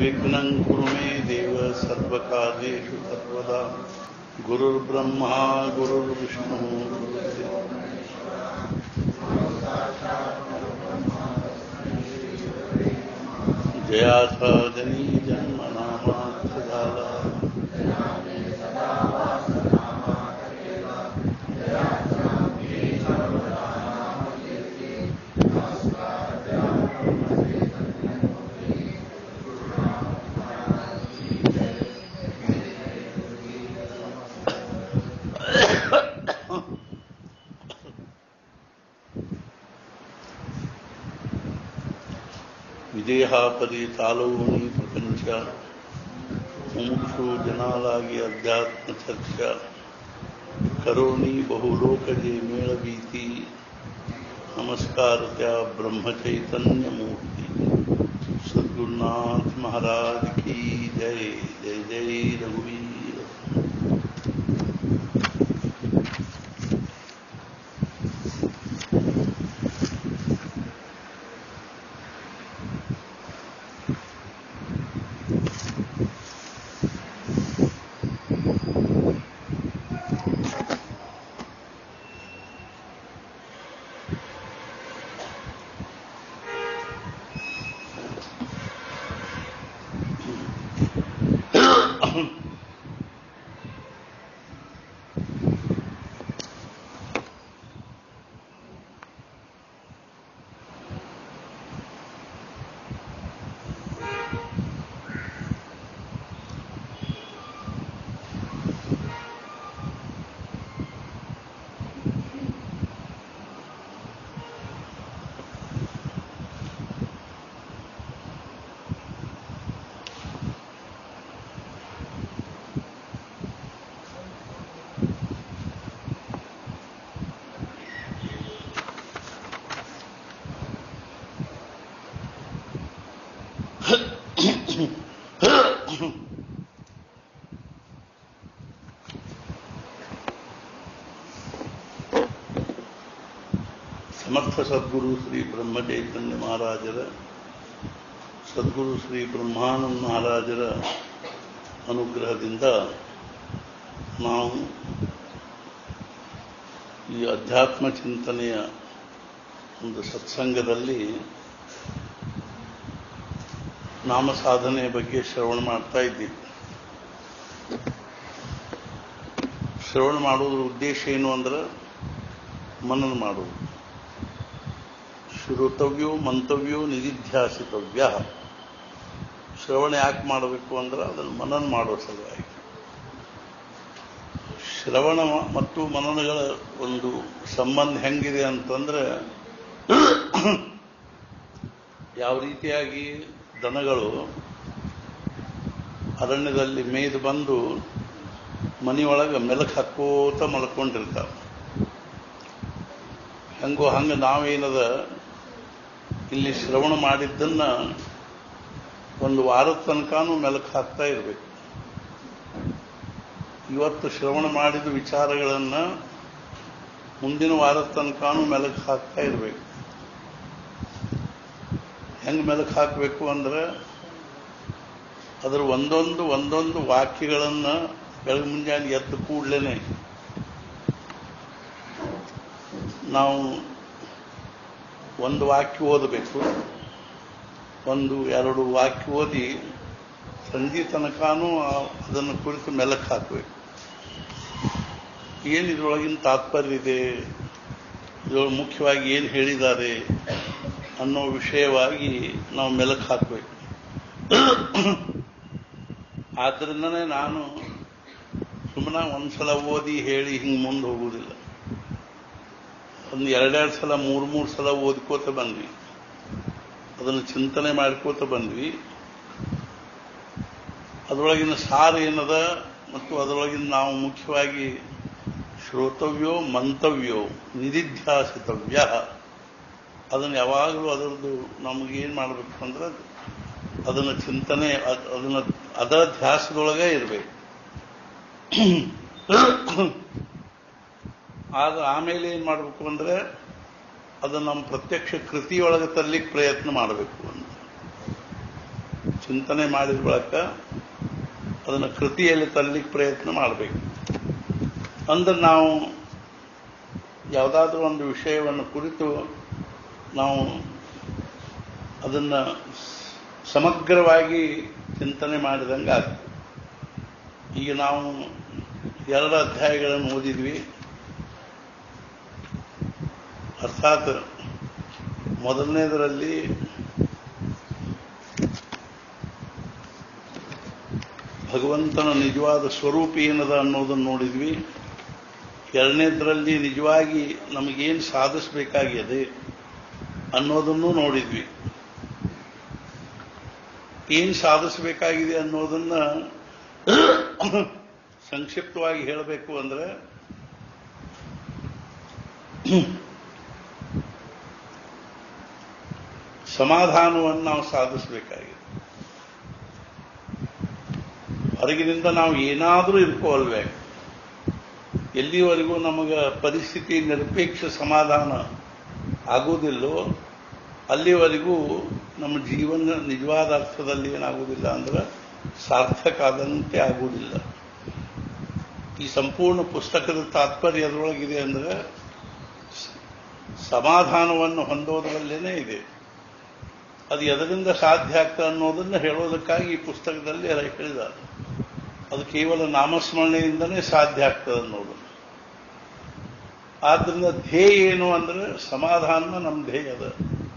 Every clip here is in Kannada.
निर्विघ्नं कुरु मे देव सर्वकार्येषु सर्वदा गुरुर्ब्रह्मा गुरुर्विष्णुः गुरुर्देवो जयाचा जनी जन्म नामार्थ झाला ವಿದೇಹಾಪದಿ ತಾಲೂನಿ ಪ್ರಪಂಚ ಮುಮುಕ್ಷು ಜನಾಲಾಗಿ ಅಧ್ಯಾತ್ಮ ಚರ್ಚ ಕರೋಣಿ ಬಹುಲೋಕಜೆ ಮೇಳವೀತಿ ನಮಸ್ಕಾರತ್ಯ ಬ್ರಹ್ಮಚೈತನ್ಯ ಮೂರ್ತಿ ಸದ್ಗುರುನಾಥ ಮಹಾರಾಜ್ ಕಿ ಜೈ ಜೈ ಜೈ ರಘುವೀರ ಸಮರ್ಥ ಸದ್ಗುರು ಶ್ರೀ ಬ್ರಹ್ಮಚೈತನ್ಯ ಮಹಾರಾಜರ ಸದ್ಗುರು ಶ್ರೀ ಬ್ರಹ್ಮಾನಂದ ಮಹಾರಾಜರ ಅನುಗ್ರಹದಿಂದ ನಾವು ಈ ಅಧ್ಯಾತ್ಮ ಚಿಂತನೆಯ ಒಂದು ಸತ್ಸಂಗದಲ್ಲಿ ನಾಮ ಸಾಧನೆ ಬಗ್ಗೆ ಶ್ರವಣ ಮಾಡ್ತಾ ಇದ್ದೀವಿ ಶ್ರವಣ ಮಾಡೋದ್ರ ಉದ್ದೇಶ ಏನು ಅಂದ್ರೆ ಮನನ ಮಾಡುವುದು ಶ್ರೋತವ್ಯೋ ಮಂತವ್ಯೋ ನಿಧಿಧ್ಯಾಸಿತವ್ಯ ಶ್ರವಣ ಯಾಕೆ ಮಾಡಬೇಕು ಅಂದ್ರೆ ಅದನ್ನು ಮನನ ಮಾಡೋ ಸಲುವಾಗಿ ಶ್ರವಣ ಮತ್ತು ಮನನಗಳ ಒಂದು ಸಂಬಂಧ ಹೆಂಗಿದೆ ಅಂತಂದ್ರೆ ಯಾವ ರೀತಿಯಾಗಿ ದನಗಳು ಅರಣ್ಯದಲ್ಲಿ ಮೇಯ್ದು ಬಂದು ಮನೆಯೊಳಗೆ ಮೆಲಕ್ ಹಾಕೋತ ಮಲ್ಕೊಂಡಿರ್ತಾವೆ ಹೆಂಗೋ ಹಂಗೆ ನಾವೇನದ ಇಲ್ಲಿ ಶ್ರವಣ ಮಾಡಿದ್ದನ್ನ ಒಂದು ವಾರದ ತನಕನೂ ಮೆಲಕ್ ಹಾಕ್ತಾ ಇರಬೇಕು ಇವತ್ತು ಶ್ರವಣ ಮಾಡಿದ ವಿಚಾರಗಳನ್ನು ಮುಂದಿನ ವಾರದ ತನಕನೂ ಮೆಲಕ್ ಹಾಕ್ತಾ ಇರಬೇಕು ಹೆಂಗೆ ಮೆಲಕ್ ಹಾಕಬೇಕು ಅಂದ್ರೆ ಅದರ ಒಂದೊಂದು ಒಂದೊಂದು ವಾಕ್ಯಗಳನ್ನು ಬೆಳಗ್ಗೆ ಮುಂಜಾನೆ ಎದ್ದು ಕೂಡಲೇ ನಾವು ಒಂದು ವಾಕ್ಯ ಓದಬೇಕು ಒಂದು ಎರಡು ವಾಕ್ಯ ಓದಿ ಸಂಜೆ ತನಕನೂ ಅದನ್ನು ಕುರಿತು ಮೆಲಕ್ ಹಾಕಬೇಕು ಏನು ಇದರೊಳಗಿನ ತಾತ್ಪರ್ಯ ಇದೆ ಇದರೊಳಗೆ ಮುಖ್ಯವಾಗಿ ಏನು ಹೇಳಿದ್ದಾರೆ ಅನ್ನೋ ವಿಷಯವಾಗಿ ನಾವು ಮೆಲಕ್ ಹಾಕಬೇಕು ಆದ್ದರಿಂದನೇ ನಾನು ಸುಮ್ಮನೆ ಒಂದ್ಸಲ ಓದಿ ಹೇಳಿ ಹಿಂಗೆ ಮುಂದೆ ಹೋಗುವುದಿಲ್ಲ ಒಂದು ಎರಡೆರಡು ಸಲ ಮೂರು ಮೂರು ಸಲ ಓದ್ಕೋತ ಬಂದ್ವಿ ಅದನ್ನು ಚಿಂತನೆ ಮಾಡ್ಕೋತ ಬಂದ್ವಿ ಅದರೊಳಗಿನ ಸಾರ ಏನದ ಮತ್ತು ಅದರೊಳಗಿನ ನಾವು ಮುಖ್ಯವಾಗಿ ಶ್ರೋತವ್ಯೋ ಮಂತವ್ಯೋ ನಿಧಿಧ್ಯಾಸಿತವ್ಯ ಅದನ್ನು ಯಾವಾಗಲೂ ಅದರದ್ದು ನಮಗೇನು ಮಾಡಬೇಕು ಅಂದ್ರೆ ಅದನ್ನು ಚಿಂತನೆ ಅದನ್ನು ಅದರ ಧ್ಯಾಸದೊಳಗೆ ಇರಬೇಕು ಆಗ ಆಮೇಲೆ ಏನು ಮಾಡಬೇಕು ಅಂದ್ರೆ ಅದು ನಮ್ಮ ಪ್ರತ್ಯಕ್ಷ ಕೃತಿಯೊಳಗೆ ತರಲಿಕ್ಕೆ ಪ್ರಯತ್ನ ಮಾಡಬೇಕು ಅಂತ ಚಿಂತನೆ ಮಾಡಿದ ಬಳಿಕ ಅದನ್ನು ಕೃತಿಯಲ್ಲಿ ತರಲಿಕ್ಕೆ ಪ್ರಯತ್ನ ಮಾಡಬೇಕು ಅಂದ್ರೆ ನಾವು ಯಾವುದಾದ್ರೂ ಒಂದು ವಿಷಯವನ್ನು ಕುರಿತು ನಾವು ಅದನ್ನು ಸಮಗ್ರವಾಗಿ ಚಿಂತನೆ ಮಾಡಿದಂಗೆ ಆಗ್ತದೆ ಈಗ ನಾವು ಎರಡು ಅಧ್ಯಾಯಗಳನ್ನು ಓದಿದ್ವಿ ಅರ್ಥಾತ್ ಮೊದಲನೇದರಲ್ಲಿ ಭಗವಂತನ ನಿಜವಾದ ಸ್ವರೂಪ ಏನದ ಅನ್ನೋದನ್ನು ನೋಡಿದ್ವಿ ಎರಡನೇದರಲ್ಲಿ ನಿಜವಾಗಿ ನಮಗೇನು ಸಾಧಿಸಬೇಕಾಗಿದೆ ಅನ್ನೋದನ್ನು ನೋಡಿದ್ವಿ ಏನು ಸಾಧಿಸಬೇಕಾಗಿದೆ ಅನ್ನೋದನ್ನ ಸಂಕ್ಷಿಪ್ತವಾಗಿ ಹೇಳಬೇಕು ಅಂದ್ರೆ ಸಮಾಧಾನವನ್ನು ನಾವು ಸಾಧಿಸಬೇಕಾಗಿದೆ ಹೊರಗಿನಿಂದ ನಾವು ಏನಾದರೂ ಇರ್ಕೋಲ್ಬೇಕು ಎಲ್ಲಿವರೆಗೂ ನಮಗೆ ಪರಿಸ್ಥಿತಿ ನಿರಪೇಕ್ಷ ಸಮಾಧಾನ ಆಗುವುದಿಲ್ಲೋ ಅಲ್ಲಿವರೆಗೂ ನಮ್ಮ ಜೀವನ ನಿಜವಾದ ಅರ್ಥದಲ್ಲಿ ಏನಾಗುವುದಿಲ್ಲ ಅಂದ್ರೆ ಸಾರ್ಥಕ ಆದಂತೆ ಆಗುವುದಿಲ್ಲ ಈ ಸಂಪೂರ್ಣ ಪುಸ್ತಕದ ತಾತ್ಪರ್ಯ ಅದರೊಳಗಿದೆ ಅಂದ್ರೆ ಸಮಾಧಾನವನ್ನು ಹೊಂದೋದರಲ್ಲೇನೆ ಇದೆ ಅದು ಎದರಿಂದ ಸಾಧ್ಯ ಆಗ್ತದೆ ಅನ್ನೋದನ್ನು ಹೇಳೋದಕ್ಕಾಗಿ ಈ ಪುಸ್ತಕದಲ್ಲಿ ಹೇಳಿದ್ದಾರೆ ಅದು ಕೇವಲ ನಾಮಸ್ಮರಣೆಯಿಂದನೇ ಸಾಧ್ಯ ಆಗ್ತದೆ ಅನ್ನೋದು ಆದ್ರಿಂದ ಧ್ಯೇಯ ಏನು ಅಂದ್ರೆ ಸಮಾಧಾನ ನಮ್ಮ ಧ್ಯೇಯ ಅದ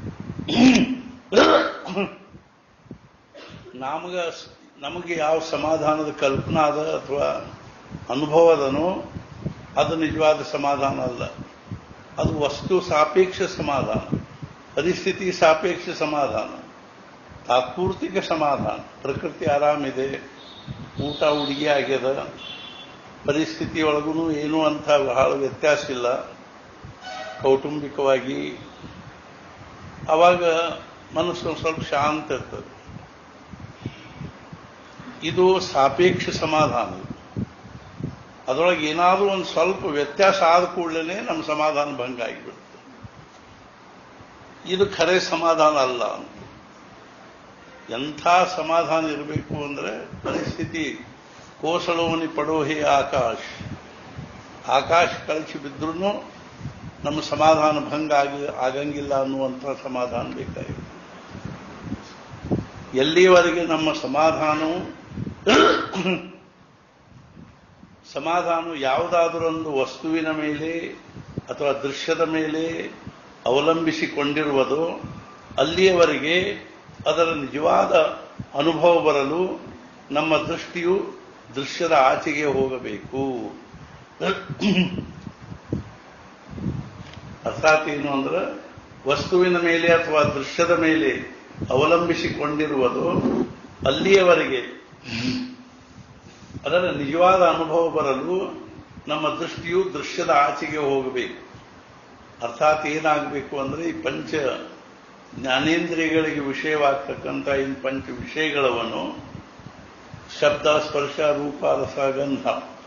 ನಮಗ ನಮಗೆ ಯಾವ ಸಮಾಧಾನದ ಕಲ್ಪನಾ ಅದ ಅಥವಾ ಅನುಭವದನೋ ಅದು ನಿಜವಾದ ಸಮಾಧಾನ ಅಲ್ಲ ಅದು ವಸ್ತು ಸಾಪೇಕ್ಷ ಸಮಾಧಾನ ಪರಿಸ್ಥಿತಿ ಸಾಪೇಕ್ಷ ಸಮಾಧಾನ ತಾತ್ಪೂರ್ತಿಕ ಸಮಾಧಾನ ಪ್ರಕೃತಿ ಆರಾಮಿದೆ ಊಟ ಉಡುಗೆ ಆಗ್ಯದ ಪರಿಸ್ಥಿತಿಯೊಳಗೂ ಏನೂ ಅಂತ ಬಹಳ ವ್ಯತ್ಯಾಸ ಇಲ್ಲ ಕೌಟುಂಬಿಕವಾಗಿ ಆವಾಗ ಮನಸ್ಸು ಸ್ವಲ್ಪ ಶಾಂತ ಇರ್ತದೆ ಇದು ಸಾಪೇಕ್ಷ ಸಮಾಧಾನ ಅದರೊಳಗೆ ಏನಾದರೂ ಒಂದು ಸ್ವಲ್ಪ ವ್ಯತ್ಯಾಸ ಆದ ಕೂಡಲೇ ನಮ್ಮ ಸಮಾಧಾನ ಭಂಗ ಆಗಿಬಿಡುತ್ತೆ ಇದು ಖರೆ ಸಮಾಧಾನ ಅಲ್ಲ ಎಂಥ ಸಮಾಧಾನ ಇರಬೇಕು ಅಂದ್ರೆ ಪರಿಸ್ಥಿತಿ ಕೋಸಳೋನಿ ಪಡೋಹಿ ಆಕಾಶ್ ಆಕಾಶ ಕಳಚಿ ಬಿದ್ರೂ ನಮ್ಮ ಸಮಾಧಾನ ಭಂಗ ಆಗಿ ಆಗಂಗಿಲ್ಲ ಅನ್ನುವಂಥ ಸಮಾಧಾನ ಬೇಕಾಗಿದೆ ಎಲ್ಲಿಯವರೆಗೆ ನಮ್ಮ ಸಮಾಧಾನವು ಸಮಾಧಾನ ಯಾವುದಾದರೊಂದು ವಸ್ತುವಿನ ಮೇಲೆ ಅಥವಾ ದೃಶ್ಯದ ಮೇಲೆ ಅವಲಂಬಿಸಿಕೊಂಡಿರುವುದೋ ಅಲ್ಲಿಯವರೆಗೆ ಅದರ ನಿಜವಾದ ಅನುಭವ ಬರಲು ನಮ್ಮ ದೃಷ್ಟಿಯು ದೃಶ್ಯದ ಆಚೆಗೆ ಹೋಗಬೇಕು ಅರ್ಥಾತ್ ಏನು ಅಂದ್ರೆ ವಸ್ತುವಿನ ಮೇಲೆ ಅಥವಾ ದೃಶ್ಯದ ಮೇಲೆ ಅವಲಂಬಿಸಿಕೊಂಡಿರುವುದು ಅಲ್ಲಿಯವರೆಗೆ ಅದರ ನಿಜವಾದ ಅನುಭವ ಬರಲು ನಮ್ಮ ದೃಷ್ಟಿಯು ದೃಶ್ಯದ ಆಚೆಗೆ ಹೋಗಬೇಕು ಅರ್ಥಾತ್ ಏನಾಗಬೇಕು ಅಂದ್ರೆ ಈ ಪಂಚ ಜ್ಞಾನೇಂದ್ರಿಯಗಳಿಗೆ ವಿಷಯವಾಗ್ತಕ್ಕಂಥ ಈ ಪಂಚ ವಿಷಯಗಳವನ್ನು ಶಬ್ದ ಸ್ಪರ್ಶ ರೂಪ ರಸ ಗಂಧ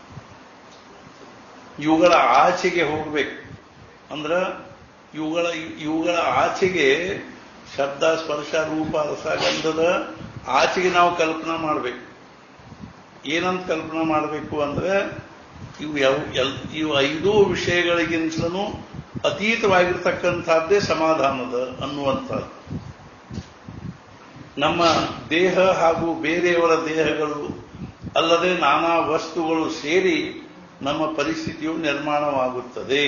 ಇವುಗಳ ಆಚೆಗೆ ಹೋಗಬೇಕು ಅಂದ್ರ ಇವುಗಳ ಇವುಗಳ ಆಚೆಗೆ ಶಬ್ದ ಸ್ಪರ್ಶ ರೂಪ ರಸ ಗಂಧದ ಆಚೆಗೆ ನಾವು ಕಲ್ಪನಾ ಮಾಡಬೇಕು ಏನಂತ ಕಲ್ಪನಾ ಮಾಡಬೇಕು ಅಂದ್ರೆ ಇವು ಯಾವ ಎಲ್ ಇವು ಐದೂ ವಿಷಯಗಳಿಗಿಂತಲೂ ಅತೀತವಾಗಿರ್ತಕ್ಕಂಥದ್ದೇ ಸಮಾಧಾನದ ಅನ್ನುವಂಥದ್ದು ನಮ್ಮ ದೇಹ ಹಾಗೂ ಬೇರೆಯವರ ದೇಹಗಳು ಅಲ್ಲದೆ ನಾನಾ ವಸ್ತುಗಳು ಸೇರಿ ನಮ್ಮ ಪರಿಸ್ಥಿತಿಯು ನಿರ್ಮಾಣವಾಗುತ್ತದೆ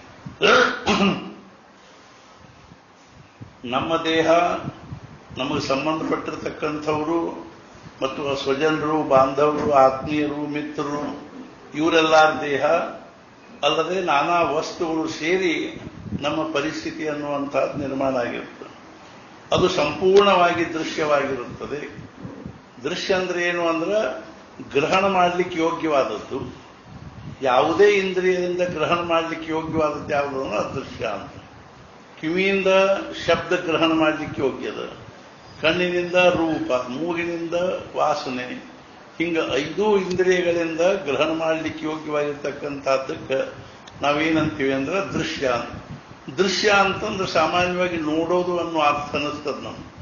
ನಮ್ಮ ದೇಹ ನಮಗೆ ಸಂಬಂಧಪಟ್ಟಿರ್ತಕ್ಕಂಥವರು ಮತ್ತು ಸ್ವಜನರು ಬಾಂಧವರು ಆತ್ಮೀಯರು ಮಿತ್ರರು ಇವರೆಲ್ಲರ ದೇಹ ಅಲ್ಲದೆ ನಾನಾ ವಸ್ತುಗಳು ಸೇರಿ ನಮ್ಮ ಪರಿಸ್ಥಿತಿ ಅನ್ನುವಂಥದ್ದು ನಿರ್ಮಾಣ ಆಗಿರುತ್ತೆ ಅದು ಸಂಪೂರ್ಣವಾಗಿ ದೃಶ್ಯವಾಗಿರುತ್ತದೆ ದೃಶ್ಯ ಅಂದ್ರೆ ಏನು ಅಂದ್ರೆ ಗ್ರಹಣ ಮಾಡಲಿಕ್ಕೆ ಯೋಗ್ಯವಾದದ್ದು ಯಾವುದೇ ಇಂದ್ರಿಯದಿಂದ ಗ್ರಹಣ ಮಾಡಲಿಕ್ಕೆ ಯೋಗ್ಯವಾದದ್ದು ಯಾವುದು ಅಂದ್ರೆ ಅದೃಶ್ಯ ಅಂತ ಕಿವಿಯಿಂದ ಶಬ್ದ ಗ್ರಹಣ ಮಾಡಲಿಕ್ಕೆ ಯೋಗ್ಯದ ಕಣ್ಣಿನಿಂದ ರೂಪ ಮೂಗಿನಿಂದ ವಾಸನೆ ಹಿಂಗ ಐದೂ ಇಂದ್ರಿಯಗಳಿಂದ ಗ್ರಹಣ ಮಾಡಲಿಕ್ಕೆ ಯೋಗ್ಯವಾಗಿರ್ತಕ್ಕಂಥದ್ದಕ್ಕೆ ನಾವೇನಂತೀವಿ ಅಂದ್ರೆ ದೃಶ್ಯ ಅಂತ ದೃಶ್ಯ ಅಂತಂದ್ರೆ ಸಾಮಾನ್ಯವಾಗಿ ನೋಡೋದು ಅನ್ನೋ ಅರ್ಥ ಅನ್ನಿಸ್ತದೆ ನಮ್ಗೆ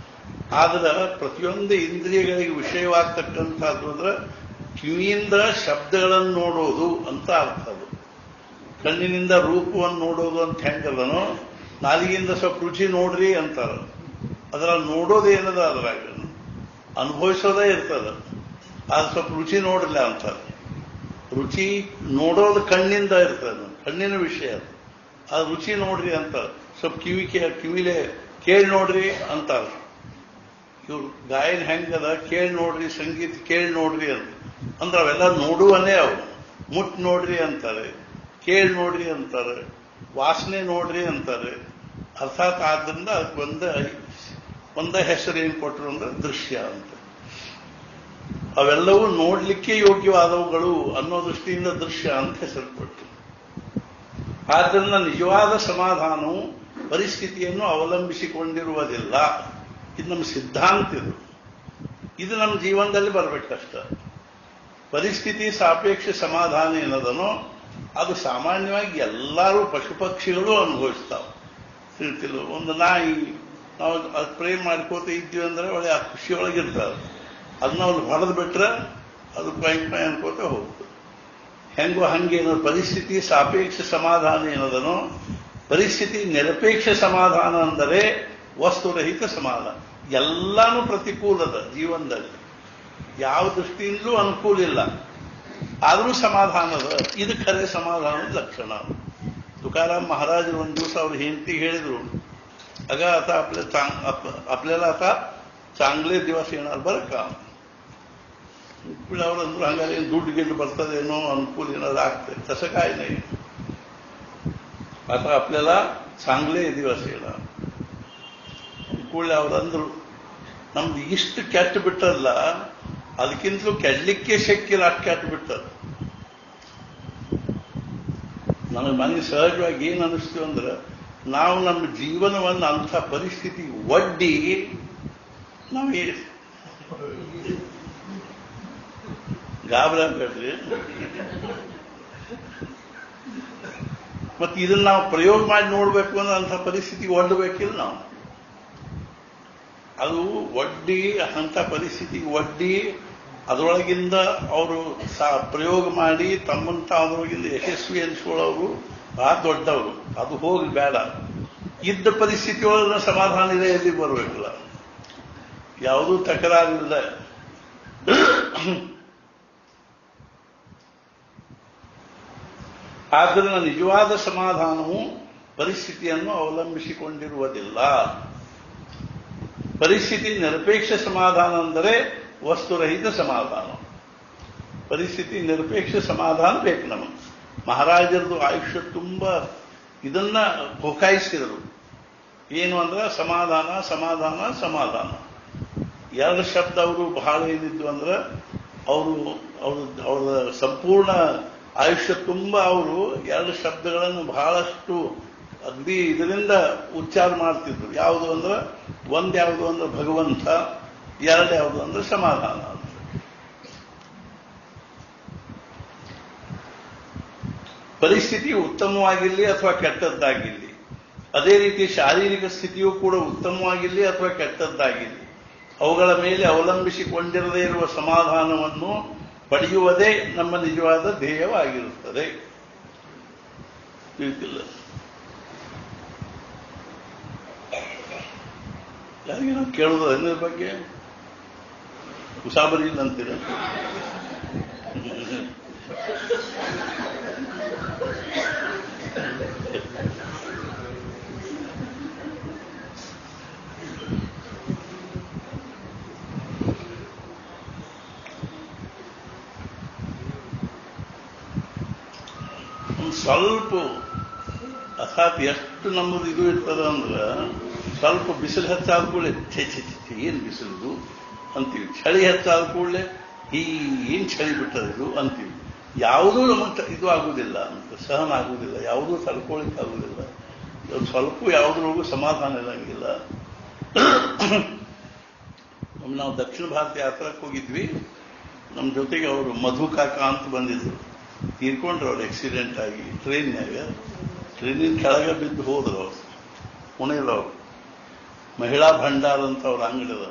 ಆದ್ರೆ ಪ್ರತಿಯೊಂದು ಇಂದ್ರಿಯಗಳಿಗೆ ವಿಷಯವಾಗ್ತಕ್ಕಂಥದ್ದು ಅಂದ್ರೆ ಕಿವಿಯಿಂದ ಶಬ್ದಗಳನ್ನು ನೋಡೋದು ಅಂತ ಅರ್ಥ ಅದು ಕಣ್ಣಿನಿಂದ ರೂಪವನ್ನು ನೋಡೋದು ಅಂತ ಹೆಂಗಲ್ಲನೋ ನಾಲಿಗೆಯಿಂದ ಸ್ವಲ್ಪ ರುಚಿ ನೋಡ್ರಿ ಅಂತಾರ ಅದ್ರಲ್ಲಿ ನೋಡೋದು ಏನದ ಅದ್ರಾಗ ಅನುಭವಿಸೋದೇ ಇರ್ತದ ಅದು ಸ್ವಲ್ಪ ರುಚಿ ನೋಡಿಲ್ಲ ಅಂತಾರೆ ರುಚಿ ನೋಡೋದು ಕಣ್ಣಿಂದ ಇರ್ತದೆ ಕಣ್ಣಿನ ವಿಷಯ ಅದು ಅದು ರುಚಿ ನೋಡ್ರಿ ಅಂತ ಸ್ವಲ್ಪ ಕಿವಿ ಕೇ ಕಿವಿಲೆ ಕೇಳಿ ನೋಡ್ರಿ ಅಂತಾರೆ ಇವ್ರು ಗಾಯನ ಹೆಂಗದ ಕೇಳಿ ನೋಡ್ರಿ ಸಂಗೀತ ಕೇಳಿ ನೋಡ್ರಿ ಅಂತ ಅಂದ್ರೆ ಅವೆಲ್ಲ ನೋಡುವನೇ ಅವು ಮುಟ್ ನೋಡ್ರಿ ಅಂತಾರೆ ಕೇಳಿ ನೋಡ್ರಿ ಅಂತಾರೆ ವಾಸನೆ ನೋಡ್ರಿ ಅಂತಾರೆ ಅರ್ಥಾತ್ ಆದ್ರಿಂದ ಅದಕ್ಕೆ ಒಂದ ಒಂದ ಹೆಸರು ಏನು ಕೊಟ್ಟರು ಅಂದ್ರೆ ದೃಶ್ಯ ಅಂತ ಅವೆಲ್ಲವೂ ನೋಡ್ಲಿಕ್ಕೆ ಯೋಗ್ಯವಾದವುಗಳು ಅನ್ನೋ ದೃಷ್ಟಿಯಿಂದ ದೃಶ್ಯ ಅಂತ ಹೆಸರು ಕೊಟ್ಟರು ಆದ್ದರಿಂದ ನಿಜವಾದ ಸಮಾಧಾನವು ಪರಿಸ್ಥಿತಿಯನ್ನು ಅವಲಂಬಿಸಿಕೊಂಡಿರುವುದಿಲ್ಲ ಇದು ನಮ್ಮ ಸಿದ್ಧಾಂತ ಇದು ಇದು ನಮ್ಮ ಜೀವನದಲ್ಲಿ ಬರಬೇಕಷ್ಟ ಪರಿಸ್ಥಿತಿ ಸಾಪೇಕ್ಷ ಸಮಾಧಾನ ಏನದನೋ ಅದು ಸಾಮಾನ್ಯವಾಗಿ ಎಲ್ಲರೂ ಪಶು ಪಕ್ಷಿಗಳು ಅನುಭವಿಸ್ತಾವೆ ತಿಳ್ತಿಲ್ಲ ಒಂದು ನಾಯಿ ನಾವು ಅದು ಪ್ರೇಮ್ ಮಾಡ್ಕೋತ ಇದ್ವಿ ಅಂದ್ರೆ ಒಳ್ಳೆ ಆ ಖುಷಿಯೊಳಗಿರ್ತಾರೆ ಅದನ್ನ ಅವ್ರು ಹೊಡೆದು ಬಿಟ್ರೆ ಅದು ಪೈ ಪೈ ಅನ್ಕೋತ ಹೋಗ್ತದೆ ಹೆಂಗೋ ಹಂಗೇನೋ ಪರಿಸ್ಥಿತಿ ಸಾಪೇಕ್ಷ ಸಮಾಧಾನ ಏನದನೋ ಪರಿಸ್ಥಿತಿ ನಿರಪೇಕ್ಷ ಸಮಾಧಾನ ಅಂದರೆ ವಸ್ತುರಹಿತ ಸಮಾಧಾನ ಎಲ್ಲಾನು ಪ್ರತಿಕೂಲದ ಜೀವನದಲ್ಲಿ ಯಾವ ದೃಷ್ಟಿಯಿಂದಲೂ ಅನುಕೂಲ ಇಲ್ಲ ಆದರೂ ಸಮಾಧಾನದ ಇದು ಖರೆ ಸಮಾಧಾನದ ಲಕ್ಷಣ तुकाराम महाराज ಒಂದು ದಿವಸ ಅವ್ರ ಹೆಂಡತಿ ಹೇಳಿದ್ರು अगं आता आपल्या चांग आप- आपल्याला आता चांगले दिवस येणार बरं का पिळावर अंदर ಹಂಗಾರೆ ಏನ್ ದುಡ್ಡು ಗಿಡ್ಡು ಬರ್ತದೇನೋ ಅನುಕೂಲ ಏನಾದ್ರು ಆಗ್ತದೆ तसं काय नाही आता आपल्याला चांगले ದಿವಸ येणार ಕೂಡಲೇ ಅವ್ರು ಅಂದ್ರು ನಮ್ದು ಇಷ್ಟು ಕೆಟ್ಟ ಬಿಟ್ಟಲ್ಲ ಅದಕ್ಕಿಂತಲೂ ಕೆಡ್ಲಿಕ್ಕೆ ಶಕ್ಕಿಲ್ಲ ಅಷ್ಟು ಕೆಟ್ಟ ಬಿಟ್ಟದ ನನಗೆ ಮನೆ ಸಹಜವಾಗಿ ಏನು ಅನಿಸ್ತು ಅಂದ್ರೆ ನಾವು ನಮ್ಮ ಜೀವನವನ್ನು ಅಂಥ ಪರಿಸ್ಥಿತಿ ಒಡ್ಡಿ ನಾವು ಏ- ಗಾಬರಿ ಆಗ್ಬೇಡ್ರಿ ಮತ್ತೆ ಇದನ್ನ ನಾವು ಪ್ರಯೋಗ ಮಾಡಿ ನೋಡ್ಬೇಕು ಅಂದ್ರೆ ಅಂಥ ಪರಿಸ್ಥಿತಿ ಒಡ್ಡಬೇಕಿಲ್ಲ ನಾವು ಅದು ಒಡ್ಡಿ ಅಂಥ ಪರಿಸ್ಥಿತಿ ಒಡ್ಡಿ ಅದರೊಳಗಿಂದ ಅವರು ಸಾ ಪ್ರಯೋಗ ಮಾಡಿ ತಮ್ಮನ್ನು ತಾವು ಅದರೊಳಗಿಂದ ಯಶಸ್ವಿ ಅನಿಸ್ಕೊಳ್ಳೋರು ಆ ದೊಡ್ಡವರು ಅದು ಹೋಗಿ ಬೇಡ ಇದ್ದ ಪರಿಸ್ಥಿತಿ ಒಳಗೆ ಸಮಾಧಾನ ಇದೆ ಎಲ್ಲಿ ಬರಬೇಕಲ್ಲ ಯಾವುದೂ ತಕರಾರಿಲ್ಲ ಆದ್ದರಿಂದ ನಿಜವಾದ ಸಮಾಧಾನವು ಪರಿಸ್ಥಿತಿಯನ್ನು ಅವಲಂಬಿಸಿಕೊಂಡಿರುವುದಿಲ್ಲ ಪರಿಸ್ಥಿತಿ ನಿರಪೇಕ್ಷ ಸಮಾಧಾನ ಅಂದರೆ ವಸ್ತುರಹಿತ ಸಮಾಧಾನ ಪರಿಸ್ಥಿತಿ ನಿರಪೇಕ್ಷ ಸಮಾಧಾನ ಬೇಕು ನಮಗೆ ಮಹಾರಾಜರದು ಆಯುಷ್ಯ ತುಂಬ ಇದನ್ನ ಭೋಕಾಯಿಸಿದರು ಏನು ಅಂದ್ರೆ ಸಮಾಧಾನ ಸಮಾಧಾನ ಸಮಾಧಾನ ಎರಡು ಶಬ್ದ ಅವರು ಬಹಳ ಏನಿದ್ದು ಅಂದ್ರೆ ಅವರು ಅವರು ಅವರ ಸಂಪೂರ್ಣ ಆಯುಷ್ಯ ತುಂಬ ಅವರು ಎರಡು ಶಬ್ದಗಳನ್ನು ಬಹಳಷ್ಟು ಅಗ್ದಿ ಇದರಿಂದ ಉಚ್ಚಾರ ಮಾಡ್ತಿದ್ರು ಯಾವುದು ಅಂದ್ರೆ ಒಂದ್ ಯಾವುದು ಅಂದ್ರೆ ಭಗವಂತ ಎರಡು ಯಾವುದು ಅಂದ್ರೆ ಸಮಾಧಾನ ಅಂತ ಪರಿಸ್ಥಿತಿ ಉತ್ತಮವಾಗಿರಲಿ ಅಥವಾ ಕೆಟ್ಟದ್ದಾಗಿರಲಿ ಅದೇ ರೀತಿ ಶಾರೀರಿಕ ಸ್ಥಿತಿಯೂ ಕೂಡ ಉತ್ತಮವಾಗಿರಲಿ ಅಥವಾ ಕೆಟ್ಟದ್ದಾಗಿರಲಿ ಅವುಗಳ ಮೇಲೆ ಅವಲಂಬಿಸಿಕೊಂಡಿರದೇ ಇರುವ ಸಮಾಧಾನವನ್ನು ಪಡೆಯುವುದೇ ನಮ್ಮ ನಿಜವಾದ ಧ್ಯೇಯವಾಗಿರುತ್ತದೆ ತಿಳಿತಿಲ್ಲ ಯಾರಿಗೆ ನಾವು ಕೇಳೋದು ಅದರ ಬಗ್ಗೆ ಉಸಾಬರಿ ಇಲ್ಲ ಅಂತೀರ ಒಂದ್ ಸ್ವಲ್ಪ ಅರ್ಥಾತ್ ಎಷ್ಟು ನಮ್ಮದು ಇದು ಇರ್ತದ ಅಂದ್ರೆ ಸ್ವಲ್ಪ ಬಿಸಿಲು ಹೆಚ್ಚಾದ ಕೂಡಲೇ ಛೆ ಛೆ ಛೆ ಛೆ, ಏನ್ ಬಿಸಿಲು ಇದು ಅಂತೀವಿ ಚಳಿ ಹೆಚ್ಚಾದ ಕೂಡಲೇ ಈ ಏನ್ ಚಳಿ ಬಿಟ್ಟದ ಇದು ಅಂತೀವಿ ಯಾವುದೂ ನಮಗೆ ಇದು ಆಗುವುದಿಲ್ಲ ಅಂತ ಸಹನ ಆಗುವುದಿಲ್ಲ ಯಾವುದೂ ತಡ್ಕೊಳ್ಳಿಕ್ಕೆ ಆಗುವುದಿಲ್ಲ ಒಂದು ಸ್ವಲ್ಪ ಯಾವುದ್ರೊಳಗೂ ಸಮಾಧಾನ ಇರಂಗಿಲ್ಲ ಒಮ್ಮೆ ನಾವು ದಕ್ಷಿಣ ಭಾರತ ಯಾತ್ರಕ್ಕೆ ಹೋಗಿದ್ವಿ ನಮ್ಮ ಜೊತೆಗೆ ಅವರು ಮಧು ಕಾಕ ಅಂತ ಬಂದಿದ್ರು ತೀರ್ಕೊಂಡ್ರು ಅವ್ರು ಆಕ್ಸಿಡೆಂಟ್ ಆಗಿ ಟ್ರೈನ್ಯಾಗ ಟ್ರೈನಿನ ಕೆಳಗೆ ಬಿದ್ದು ಹೋದ್ರು ಅವ್ರು ಪುಣೆಯಲ್ಲವ್ರು ಮಹಿಳಾ ಭಂಡಾರ ಅಂತ ಅವ್ರ ಅಂಗಡಿ ಅದ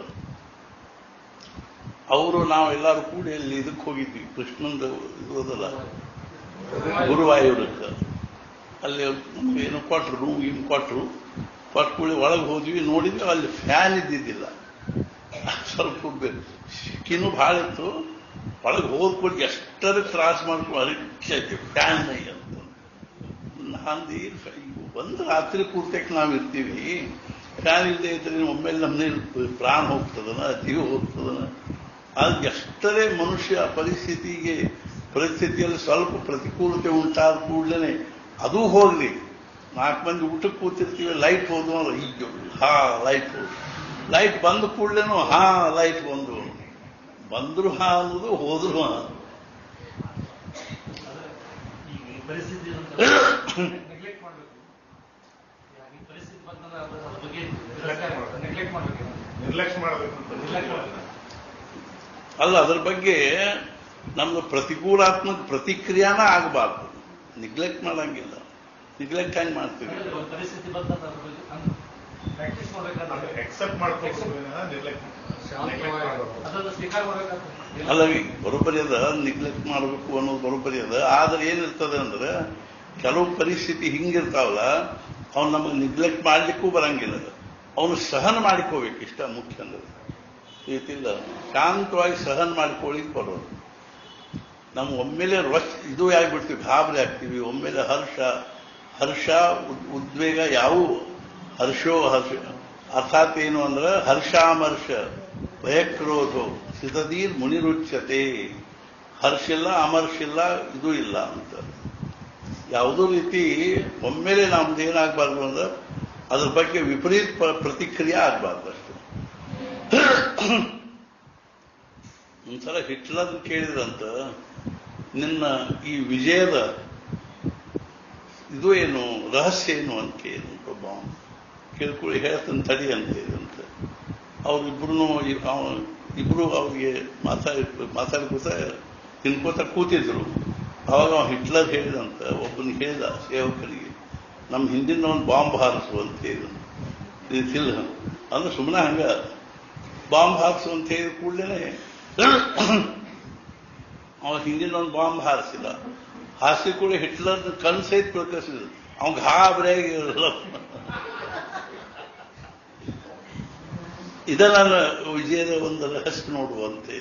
ಅವರು ನಾವೆಲ್ಲರೂ ಕೂಡಿ ಅಲ್ಲಿ ಇದಕ್ಕೆ ಹೋಗಿದ್ವಿ ಕೃಷ್ಣಂದು ಇದು ಅದಲ್ಲ ಗುರುವಾಯೂರಕ್ಕೆ ಅಲ್ಲಿ ನಮ್ಗೆ ಏನೋ ಕೊಟ್ರು ರೂಮ್ ಗೀಮ್ ಕೊಟ್ರು ಕೊಟ್ಟು ಕೂಡಿ ಒಳಗೆ ಹೋದ್ವಿ ನೋಡಿದ್ವಿ ಅಲ್ಲಿ ಫ್ಯಾನ್ ಇದ್ದಿದ್ದಿಲ್ಲ ಸ್ವಲ್ಪ ಶಿಕ್ಕಿನೂ ಭಾಳ ಇತ್ತು ಒಳಗೆ ಹೋದ್ಕೊಂಡು ಎಷ್ಟರ ತ್ರಾಸ ಮಾಡ್ಕೊಂಡು ಅರಿಕ್ಷೈತಿ ಫ್ಯಾನ್ ನೈ ಅಂತ ನಾಂದಿ ಒಂದು ರಾತ್ರಿ ಪೂರ್ತಕ್ಕೆ ನಾವು ಇರ್ತೀವಿ ಫ್ಯಾನ್ ಇಲ್ಲದೆ ಇದ್ರೆ ಒಮ್ಮೆಲೆ ನಮ್ಮನೆ ಪ್ರಾಣ ಹೋಗ್ತದನ ಜೀವ ಹೋಗ್ತದನ ಅದು ಎಷ್ಟರೇ ಮನುಷ್ಯ ಪರಿಸ್ಥಿತಿಗೆ ಪರಿಸ್ಥಿತಿಯಲ್ಲಿ ಸ್ವಲ್ಪ ಪ್ರತಿಕೂಲತೆ ಉಂಟಾದ ಕೂಡಲೇ ಅದು ಹೋಗ್ಲಿ ನಾಲ್ಕು ಮಂದಿ ಊಟಕ್ಕೆ ಕೂತಿರ್ತೀವಿ ಲೈಟ್ ಹೋದ್ವು ಅಂದ್ರೆ ಈಗ ಹಾ ಲೈಟ್ ಹೋದ್ ಲೈಟ್ ಬಂದ ಕೂಡಲೇನು ಹಾ ಲೈಟ್ ಬಂದು ಬಂದ್ರು ಹಾ ಅನ್ನೋದು ಹೋದ್ರು ಹಾ ಈಗ ಈ ಪರಿಸ್ಥಿತಿ ನೆಗ್ಲೆಕ್ಟ್ ಮಾಡಬೇಕು ಈ ಪರಿಸ್ಥಿತಿ ಬಂತಂದ್ರೆ ಅದ್ರ ಅದ್ರ ಬಗ್ಗೆ ನೆಗ್ಲೆಕ್ಟ್ ಮಾಡಬೇಕು ನಿರ್ಲಕ್ಷ್ಯ ಮಾಡಬೇಕು ನೆಗ್ಲೆಕ್ಟ್ ಮಾಡಬೇಕು ಅಲ್ಲ ಅದ್ರ ಬಗ್ಗೆ ನಮ್ದು ಪ್ರತಿಕೂಲಾತ್ಮಕ ಪ್ರತಿಕ್ರಿಯಾನ ಆಗಬಾರ್ದು ನಿಗ್ಲೆಕ್ಟ್ ಮಾಡಂಗಿಲ್ಲ ನಿಗ್ಲೆಕ್ಟ್ ಹೆಂಗ್ ಮಾಡ್ತೀವಿ ಒಂದು ಪರಿಸ್ಥಿತಿ ಬಂತಂದ್ರೆ ಅದ್ರ ಬಗ್ಗೆ ಪ್ರಾಕ್ಟೀಸ್ ಮಾಡ್ಬೇಕಾದ್ರೆ ಎಕ್ಸೆಪ್ಟ್ ಮಾಡ್ಕೊಂಡು ನಿರ್ಲಕ್ಷ್ಯ neglect ಮಾಡ್ಬೇಕು. ಅದನ್ನು ಸ್ವೀಕಾರ ಮಾಡ್ಬೇಕಾಗ್ತದೆ ಅಲ್ಲ ಈಗ ಬರೋಬ್ಬರಿ ಅದ ನಿಗ್ಲೆಕ್ಟ್ ಮಾಡಬೇಕು ಅನ್ನೋದು ಬರೋಬ್ಬರಿ ಅದ ಆದ್ರೆ ಏನಿರ್ತದೆ ಅಂದ್ರೆ ಕೆಲವು ಪರಿಸ್ಥಿತಿ ಹಿಂಗಿರ್ತಾವಲ್ಲ ಅವ್ನು ನಮಗೆ ನಿಗ್ಲೆಕ್ಟ್ ಮಾಡ್ಲಿಕ್ಕೂ ಬರಂಗಿಲ್ಲ ಅವನು ಸಹನ ಮಾಡಿಕೋಬೇಕು ಇಷ್ಟ ಮುಖ್ಯ ಅಂದ್ರೆ ಈತಿಲ್ಲ ಶಾಂತವಾಗಿ ಸಹನ ಮಾಡ್ಕೊಳ್ಳಿಕ್ ಬರೋದು ನಾವು ಒಮ್ಮೆಲೆ ರೊಚ್ ಇದು ಆಗ್ಬಿಡ್ತೀವಿ ಗಾಬರಿ ಆಗ್ತೀವಿ ಒಮ್ಮೆಲೆ ಹರ್ಷ ಹರ್ಷ ಉದ್- ಉದ್ವೇಗ ಯಾವುವು ಹರ್ಷೋ ಹರ್ಷ ಅರ್ಥಾತ್ ಏನು ಅಂದ್ರೆ ಹರ್ಷಾಮರ್ಷ ಭಯಕ್ರೋಧೋ ಸಿತದೀರ್ ಮುನಿರುಚ್ಯತೆ ಹರ್ಷ ಇಲ್ಲ ಅಮರ್ಷ ಇಲ್ಲ ಇದು ಇಲ್ಲ ಅಂತ ಯಾವುದೋ ರೀತಿ ಒಮ್ಮೆಲೆ ನಮ್ದು ಏನಾಗಬಾರ್ದು ಅಂದ್ರೆ ಅದ್ರ ಬಗ್ಗೆ ವಿಪರೀತ ಪ- ಪ್ರತಿಕ್ರಿಯೆ ಆಗಬಾರ್ದು ಅಷ್ಟೇ ಒಂದ್ಸಲ ಹಿಟ್ಲರ್ ಕೇಳಿದ್ರಂತ ನಿನ್ನ ಈ ವಿಜಯದ ಇದು ಏನು ರಹಸ್ಯ ಏನು ಅಂತ ಕೇಳಿದಂತ ಒಬ್ಬ ಅವ್ನು. ಕೇಳ್ಕೊಳ್ಳಿ ಹೇಳ್ತಾನೆ ತಡಿ ಅಂತ ಹೇಳಿದಂತೆ ಅವ್ರಿಬ್ರು ಇಬ್ರು ಅವ್ರಿಗೆ ಮಾತಾಡಿ ಮಾತಾಡ್ಕೋತ ತಿನ್ಕೋತ ಕೂತಿದ್ರು ಅವಾಗ ಅವ ಹಿಟ್ಲರ್ ಹೇಳಿದಂತ ಒಬ್ಬನಿಗೆ ಹೇಳಿದ ಸೇವಕರಿಗೆ ನಮ್ಮ ಹಿಂದಿನ ಒಂದು ಬಾಂಬ್ ಹಾರಿಸು ಅಂತ ಹೇಳಿದ ಇದಿಲ್ಲ ಅಂದ್ರೆ ಸುಮ್ಮನೆ ಹಂಗ ಬಾಂಬ್ ಹಾರಿಸು ಅಂತ ಹೇಳಿದ ಕೂಡಲೇ ಅವ ಹಿಂದಿನ ಒಂದು ಬಾಂಬ್ ಹಾರಿಸಿಲ್ಲ ಹಾರಿಸಿ ಕೂಡ ಹಿಟ್ಲರ್ ಕಣ್ ಸಹಿತ ಪ್ರಕಟಿಸಿದ ಅವ್ನು ಗಾಬರಿಯಾಗಿ ಇದ ನನ್ನ ವಿಜಯದ ಒಂದು ರಹಸ್ಯ ನೋಡುವಂತೆ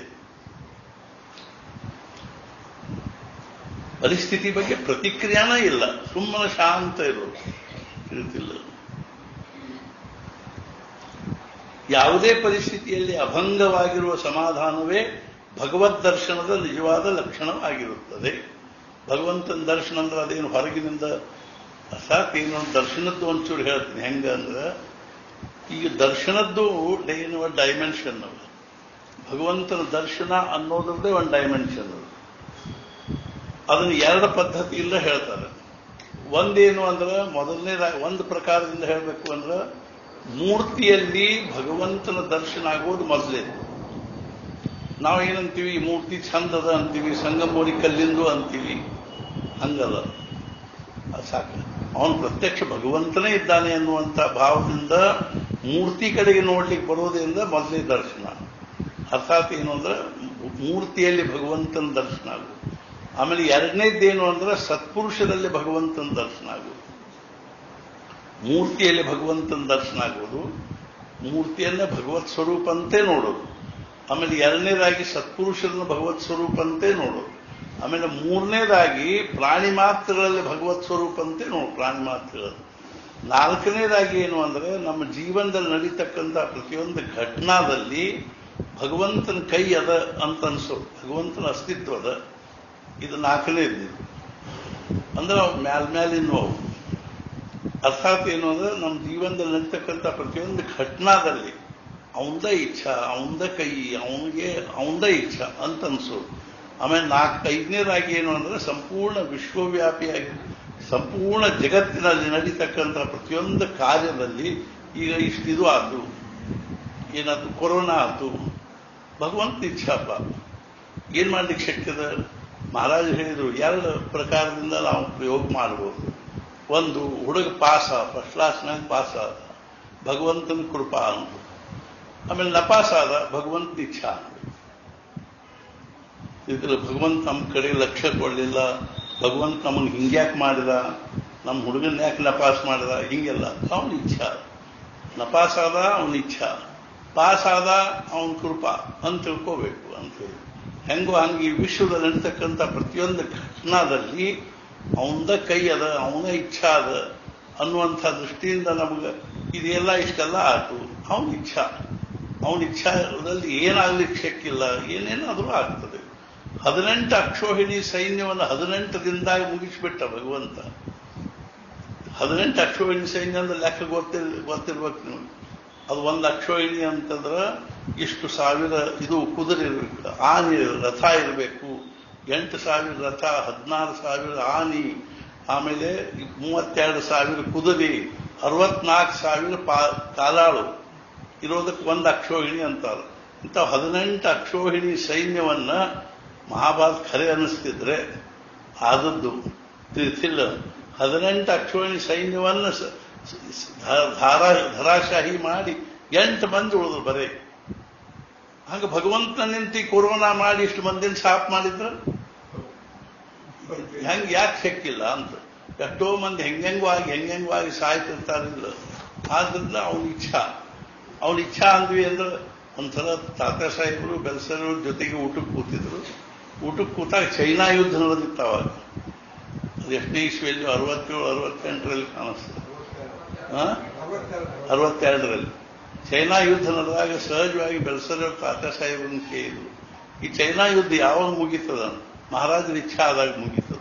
ಪರಿಸ್ಥಿತಿ ಬಗ್ಗೆ ಪ್ರತಿಕ್ರಿಯಾನ ಇಲ್ಲ ಸುಮ್ಮನೆ ಶಾಂತ ಇರೋದು ತಿಳಿತಿಲ್ಲ ಯಾವುದೇ ಪರಿಸ್ಥಿತಿಯಲ್ಲಿ ಅಭಂಗವಾಗಿರುವ ಸಮಾಧಾನವೇ ಭಗವದ್ ದರ್ಶನದ ನಿಜವಾದ ಲಕ್ಷಣವಾಗಿರುತ್ತದೆ ಭಗವಂತನ ದರ್ಶನ ಅಂದ್ರೆ ಅದೇನು ಹೊರಗಿನಿಂದ ಅರ್ಥಾತ್ ಏನು ದರ್ಶನದ್ದು ಒಂಚೂರು ಹೇಳ್ತೀನಿ ಹೆಂಗ ಅಂದ್ರೆ ಈಗ ದರ್ಶನದ್ದು ಏನು ಡೈಮೆನ್ಷನ್ ಅದು ಭಗವಂತನ ದರ್ಶನ ಅನ್ನೋದ್ರದ್ದೇ ಒಂದು ಡೈಮೆನ್ಷನ್ ಅದು ಅದನ್ನು ಎರಡು ಪದ್ಧತಿಯಿಂದ ಹೇಳ್ತಾರೆ ಒಂದೇನು ಅಂದ್ರೆ ಮೊದಲನೇ ಒಂದು ಪ್ರಕಾರದಿಂದ ಹೇಳಬೇಕು ಅಂದ್ರೆ ಮೂರ್ತಿಯಲ್ಲಿ ಭಗವಂತನ ದರ್ಶನ ಆಗೋದು ಮೊದಲೇ ನಾವು ಏನಂತೀವಿ ಈ ಮೂರ್ತಿ ಚಂದದ ಅಂತೀವಿ ಸಂಗಮೋರಿ ಕಲ್ಲಿಂದು ಅಂತೀವಿ ಹಂಗದ ಅದು ಸಾಕು ಅವನು ಪ್ರತ್ಯಕ್ಷ ಭಗವಂತನೇ ಇದ್ದಾನೆ ಅನ್ನುವಂಥ ಭಾವದಿಂದ ಮೂರ್ತಿ ಕಡೆಗೆ ನೋಡ್ಲಿಕ್ಕೆ ಬರೋದ್ರಿಂದ ಮೊದಲೇ ದರ್ಶನ ಅರ್ಥಾತ್ ಏನು ಅಂದ್ರೆ ಮೂರ್ತಿಯಲ್ಲಿ ಭಗವಂತನ ದರ್ಶನ ಆಗೋದು ಆಮೇಲೆ ಎರಡನೇದ್ದೇನು ಅಂದ್ರೆ ಸತ್ಪುರುಷರಲ್ಲಿ ಭಗವಂತನ ದರ್ಶನ ಆಗೋದು ಮೂರ್ತಿಯಲ್ಲಿ ಭಗವಂತನ ದರ್ಶನ ಆಗೋದು ಮೂರ್ತಿಯನ್ನೇ ಭಗವತ್ ಸ್ವರೂಪ ಅಂತೆ ನೋಡೋದು ಆಮೇಲೆ ಎರಡನೇದಾಗಿ ಸತ್ಪುರುಷರನ್ನು ಭಗವತ್ ಸ್ವರೂಪ ಅಂತೆ ನೋಡೋದು ಆಮೇಲೆ ಮೂರನೇದಾಗಿ ಪ್ರಾಣಿ ಮಾತ್ರಗಳಲ್ಲಿ ಭಗವತ್ ಸ್ವರೂಪ ಅಂತೆ ನೋಡು ಪ್ರಾಣಿ ಮಾತ್ರಗಳಲ್ಲಿ ನಾಲ್ಕನೇದಾಗಿ ಏನು ಅಂದ್ರೆ ನಮ್ಮ ಜೀವನದಲ್ಲಿ ನಡೀತಕ್ಕಂಥ ಪ್ರತಿಯೊಂದು ಘಟನಾದಲ್ಲಿ ಭಗವಂತನ ಕೈ ಅದ ಅಂತ ಅನ್ಸೋದು ಭಗವಂತನ ಅಸ್ತಿತ್ವ ಅದ ಇದು ನಾಲ್ಕನೇದು ಇದು ಅಂದ್ರೆ ಅವು ಮ್ಯಾಲ್ ಮ್ಯಾಲಿನ ಅವು ಅರ್ಥಾತ್ ಏನು ಅಂದ್ರೆ ನಮ್ಮ ಜೀವನದಲ್ಲಿ ನಡೀತಕ್ಕಂಥ ಪ್ರತಿಯೊಂದು ಘಟನಾದಲ್ಲಿ ಅವಂದ ಇಚ್ಛಾ ಅವಂದ ಕೈ ಅವನಿಗೆ ಅವಂದ ಇಚ್ಛಾ ಅಂತ ಅನ್ಸೋದು ಆಮೇಲೆ ನಾಲ್ಕು ಐದನೇದಾಗಿ ಏನು ಅಂದ್ರೆ ಸಂಪೂರ್ಣ ವಿಶ್ವವ್ಯಾಪಿಯಾಗಿ ಸಂಪೂರ್ಣ ಜಗತ್ತಿನಲ್ಲಿ ನಡೀತಕ್ಕಂಥ ಪ್ರತಿಯೊಂದು ಕಾರ್ಯದಲ್ಲಿ ಈಗ ಇಷ್ಟು ಇದು ಆತು ಏನಾಯ್ತು ಕೊರೋನಾ ಆತು ಭಗವಂತ ಇಚ್ಛಾಪ ಏನ್ ಮಾಡ್ಲಿಕ್ಕೆ ಶಕ್ಯದ ಮಹಾರಾಜ ಹೇಳಿದ್ರು ಎರಡು ಪ್ರಕಾರದಿಂದ ನಾವು ಪ್ರಯೋಗ ಮಾಡ್ಬೋದು ಒಂದು ಹುಡುಗ ಪಾಸ ಫಸ್ಟ್ ಕ್ಲಾಸ್ನಾಗ ಪಾಸ್ ಆದ ಭಗವಂತನ ಕೃಪಾ ಅಂತ ಆಮೇಲೆ ನಪಾಸಾದ ಭಗವಂತನ ಇಚ್ಛಾ ಅಂತ ಇದ್ರ ಭಗವಂತ ನಮ್ಮ ಕಡೆ ಲಕ್ಷ್ಯ ಕೊಡಲಿಲ್ಲ ಭಗವಂತ ನಮ್ಮನ್ನು ಹಿಂಗ್ಯಾಕೆ ಮಾಡಿದ ನಮ್ಮ ಹುಡುಗನ ಯಾಕೆ ನಪಾಸ್ ಮಾಡಿದ ಹಿಂಗೆಲ್ಲ ಅವನ ಇಚ್ಛಾ ನಪಾಸ್ ಆದ ಅವನ ಇಚ್ಛಾ ಪಾಸ್ ಆದ ಅವನ ಕೃಪಾ ಅಂತ ತಿಳ್ಕೋಬೇಕು ಅಂತ ಹೇಳಿ ಹೆಂಗೋ ಹಂಗೆ ಈ ವಿಶ್ವದಲ್ಲಿ ನಡೀತಕ್ಕಂಥ ಪ್ರತಿಯೊಂದು ಘಟನಾದಲ್ಲಿ ಅವನದ ಕೈ ಅದ ಅವನ ಇಚ್ಛಾ ಅದ ಅನ್ನುವಂಥ ದೃಷ್ಟಿಯಿಂದ ನಮಗೆ ಇದೆಲ್ಲ ಇಷ್ಟೆಲ್ಲ ಆಯ್ತು ಅವನ ಇಚ್ಛಾ ಅವನ ಇಚ್ಛಾದಲ್ಲಿ ಏನಾಗ್ಲಿಕ್ಕೆ ಶಕ್ಕಿಲ್ಲ ಏನೇನಾದರೂ ಆಗ್ತದೆ ಹದಿನೆಂಟು ಅಕ್ಷೋಹಿಣಿ ಸೈನ್ಯವನ್ನು ಹದಿನೆಂಟು ದಿನದಾಗ ಮುಗಿಸ್ಬಿಟ್ಟ ಭಗವಂತ ಹದಿನೆಂಟು ಅಕ್ಷೋಹಿಣಿ ಸೈನ್ಯ ಅಂದ್ರೆ ಲೆಕ್ಕ ಗೊತ್ತಿರ್ ಗೊತ್ತಿರ್ಬೇಕು ನೀವು ಅದು ಒಂದು ಅಕ್ಷೋಹಿಣಿ ಅಂತಂದ್ರೆ ಇಷ್ಟು ಸಾವಿರ ಇದು ಕುದುರೆ ಇರಬೇಕು ಆನೆ ರಥ ಇರಬೇಕು ಎಂಟು ಸಾವಿರ ರಥ ಹದಿನಾರು ಸಾವಿರ ಆನಿ ಆಮೇಲೆ ಮೂವತ್ತೆರಡು ಸಾವಿರ ಕುದುರೆ ಅರವತ್ನಾಲ್ಕು ಸಾವಿರ ಪಾ ಕಾಲಾಳು ಇರೋದಕ್ಕೆ ಒಂದು ಅಕ್ಷೋಹಿಣಿ ಅಂತಾರೆ ಇಂಥ ಹದಿನೆಂಟು ಅಕ್ಷೋಹಿಣಿ ಸೈನ್ಯವನ್ನ ಮಹಾಭಾರತ ಖರೆ ಅನ್ನಿಸ್ತಿದ್ರೆ ಆದದ್ದು ತಿಳಿಸಿಲ್ಲ ಹದಿನೆಂಟು ಅಕ್ಷೋಹಿಣಿ ಸೈನ್ಯವನ್ನ ಸ- ಸ- ಸ- ಧ- ಧಾರಾ ಧರಾಶಾಹಿ ಮಾಡಿ ಎಂಟು ಮಂದಿ ಉಳಿದ್ರು ಬರೇ ಹಾಗೆ ಭಗವಂತ ನಿಂತಿ ಕೊರೋನಾ ಮಾಡಿ ಇಷ್ಟು ಮಂದಿನ ಸಾಪ್ ಮಾಡಿದ್ರ ಹೆಂಗ್ ಯಾಕೆ ಶಕ್ಕಿಲ್ಲ ಅಂತ ಎಷ್ಟೋ ಮಂದಿ ಹೆಂಗೆಂಗೋ ಆಗಿ ಹೆಂಗೆಂಗೋ ಆಗಿ ಸಾಯ್ತಿರ್ತಾರಿಲ್ಲ ಆದ್ರಿಂದ ಅವನ ಇಚ್ಛಾ ಅವನ ಇಚ್ಛಾ ಅಂದ್ವಿ ಅಂದ್ರೆ ಒಂಥರ ತಾತ ಸಾಹೇಬರು ಬೆಲ್ಸರು ಜೊತೆಗೆ ಊಟಕ್ಕೆ ಕೂತಿದ್ರು ಊಟಕ್ಕೆ ಕೂತಾಗ ಚೈನಾ ಯುದ್ಧ ನಡೆದಿತ್ತು ಅವಾಗ ಅದು ಎಷ್ಟನೇ ಇಸ್ವಿಯಲ್ಲಿ ಅರವತ್ತೇಳು ಅರವತ್ತೆಂಟರಲ್ಲಿ ಕಾಣಿಸ್ತದೆ ಹಾ ಅರವತ್ತೆರಡರಲ್ಲಿ ಚೈನಾ ಯುದ್ಧ ನಡೆದಾಗ ಸಹಜವಾಗಿ ಬೆಲ್ಸರ ತಾತ ಸಾಹೇಬರನ್ನ ಕೇಳಿದ್ರು ಈ ಚೈನಾ ಯುದ್ಧ ಯಾವಾಗ ಮುಗೀತದ ಮಹಾರಾಜರ ಇಚ್ಛಾ ಆದಾಗ ಮುಗೀತದ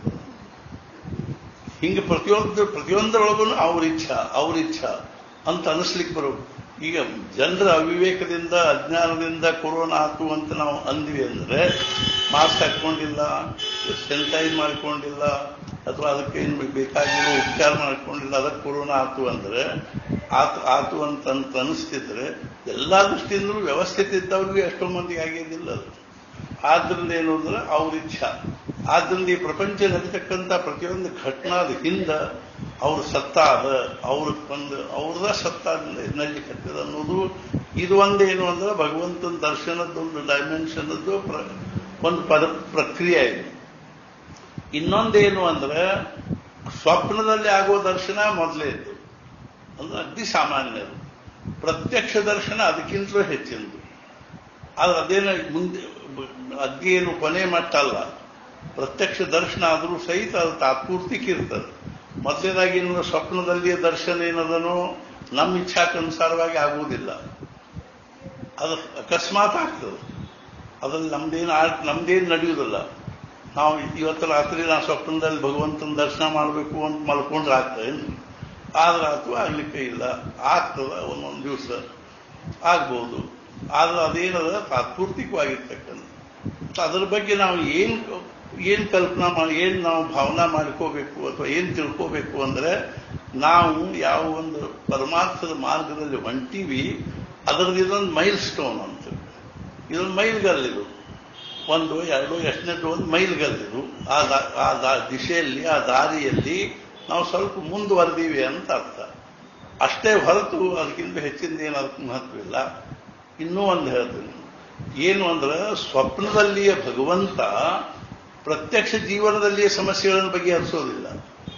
ಹಿಂಗೆ ಪ್ರತಿಯೊಂದು ಪ್ರತಿಯೊಂದರೊಳಗೂ ಅವ್ರ ಇಚ್ಛಾ ಅವ್ರ ಇಚ್ಛಾ ಅಂತ ಅನಿಸ್ಲಿಕ್ಕೆ ಬರೋದು ಈಗ ಜನರ ಅವಿವೇಕದಿಂದ ಅಜ್ಞಾನದಿಂದ ಕೊರೋನಾ ಆತು ಅಂತ ನಾವು ಅಂದ್ವಿ ಅಂದ್ರೆ ಮಾಸ್ಕ್ ಹಾಕೊಂಡಿಲ್ಲ ಸ್ಯಾನಿಟೈಸ್ ಮಾಡ್ಕೊಂಡಿಲ್ಲ ಅಥವಾ ಅದಕ್ಕೆ ಏನು ಬೇಕಾಗಿರೋ ಉಪಚಾರ ಮಾಡ್ಕೊಂಡಿಲ್ಲ ಅದಕ್ಕೆ ಕೊರೋನಾ ಆತು ಅಂದ್ರೆ ಆತು ಆತು ಅಂತ ಅಂತ ಅನಿಸ್ತಿದ್ರೆ ಎಲ್ಲಾ ದೃಷ್ಟಿಯಿಂದಲೂ ವ್ಯವಸ್ಥಿತ ಇದ್ದವ್ರಿಗೂ ಎಷ್ಟೋ ಮಂದಿಗೆ ಆಗಿದ್ದಿಲ್ಲ ಅದು ಆದ್ರಿಂದ ಏನು ಅಂದ್ರೆ ಅವ್ರ ಇಚ್ಛಾ ಆದ್ರಿಂದ ಈ ಪ್ರಪಂಚ ನಡೀತಕ್ಕಂಥ ಪ್ರತಿಯೊಂದು ಘಟನಾದ ಹಿಂದ ಅವ್ರ ಸತ್ತ ಅದ ಅವ್ರ ಒಂದು ಅವ್ರದ ಸತ್ತಾದಿಂದ ನಡೀಲಿಕ್ಕತ್ತದ ಅನ್ನೋದು ಇದು ಒಂದೇನು ಅಂದ್ರೆ ಭಗವಂತನ ದರ್ಶನದೊಂದು ಡೈಮೆನ್ಷನ್ದು ಒಂದು ಪದ ಪ್ರಕ್ರಿಯೆ ಇದೆ ಇನ್ನೊಂದೇನು ಅಂದ್ರೆ ಸ್ವಪ್ನದಲ್ಲಿ ಆಗೋ ದರ್ಶನ ಮೊದಲೇ ಇದ್ದು ಅಂದ್ರೆ ಅತಿ ಸಾಮಾನ್ಯರು ಪ್ರತ್ಯಕ್ಷ ದರ್ಶನ ಅದಕ್ಕಿಂತಲೂ ಹೆಚ್ಚಿನದು ಆದ್ರೆ ಅದೇನು ಮುಂದೆ ಅದೇನು ಕೊನೆ ಮಟ್ಟ ಅಲ್ಲ ಪ್ರತ್ಯಕ್ಷ ದರ್ಶನ ಆದರೂ ಸಹಿತ ಅದು ತಾತ್ಪೂರ್ತಿಕ ಇರ್ತದೆ ಮೊದಲನೇದಾಗಿ ಇನ್ನು ಸ್ವಪ್ನದಲ್ಲಿಯ ದರ್ಶನ ಏನದನೋ ನಮ್ಮ ಇಚ್ಛಾಕ್ಕನುಸಾರವಾಗಿ ಆಗುವುದಿಲ್ಲ ಅದು ಅಕಸ್ಮಾತ್ ಆಗ್ತದೆ ಅದ್ರಲ್ಲಿ ನಮ್ದೇನು ಆ- ನಮ್ದೇನು ನಡೆಯುವುದಿಲ್ಲ ನಾವು ಇವತ್ತು ರಾತ್ರಿ ನಾವು ಸ್ವಪ್ನದಲ್ಲಿ ಭಗವಂತನ ದರ್ಶನ ಮಾಡಬೇಕು ಅಂತ ಮಲ್ಕೊಂಡ್ರೆ ಆಗ್ತದೆ ಆದ್ರೆ ಅಥವಾ ಆಗ್ಲಿಕ್ಕೆ ಇಲ್ಲ ಆಗ್ತದ ಒಂದೊಂದು ದಿವಸ ಆಗ್ಬೋದು ಆದ್ರೆ ಅದೇನದ ತಾತ್ಪೂರ್ತಿಕವಾಗಿರ್ತಕ್ಕಂಥ ಅದ್ರ ಬಗ್ಗೆ ನಾವು ಏನ್ ಏನ್ ಕಲ್ಪನಾ ಮಾಡಿ ಏನ್ ನಾವು ಭಾವನಾ ಮಾಡ್ಕೋಬೇಕು ಅಥವಾ ಏನ್ ತಿಳ್ಕೋಬೇಕು ಅಂದ್ರೆ ನಾವು ಯಾವ ಒಂದು ಪರಮಾರ್ಥದ ಮಾರ್ಗದಲ್ಲಿ ಹೊಂಟೀವಿ ಅದರದ್ದು ಇದೊಂದು ಮೈಲ್ ಸ್ಟೋನ್ ಅಂತ ಇದೊಂದು ಮೈಲ್ಗಲ್ಲಿದು ಒಂದು ಎರಡು ಎಷ್ಟನೇದು ಒಂದು ಮೈಲ್ಗಲ್ಲಿದು ಆ ದಾ- ಆ ದಾ- ದಿಶೆಯಲ್ಲಿ ಆ ದಾರಿಯಲ್ಲಿ ನಾವು ಸ್ವಲ್ಪ ಮುಂದುವರೆದೀವಿ ಅಂತ ಅರ್ಥ ಅಷ್ಟೇ ಹೊರತು ಅದಕ್ಕಿಂತ ಹೆಚ್ಚಿಂದ ಏನು ಅದಕ್ಕೆ ಮಹತ್ವವಿಲ್ಲ ಇನ್ನೂ ಒಂದು ಹೇಳ್ತೀನಿ ಏನು ಅಂದ್ರೆ ಸ್ವಪ್ನದಲ್ಲಿಯ ಭಗವಂತ ಪ್ರತ್ಯಕ್ಷ ಜೀವನದಲ್ಲಿಯ ಸಮಸ್ಯೆಗಳನ್ನು ಬಗೆಹರಿಸೋದಿಲ್ಲ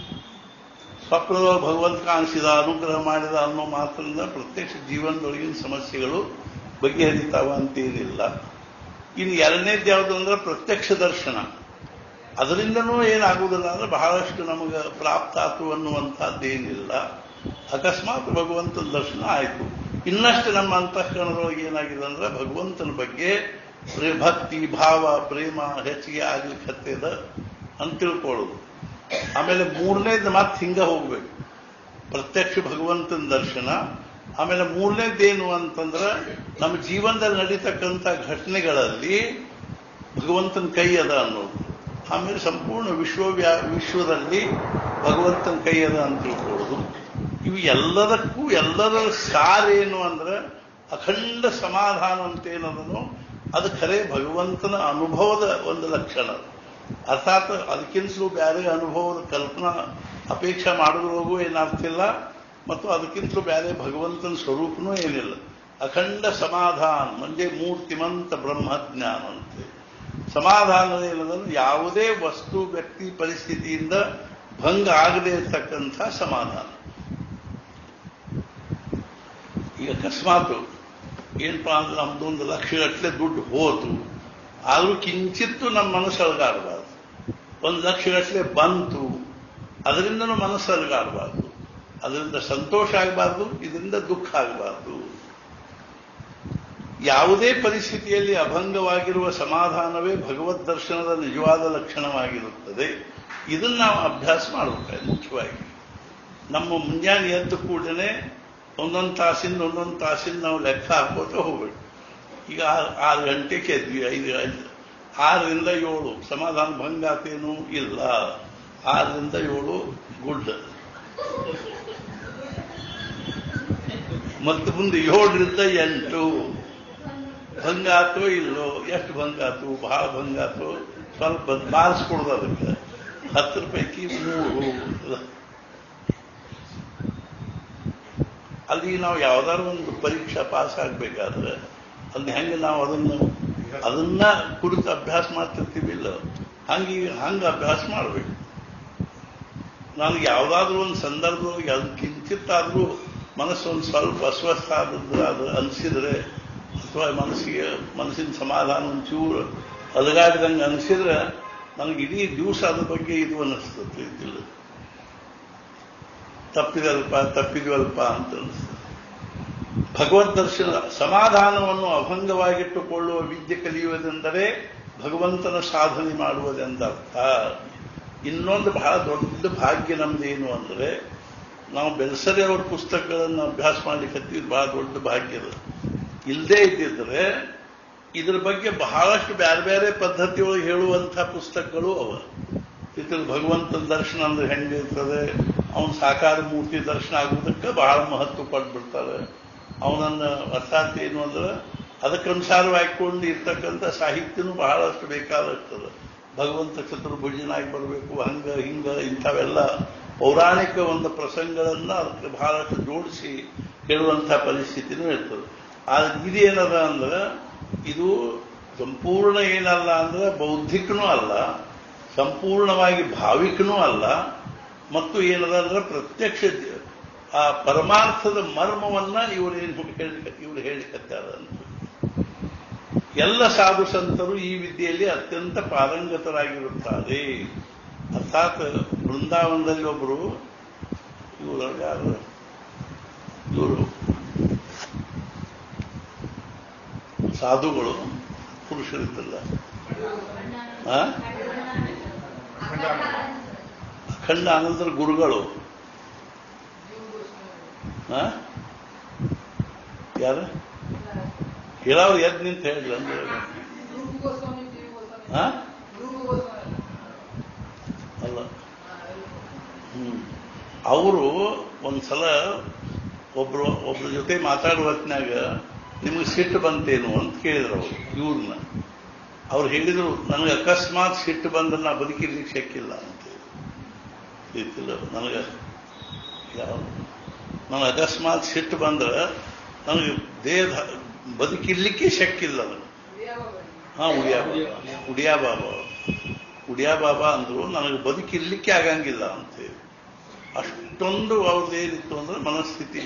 ಸ್ವಪ್ನದೊಳಗೆ ಭಗವಂತ ಕಾಣಿಸಿದ ಅನುಗ್ರಹ ಮಾಡಿದ ಅನ್ನೋ ಮಾತ್ರದಿಂದ ಪ್ರತ್ಯಕ್ಷ ಜೀವನದೊಳಗಿನ ಸಮಸ್ಯೆಗಳು ಬಗೆಹರಿತಾವ ಅಂತೇನಿಲ್ಲ ಇನ್ನು ಎರಡನೇದು ಯಾವುದು ಅಂದ್ರೆ ಪ್ರತ್ಯಕ್ಷ ದರ್ಶನ ಅದರಿಂದನೂ ಏನಾಗುವುದಿಲ್ಲ ಅಂದ್ರೆ ಬಹಳಷ್ಟು ನಮಗೆ ಪ್ರಾಪ್ತ ಆತು ಅನ್ನುವಂಥದ್ದೇನಿಲ್ಲ ಅಕಸ್ಮಾತ್ ಭಗವಂತನ ದರ್ಶನ ಆಯಿತು ಇನ್ನಷ್ಟು ನಮ್ಮ ಅಂತಃಕರಣದೊಳಗೆ ಏನಾಗಿದೆ ಅಂದ್ರೆ ಭಗವಂತನ ಬಗ್ಗೆ ಪ್ರೇ- ಭಕ್ತಿ ಭಾವ ಪ್ರೇಮ ಹೆಚ್ಚಿಗೆ ಆಗ್ಲಿಕ್ಕೆ ಹತ್ತಿದ ಅಂತ ತಿಳ್ಕೊಳ್ಳೋದು ಆಮೇಲೆ ಮೂರನೇದು ಮತ್ತೆ ಹಿಂಗ ಹೋಗ್ಬೇಕು ಪ್ರತ್ಯಕ್ಷ ಭಗವಂತನ ದರ್ಶನ ಆಮೇಲೆ ಮೂರನೇದ್ದೇನು ಅಂತಂದ್ರೆ ನಮ್ಮ ಜೀವನದಲ್ಲಿ ನಡೀತಕ್ಕಂಥ ಘಟನೆಗಳಲ್ಲಿ ಭಗವಂತನ ಕೈ ಅದ ಅನ್ನೋದು ಆಮೇಲೆ ಸಂಪೂರ್ಣ ವಿಶ್ವವ್ಯಾ ವಿಶ್ವದಲ್ಲಿ ಭಗವಂತನ ಕೈ ಅದ ಅಂತ ತಿಳ್ಕೊಳ್ಳೋದು ಇವು ಎಲ್ಲದಕ್ಕೂ ಎಲ್ಲದರ ಸಾರ ಏನು ಅಂದ್ರೆ ಅಖಂಡ ಸಮಾಧಾನ ಅಂತ ಏನದನೋ ಅದು ಖರೆ ಭಗವಂತನ ಅನುಭವದ ಒಂದು ಲಕ್ಷಣ ಅರ್ಥಾತ್ ಅದಕ್ಕಿಂತಲೂ ಬೇರೆ ಅನುಭವದ ಕಲ್ಪನಾ ಅಪೇಕ್ಷೆ ಮಾಡೋದ್ರೊಳಗೂ ಏನರ್ಥ ಇಲ್ಲ ಮತ್ತು ಅದಕ್ಕಿಂತ ಬೇರೆ ಭಗವಂತನ ಸ್ವರೂಪನೂ ಏನಿಲ್ಲ ಅಖಂಡ ಸಮಾಧಾನ म्हणजे ಮೂರ್ತಿಮಂತ ಬ್ರಹ್ಮಜ್ಞಾನ ಅಂತೆ ಸಮಾಧಾನ ಏನದನ್ನು ಯಾವುದೇ ವಸ್ತು ವ್ಯಕ್ತಿ ಪರಿಸ್ಥಿತಿಯಿಂದ ಭಂಗ ಆಗದೆ ಇರತಕ್ಕಂಥ ಸಮಾಧಾನ ಈಗ ಅಕಸ್ಮಾತ್ ಏನಪ್ಪಾ ಅಂದ್ರೆ ನಮ್ದೊಂದು ಲಕ್ಷಗಟ್ಟಲೆ ದುಡ್ಡು ಹೋತು ಆದ್ರೂ ಕಿಂಚಿತ್ತು ನಮ್ಮ ಮನಸ್ಸು ಅಲಗಾಡಬಾರ್ದು ಒಂದು ಲಕ್ಷಗಟ್ಟಲೆ ಬಂತು ಅದರಿಂದನೂ ಮನಸ್ಸು ಅಲಗಾಡಬಾರ್ದು ಅದರಿಂದ ಸಂತೋಷ ಆಗಬಾರ್ದು ಇದರಿಂದ ದುಃಖ ಆಗಬಾರ್ದು ಯಾವುದೇ ಪರಿಸ್ಥಿತಿಯಲ್ಲಿ ಅಭಂಗವಾಗಿರುವ ಸಮಾಧಾನವೇ ಭಗವದ್ ದರ್ಶನದ ನಿಜವಾದ ಲಕ್ಷಣವಾಗಿರುತ್ತದೆ ಇದನ್ನು ನಾವು ಅಭ್ಯಾಸ ಮಾಡಬೇಕಾಗಿ ಮುಖ್ಯವಾಗಿ ನಮ್ಮ ಮುಂಜಾನೆ ಎದ್ದು ಕೂಡಲೇ ಒಂದೊಂದು ತಾಸಿಂದ ಒಂದೊಂದು ತಾಸಿಂದ ನಾವು ಲೆಕ್ಕ ಹಾಕೋತ ಹೋಗ್ಬೇಕು ಈಗ ಆರು ಆರು ಗಂಟೆಗೆ ಎದ್ವಿ ಐದು ಐದು ಆರರಿಂದ ಏಳು ಸಮಾಧಾನ ಭಂಗ ಆತೇನು ಇಲ್ಲ ಆರರಿಂದ ಏಳು ಗುಡ್ ಮತ್ತು ಮುಂದೆ ಏಳರಿಂದ ಎಂಟು ಭಂಗ ಆತೋ ಇಲ್ಲೋ ಎಷ್ಟು ಭಂಗ ಆತು ಬಹಳ ಭಂಗ ಆತು ಸ್ವಲ್ಪ ಬಾರಿಸ್ಕೊಡ್ದು ಅದಕ್ಕೆ ಹತ್ತರ ಪೈಕಿ ಮೂರು ಅಲ್ಲಿ ನಾವು ಯಾವ್ದಾದ್ರು ಒಂದು ಪರೀಕ್ಷಾ ಪಾಸ್ ಆಗ್ಬೇಕಾದ್ರೆ ಅಲ್ಲಿ ಹೆಂಗೆ ನಾವು ಅದನ್ನು ಅದನ್ನ ಕುರಿತು ಅಭ್ಯಾಸ ಮಾಡ್ತಿರ್ತೀವಿ ಇಲ್ಲ ಹಂಗೆ ಹಂಗೆ ಅಭ್ಯಾಸ ಮಾಡಬೇಕು ನನಗೆ ಯಾವುದಾದ್ರೂ ಒಂದು ಸಂದರ್ಭದೊಳಗೆ ಅದು ಕಿಂಚಿತ್ತಾದ್ರೂ ಮನಸ್ಸು ಒಂದು ಸ್ವಲ್ಪ ಅಸ್ವಸ್ಥ ಆದದ್ದು ಅದು ಅನಿಸಿದ್ರೆ ಅಥವಾ ಮನಸ್ಸಿಗೆ ಮನಸ್ಸಿನ ಸಮಾಧಾನ ಒಂಚೂರು ಅಲಗಾಡಿದಂಗೆ ಅನಿಸಿದ್ರೆ ನನಗೆ ಇಡೀ ದಿವಸ ಅದ್ರ ಬಗ್ಗೆ ಇದು ಅನ್ನಿಸ್ತದೆ ಇದಿಲ್ಲ ತಪ್ಪಿದಲ್ಪ ತಪ್ಪಿದ್ವಲ್ಪ ಅಂತ ಅನಿಸ್ತದೆ ಭಗವದ್ ದರ್ಶನ ಸಮಾಧಾನವನ್ನು ಅಭಂಗವಾಗಿಟ್ಟುಕೊಳ್ಳುವ ವಿದ್ಯೆ ಕಲಿಯುವುದೆಂದರೆ ಭಗವಂತನ ಸಾಧನೆ ಮಾಡುವುದೆಂದರ್ಥ ಇನ್ನೊಂದು ಬಹಳ ದೊಡ್ಡ ಭಾಗ್ಯ ನಮ್ದೇನು ಅಂದರೆ ನಾವು ಬೆಲ್ಸರಿ ಅವ್ರ ಪುಸ್ತಕಗಳನ್ನು ಅಭ್ಯಾಸ ಮಾಡ್ಲಿಕ್ಕೆ ಇದು ಬಹಳ ದೊಡ್ಡ ಭಾಗ್ಯದ ಇಲ್ಲದೇ ಇದ್ದಿದ್ರೆ ಇದ್ರ ಬಗ್ಗೆ ಬಹಳಷ್ಟು ಬೇರೆ ಬೇರೆ ಪದ್ಧತಿಯೊಳಗೆ ಹೇಳುವಂಥ ಪುಸ್ತಕಗಳು ಅವ ಇದ್ರ ಭಗವಂತನ ದರ್ಶನ ಅಂದ್ರೆ ಹೆಂಗಿರ್ತದೆ ಅವನ ಸಾಕಾರ ಮೂರ್ತಿ ದರ್ಶನ ಆಗುವುದಕ್ಕೆ ಬಹಳ ಮಹತ್ವ ಕೊಟ್ಬಿಡ್ತಾರೆ ಅವನನ್ನ ಅರ್ಥಾತ್ ಏನು ಅಂದ್ರೆ ಅದಕ್ಕನುಸಾರವಾಗಿಕೊಂಡು ಇರ್ತಕ್ಕಂಥ ಸಾಹಿತ್ಯನೂ ಬಹಳಷ್ಟು ಬೇಕಾದಷ್ಟದ ಭಗವಂತ ಚತುರ್ಭುಜನಾಗಿ ಬರಬೇಕು ಹಂಗ ಹಿಂಗ ಇಂಥವೆಲ್ಲ ಪೌರಾಣಿಕ ಒಂದು ಪ್ರಸಂಗಗಳನ್ನ ಅದಕ್ಕೆ ಬಹಳಷ್ಟು ಜೋಡಿಸಿ ಹೇಳುವಂಥ ಪರಿಸ್ಥಿತಿನೂ ಇರ್ತದೆ ಆದ್ರೆ ಇದೇನದ ಅಂದ್ರೆ ಇದು ಸಂಪೂರ್ಣ ಏನಲ್ಲ ಅಂದ್ರೆ ಬೌದ್ಧಿಕನೂ ಅಲ್ಲ ಸಂಪೂರ್ಣವಾಗಿ ಭಾವಿಕನೂ ಅಲ್ಲ ಮತ್ತು ಏನದ ಅಂದ್ರೆ ಪ್ರತ್ಯಕ್ಷ ಆ ಪರಮಾರ್ಥದ ಮರ್ಮವನ್ನ ಇವರೇನು ಹೇಳಿ ಇವರು ಹೇಳಿಕತ್ತಾರ ಅಂತ ಎಲ್ಲ ಸಾಧು ಸಂತರು ಈ ವಿದ್ಯೆಯಲ್ಲಿ ಅತ್ಯಂತ ಪಾರಂಗತರಾಗಿರುತ್ತಾರೆ ಅರ್ಥಾತ್ ಬೃಂದಾವನದಲ್ಲಿ ಒಬ್ಬರು ಇವರು ಯಾರು ಇವರು ಸಾಧುಗಳು ಪುರುಷರಿದ್ದಲ್ಲ ಆ? ಅಖಂಡ ಆನಂದರ ಗುರುಗಳು ಆ? ಯಾರು ಹೇಳವ್ರು ಎದ್ ನಿಂತ ಹೇಳಿಲ್ಲ ಅಂದ್ರೆ ಆ? ಅಲ್ಲ ಹ್ಮ್ ಅವರು ಒಂದ್ಸಲ ಒಬ್ರು ಒಬ್ರ ಜೊತೆ ಮಾತಾಡುವ ಹೊತ್ನ್ಯಾಗ ನಿಮಗೆ ಸಿಟ್ಟು ಬಂತೇನು ಅಂತ ಕೇಳಿದ್ರು ಅವರು ಇವ್ರನ್ನ ಅವ್ರು ಹೇಳಿದ್ರು ನನಗೆ ಅಕಸ್ಮಾತ್ ಸಿಟ್ಟು ಬಂದ್ರೆ ನಾ ಬದುಕಿರ್ಲಿಕ್ಕೆ ಶಕ್ಕಿಲ್ಲ ಅಂತ ಗೊತ್ತಿಲ್ಲ ನನಗೆ ಯಾವ ನನಗೆ ಅಕಸ್ಮಾತ್ ಸಿಟ್ಟು ಬಂದ್ರೆ ನನಗೆ ದೇಹ ಬದುಕಿರ್ಲಿಕ್ಕೆ ಶಕ್ಕಿಲ್ಲ ನನಗೆ ಹಾ ಉಡಿಯಾ ಬಾಬಾ ಉಡಿಯಾ ಬಾಬಾ ಉಡಿಯಾ ಬಾಬಾ ಅಂದ್ರು ನನಗೆ ಬದುಕಿರ್ಲಿಕ್ಕೆ ಆಗಂಗಿಲ್ಲ ಅಂತೇಳಿ ಅಷ್ಟೊಂದು ಅವ್ರದ್ದೇನಿತ್ತು ಅಂದ್ರೆ ಮನಸ್ಥಿತಿ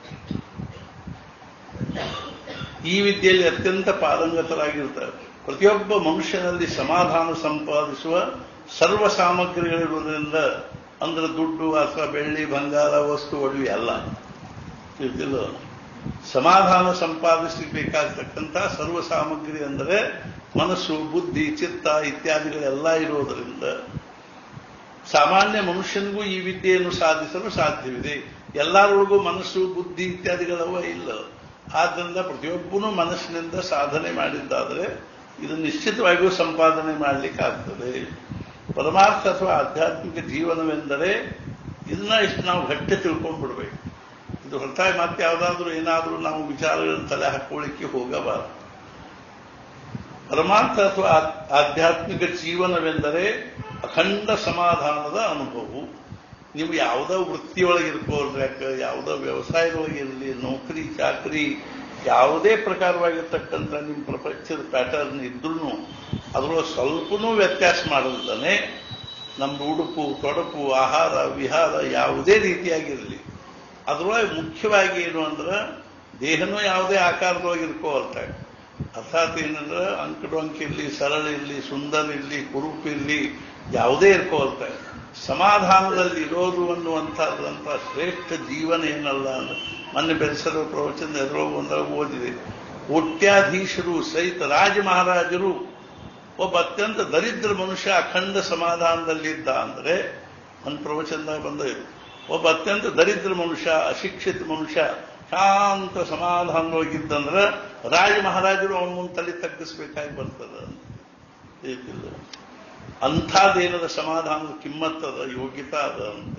ಈ ವಿದ್ಯೆಯಲ್ಲಿ ಅತ್ಯಂತ ಪಾರಂಗತರಾಗಿರ್ತಾರೆ ಪ್ರತಿಯೊಬ್ಬ ಮನುಷ್ಯನಲ್ಲಿ ಸಮಾಧಾನ ಸಂಪಾದಿಸುವ ಸರ್ವ ಸಾಮಗ್ರಿಗಳಿರುವುದರಿಂದ ಅಂದ್ರೆ ದುಡ್ಡು ಅಥವಾ ಬೆಳ್ಳಿ ಬಂಗಾರ ವಸ್ತು ಒಡವಿ ಅಲ್ಲ ತಿಳಿದಿಲ್ಲ ಸಮಾಧಾನ ಸಂಪಾದಿಸಬೇಕಾಗತಕ್ಕಂಥ ಸರ್ವ ಸಾಮಗ್ರಿ ಅಂದರೆ ಮನಸ್ಸು ಬುದ್ಧಿ ಚಿತ್ತ ಇತ್ಯಾದಿಗಳೆಲ್ಲ ಇರೋದರಿಂದ ಸಾಮಾನ್ಯ ಮನುಷ್ಯನಿಗೂ ಈ ವಿದ್ಯೆಯನ್ನು ಸಾಧಿಸಲು ಸಾಧ್ಯವಿದೆ ಎಲ್ಲರೊಳಗೂ ಮನಸ್ಸು ಬುದ್ಧಿ ಇತ್ಯಾದಿಗಳವ ಇಲ್ಲ ಆದ್ದರಿಂದ ಪ್ರತಿಯೊಬ್ಬನೂ ಮನಸ್ಸಿನಿಂದ ಸಾಧನೆ ಮಾಡಿದ್ದಾದರೆ ಇದು ನಿಶ್ಚಿತವಾಗಿಯೂ ಸಂಪಾದನೆ ಮಾಡಲಿಕ್ಕಾಗ್ತದೆ ಪರಮಾರ್ಥ ಅಥವಾ ಆಧ್ಯಾತ್ಮಿಕ ಜೀವನವೆಂದರೆ ಇದನ್ನ ಇಷ್ಟು ನಾವು ಗಟ್ಟಿ ತಿಳ್ಕೊಂಡ್ಬಿಡ್ಬೇಕು ಇದು ಹೊರತಾಗಿ ಮತ್ತೆ ಯಾವುದಾದ್ರೂ ಏನಾದರೂ ನಾವು ವಿಚಾರಗಳನ್ನು ತಲೆ ಹಾಕೊಳ್ಳಿಕ್ಕೆ ಹೋಗಬಾರದು ಪರಮಾರ್ಥ ಅಥವಾ ಆಧ್ಯಾತ್ಮಿಕ ಜೀವನವೆಂದರೆ ಅಖಂಡ ಸಮಾಧಾನದ ಅನುಭವ ನೀವು ಯಾವುದೋ ವೃತ್ತಿಯೊಳಗೆ ಇರ್ಕೋಲ್ರಿ ಯಾಕೆ ಯಾವುದೋ ವ್ಯವಸಾಯದೊಳಗೆ ಇರಲಿ ನೌಕರಿ ಚಾಕರಿ ಯಾವುದೇ ಪ್ರಕಾರವಾಗಿರ್ತಕ್ಕಂಥ ನಿಮ್ಮ ಪ್ರಪಂಚದ ಪ್ಯಾಟರ್ನ್ ಇದ್ರೂ ಅದರೊಳಗೆ ಸ್ವಲ್ಪನೂ ವ್ಯತ್ಯಾಸ ಮಾಡಲ್ದಾನೆ ನಮ್ಮ ಉಡುಪು ತೊಡಪು ಆಹಾರ ವಿಹಾರ ಯಾವುದೇ ರೀತಿಯಾಗಿರಲಿ ಅದರೊಳಗೆ ಮುಖ್ಯವಾಗಿ ಏನು ಅಂದ್ರೆ ದೇಹನೂ ಯಾವುದೇ ಆಕಾರದೊಳಗೆ ಇರ್ಕೋವಲ್ತ ಅರ್ಥಾತ್ ಏನಂದ್ರೆ ಅಂಕಡೊಂಕ್ ಇರಲಿ ಸರಳ ಇರಲಿ ಸುಂದರ ಇರಲಿ ಕುರುಪು ಇರಲಿ ಯಾವುದೇ ಇರ್ಕೋವಲ್ತ ಸಮಾಧಾನದಲ್ಲಿ ಇರೋದು ಅನ್ನುವಂಥದ್ದಂಥ ಶ್ರೇಷ್ಠ ಜೀವನ ಏನಲ್ಲ ಅಂದ್ರೆ ಮೊನ್ನೆ ಬೆಳೆಸಲು ಪ್ರವಚನ ಎದುರೋ ಒಂದಾಗ ಓದಿದೆ ಕೋಟ್ಯಾಧೀಶರು ಸಹಿತ ರಾಜ ಮಹಾರಾಜರು ಒಬ್ಬ ಅತ್ಯಂತ ದರಿದ್ರ ಮನುಷ್ಯ ಅಖಂಡ ಸಮಾಧಾನದಲ್ಲಿದ್ದ ಅಂದ್ರೆ ನನ್ನ ಪ್ರವಚನದಾಗ ಬಂದ ಒಬ್ಬ ಅತ್ಯಂತ ದರಿದ್ರ ಮನುಷ್ಯ ಅಶಿಕ್ಷಿತ ಮನುಷ್ಯ ಶಾಂತ ಸಮಾಧಾನವಾಗಿದ್ದಂದ್ರೆ ರಾಜ ಮಹಾರಾಜರು ಅವನ ಮುಂದೆ ತಲೆ ತಗ್ಗಿಸ್ಬೇಕಾಗಿ ಬರ್ತದ ಏಕಿಲ್ಲ ಅಂಥದ್ದೇನದ ಸಮಾಧಾನದ ಕಿಮ್ಮತ್ತದ ಯೋಗ್ಯತಾ ಅದ ಅಂತ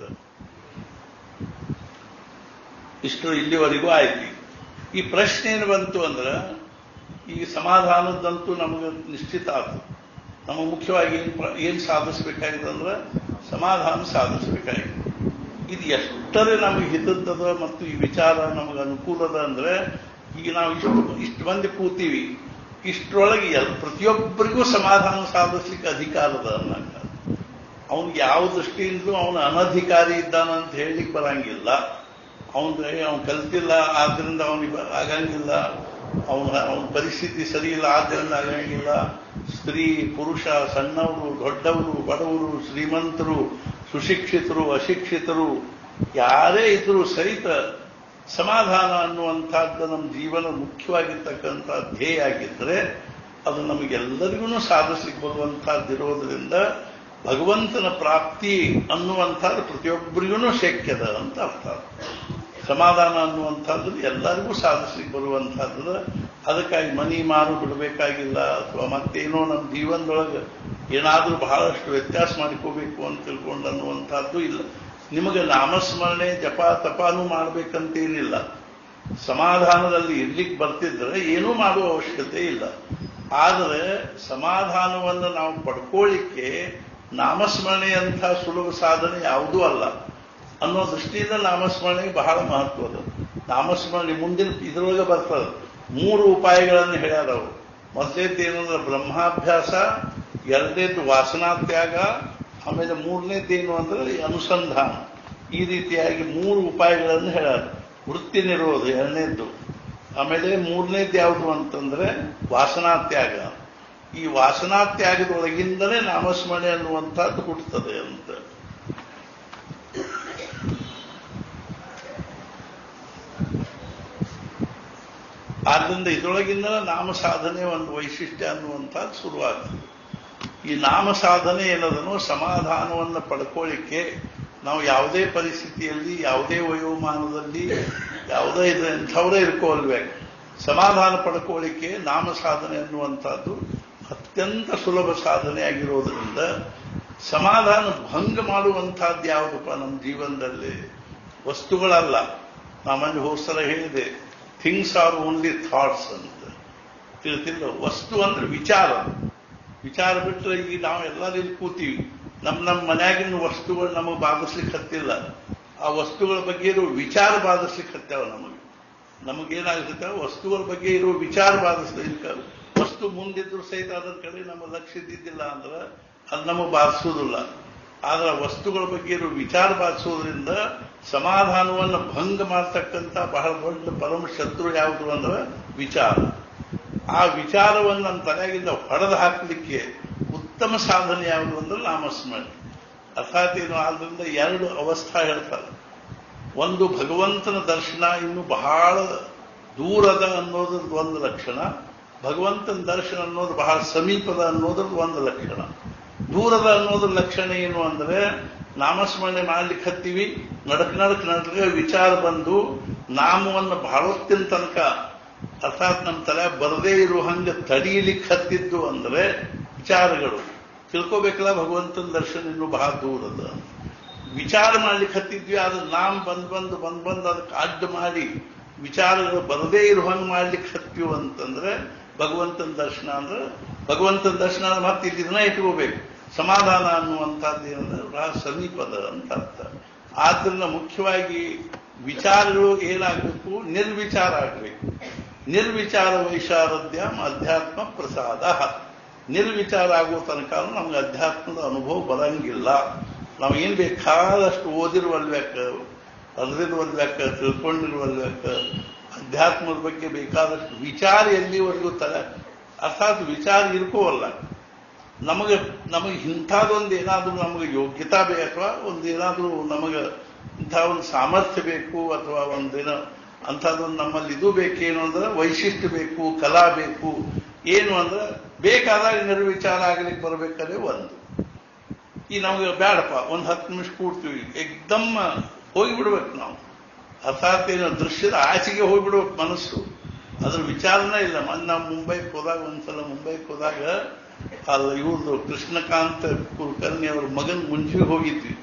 ಇಷ್ಟು ಇಲ್ಲಿವರೆಗೂ ಆಯ್ತು ಈ ಪ್ರಶ್ನೆ ಏನು ಬಂತು ಅಂದ್ರೆ ಈ ಸಮಾಧಾನದಂತೂ ನಮಗೆ ನಿಶ್ಚಿತ ಆಯ್ತು ನಮಗೆ ಮುಖ್ಯವಾಗಿ ಏನು ಏನು ಸಾಧಿಸಬೇಕಾಗಿದೆ ಅಂದ್ರೆ ಸಮಾಧಾನ ಸಾಧಿಸಬೇಕಾಗಿದೆ ಇದು ಎಷ್ಟರೇ ನಮಗೆ ಹಿತದ್ದದ ಮತ್ತು ಈ ವಿಚಾರ ನಮಗೆ ಅನುಕೂಲದ ಅಂದ್ರೆ ಈಗ ನಾವು ಇಷ್ಟು ಇಷ್ಟು ಮಂದಿ ಕೂತೀವಿ ಇಷ್ಟರೊಳಗೆ ಎಲ್ ಪ್ರತಿಯೊಬ್ಬರಿಗೂ ಸಮಾಧಾನ ಸಾಧಿಸ್ಲಿಕ್ಕೆ ಅಧಿಕಾರದ ಅನ್ನಂಗ ಅವನಿಗೆ ಯಾವ ದೃಷ್ಟಿಯಿಂದಲೂ ಅವನು ಅನಧಿಕಾರಿ ಇದ್ದಾನಂತ ಹೇಳಲಿಕ್ಕೆ ಬರಂಗಿಲ್ಲ ಅವನ ಅವನು ಕಲ್ತಿಲ್ಲ ಆದ್ರಿಂದ ಅವನಿಗೆ ಆಗಂಗಿಲ್ಲ ಅವನ ಅವನ ಪರಿಸ್ಥಿತಿ ಸರಿ ಇಲ್ಲ ಆದ್ದರಿಂದ ಆಗಂಗಿಲ್ಲ ಸ್ತ್ರೀ ಪುರುಷ ಸಣ್ಣವರು ದೊಡ್ಡವರು ಬಡವರು ಶ್ರೀಮಂತರು ಸುಶಿಕ್ಷಿತರು ಅಶಿಕ್ಷಿತರು ಯಾರೇ ಇದ್ರೂ ಸಹಿತ ಸಮಾಧಾನ ಅನ್ನುವಂಥದ್ದು ನಮ್ಮ ಜೀವನ ಮುಖ್ಯವಾಗಿರ್ತಕ್ಕಂಥ ಧ್ಯೇಯ ಆಗಿದ್ದರೆ ಅದು ನಮಗೆಲ್ಲರಿಗೂ ಸಾಧಿಸ್ಲಿಕ್ಕೆ ಬರುವಂತಹದ್ದಿರೋದ್ರಿಂದ ಭಗವಂತನ ಪ್ರಾಪ್ತಿ ಅನ್ನುವಂಥದ್ದು ಪ್ರತಿಯೊಬ್ಬರಿಗೂ ಶಕ್ಯದ ಅಂತ ಅರ್ಥ ಸಮಾಧಾನ ಅನ್ನುವಂಥದ್ದು ಎಲ್ಲರಿಗೂ ಸಾಧಿಸ್ಲಿಕ್ಕೆ ಬರುವಂಥದ್ದು ಅದಕ್ಕಾಗಿ ಮನಿ ಮಾರು ಬಿಡಬೇಕಾಗಿಲ್ಲ ಅಥವಾ ಮತ್ತೇನೋ ನಮ್ಮ ಜೀವನದೊಳಗೆ ಏನಾದರೂ ಬಹಳಷ್ಟು ವ್ಯತ್ಯಾಸ ಮಾಡಿಕೋಬೇಕು ಅಂತ ತಿಳ್ಕೊಂಡು ಅನ್ನುವಂಥದ್ದು ಇಲ್ಲ ನಿಮಗೆ ನಾಮಸ್ಮರಣೆ ಜಪ ತಪಾನು ಮಾಡಬೇಕಂತೇನಿಲ್ಲ ಸಮಾಧಾನದಲ್ಲಿ ಇರ್ಲಿಕ್ಕೆ ಬರ್ತಿದ್ರೆ ಏನೂ ಮಾಡುವ ಅವಶ್ಯಕತೆ ಇಲ್ಲ ಆದರೆ ಸಮಾಧಾನವನ್ನು ನಾವು ಪಡ್ಕೊಳ್ಳಿಕ್ಕೆ ನಾಮಸ್ಮರಣೆಯಂಥ ಸುಲಭ ಸಾಧನೆ ಯಾವುದೂ ಅಲ್ಲ ಅನ್ನೋ ದೃಷ್ಟಿಯಿಂದ ನಾಮಸ್ಮರಣೆಗೆ ಬಹಳ ಮಹತ್ವದ ನಾಮಸ್ಮರಣೆ ಮುಂದಿನ ಇದರೊಳಗೆ ಬರ್ತದೆ ಮೂರು ಉಪಾಯಗಳನ್ನು ಹೇಳ್ಯಾರ ಅವರು ಮೊದಲೇದ್ದು ಏನಂದ್ರೆ ಬ್ರಹ್ಮಾಭ್ಯಾಸ ಎರಡನೇದ್ದು ವಾಸನಾತ್ಯಾಗ ಆಮೇಲೆ ಮೂರನೇದ್ದೇನು ಅಂದ್ರೆ ಅನುಸಂಧಾನ ಈ ರೀತಿಯಾಗಿ ಮೂರು ಉಪಾಯಗಳನ್ನು ಹೇಳ್ಯಾರ ವೃತ್ತಿ ನಿರೋಧ ಎರಡನೇದ್ದು ಆಮೇಲೆ ಮೂರನೇದ್ದು ಯಾವುದು ಅಂತಂದ್ರೆ ವಾಸನಾತ್ಯಾಗ ಈ ವಾಸನಾತ್ಯಾಗದೊಳಗಿಂದಲೇ ನಾಮಸ್ಮರಣೆ ಅನ್ನುವಂಥದ್ದು ಹುಟ್ಟುತ್ತದೆ ಅಂತ ಆದ್ದರಿಂದ ಇದರೊಳಗಿಂದ ನಾಮ ಸಾಧನೆ ಒಂದು ವೈಶಿಷ್ಟ್ಯ ಅನ್ನುವಂಥದ್ದು ಶುರುವಾಗ್ತದೆ ಈ ನಾಮ ಸಾಧನೆ ಏನದನೋ ಸಮಾಧಾನವನ್ನು ಪಡ್ಕೊಳ್ಳಿಕ್ಕೆ ನಾವು ಯಾವುದೇ ಪರಿಸ್ಥಿತಿಯಲ್ಲಿ ಯಾವುದೇ ವಯೋಮಾನದಲ್ಲಿ ಯಾವುದೇ ಇದು ಎಂಥವರೇ ಇರ್ಕೋಲ್ಬೇಕು ಸಮಾಧಾನ ಪಡ್ಕೊಳ್ಳಿಕ್ಕೆ ನಾಮ ಸಾಧನೆ ಅನ್ನುವಂಥದ್ದು ಅತ್ಯಂತ ಸುಲಭ ಸಾಧನೆ ಆಗಿರೋದ್ರಿಂದ ಸಮಾಧಾನ ಭಂಗ ಮಾಡುವಂಥದ್ದು ಯಾವುದಪ್ಪ ನಮ್ಮ ಜೀವನದಲ್ಲಿ ವಸ್ತುಗಳಲ್ಲ ನಮ್ಮಲ್ಲಿ ಹೋಸಲ ಹೇಳಿದೆ ಥಿಂಗ್ಸ್ ಆರ್ ಓನ್ಲಿ ಥಾಟ್ಸ್ ಅಂತ ತಿಳ್ತಿಲ್ಲ ವಸ್ತು ಅಂದ್ರೆ ವಿಚಾರ ವಿಚಾರ ಬಿಟ್ಟರೆ ಈಗ ನಾವು ಎಲ್ಲರೂ ಇಲ್ಲಿ ಕೂತೀವಿ ನಮ್ಮ ನಮ್ಮ ಮನ್ಯಾಗಿನ ವಸ್ತುಗಳು ನಮಗೆ ಬಾಧಿಸ್ಲಿಕ್ಕೆ ಹತ್ತಿಲ್ಲ ಆ ವಸ್ತುಗಳ ಬಗ್ಗೆ ಇರೋ ವಿಚಾರ ಬಾಧಿಸ್ಲಿಕ್ಕೆ ಹತ್ತಾವ ನಮಗೆ ನಮಗೇನಾಗುತ್ತೆ ವಸ್ತುಗಳ ಬಗ್ಗೆ ಇರೋ ವಿಚಾರ ಬಾಧಿಸ್ಲಿಕ್ಕೆ ವಸ್ತು ಮುಂದಿದ್ರು ಸಹಿತ ಅದರ ಕಡೆ ನಮ್ಮ ಲಕ್ಷ್ಯ ಇದ್ದಿದ್ದಿಲ್ಲ ಅಂದ್ರೆ ಅದು ನಮಗೆ ಬಾಧಿಸೋದಿಲ್ಲ ಆದ್ರೆ ವಸ್ತುಗಳ ಬಗ್ಗೆ ಇರೋ ವಿಚಾರ ಬಾಧಿಸೋದ್ರಿಂದ ಸಮಾಧಾನವನ್ನು ಭಂಗ ಮಾಡ್ತಕ್ಕಂಥ ಬಹಳ ದೊಡ್ಡ ಪರಮ ಶತ್ರು ಯಾವುದು ಅಂದ್ರೆ ವಿಚಾರ ಆ ವಿಚಾರವನ್ನು ನಮ್ಮ ತಲೆಯಾಗಿಂದ ಹೊಡೆದು ಹಾಕಲಿಕ್ಕೆ ಉತ್ತಮ ಸಾಧನೆ ಯಾವುದು ಅಂದ್ರೆ ನಾಮಸ್ಮರಣೆ ಅರ್ಥಾತ್ ಏನು ಆದ್ರಿಂದ ಎರಡು ಅವಸ್ಥಾ ಹೇಳ್ತಾರೆ ಒಂದು ಭಗವಂತನ ದರ್ಶನ ಇನ್ನು ಬಹಳ ದೂರದ ಅನ್ನೋದ್ರದ್ದು ಒಂದು ಲಕ್ಷಣ ಭಗವಂತನ ದರ್ಶನ ಅನ್ನೋದು ಬಹಳ ಸಮೀಪದ ಅನ್ನೋದ್ರದ್ದು ಒಂದು ಲಕ್ಷಣ ದೂರದ ಅನ್ನೋದ್ರ ಲಕ್ಷಣ ಏನು ಅಂದ್ರೆ ನಾಮಸ್ಮರಣೆ ಮಾಡ್ಲಿಕ್ಕೆ ಹತ್ತೀವಿ ನಡಕ್ ನಡಕ್ ನಡಕ ವಿಚಾರ ಬಂದು ನಾಮವನ್ನು ಬಹಳೊತ್ತಿನ ತನಕ ಅರ್ಥಾತ್ ನಮ್ಮ ತಲೆ ಬರದೇ ಇರುವ ಹಂಗೆ ತಡೀಲಿಕ್ಕೆ ಹತ್ತಿದ್ದು ಅಂದ್ರೆ ವಿಚಾರಗಳು ತಿಳ್ಕೋಬೇಕಲ್ಲ ಭಗವಂತನ ದರ್ಶನ ಇನ್ನು ಬಹಳ ದೂರದ ವಿಚಾರ ಮಾಡ್ಲಿಕ್ಕೆ ಹತ್ತಿದ್ವಿ ಆದ್ರೆ ನಾಮ್ ಬಂದ್ ಬಂದು ಬಂದ್ ಬಂದು ಅದಕ್ಕೆ ಅಡ್ಡ ಮಾಡಿ ವಿಚಾರಗಳು ಬರದೇ ಇರುವ ಹಂಗೆ ಮಾಡ್ಲಿಕ್ಕೆ ಹತ್ತೀವಿ ಅಂತಂದ್ರೆ ಭಗವಂತನ ದರ್ಶನ ಅಂದ್ರೆ ಭಗವಂತನ ದರ್ಶನ ಮತ್ತೆ ಇದನ್ನ ಇಟ್ಕೋಬೇಕು ಸಮಾಧಾನ ಅನ್ನುವಂಥದ್ದು ಏನಂದ್ರೆ ಬಹಳ ಸಮೀಪದ ಅಂತ ಅರ್ಥ ಆದ್ರಿಂದ ಮುಖ್ಯವಾಗಿ ವಿಚಾರಗಳು ಏನಾಗಬೇಕು ನಿರ್ವಿಚಾರ ಆಗಬೇಕು ನಿರ್ವಿಚಾರ ವೈಶಾರದ್ಯ ಅಧ್ಯಾತ್ಮ ಪ್ರಸಾದ ನಿರ್ವಿಚಾರ ಆಗೋ ತನಕ ನಮ್ಗೆ ಅಧ್ಯಾತ್ಮದ ಅನುಭವ ಬರಂಗಿಲ್ಲ ನಾವು ಏನ್ ಬೇಕಾದಷ್ಟು ಓದಿರುವಲ್ಬೇಕ ಅದ್ರಿರುವಲ್ಬೇಕ ತಿಳ್ಕೊಂಡಿರುವಲ್ಬೇಕ ಅಧ್ಯಾತ್ಮದ ಬಗ್ಗೆ ಬೇಕಾದಷ್ಟು ವಿಚಾರ ಎಲ್ಲಿವರೆಗೂ ತಲೆ ಅರ್ಥಾತ್ ವಿಚಾರ ಇರ್ಕೋವಲ್ಲ ನಮಗೆ ನಮಗೆ ಇಂಥದ್ದೊಂದು ಏನಾದರೂ ನಮಗೆ ಯೋಗ್ಯತಾ ಬೇಕು ಅಥವಾ ಒಂದು ಏನಾದರೂ ನಮಗೆ ಇಂಥ ಒಂದು ಸಾಮರ್ಥ್ಯ ಬೇಕು ಅಥವಾ ಒಂದೇನೋ ಅಂಥದ್ದೊಂದು ನಮ್ಮಲ್ಲಿ ಇದು ಬೇಕೇನು ಅಂದ್ರೆ ವೈಶಿಷ್ಟ್ಯ ಬೇಕು ಕಲಾ ಬೇಕು ಏನು ಅಂದ್ರೆ ಬೇಕಾದಾಗ ನಿರ್ವಿಚಾರ ಆಗ್ಲಿಕ್ಕೆ ಬರ್ಬೇಕಾದ್ರೆ ಒಂದು ಈ ನಮಗೆ ಬೇಡಪ್ಪ ಒಂದು ಹತ್ತು ನಿಮಿಷ ಕೂಡ್ತೀವಿ ಎಕ್ದಮ್ ಹೋಗಿಬಿಡ್ಬೇಕು ನಾವು ಅರ್ಥಾತ್ ಏನು ದೃಶ್ಯದ ಆಚೆಗೆ ಹೋಗ್ಬಿಡ್ಬೇಕು ಮನಸ್ಸು ಅದ್ರ ವಿಚಾರನೇ ಇಲ್ಲ ಮೊನ್ನೆ ನಾವು ಮುಂಬೈಗೆ ಹೋದಾಗ ಒಂದ್ಸಲ ಮುಂಬೈಗೆ ಹೋದಾಗ ಅಲ್ಲ ಇವ್ರದ್ದು ಕೃಷ್ಣಕಾಂತ್ ಕುಲಕರ್ಣಿ ಅವ್ರ ಮಗನ ಮುಂಚೆ ಹೋಗಿದ್ವಿ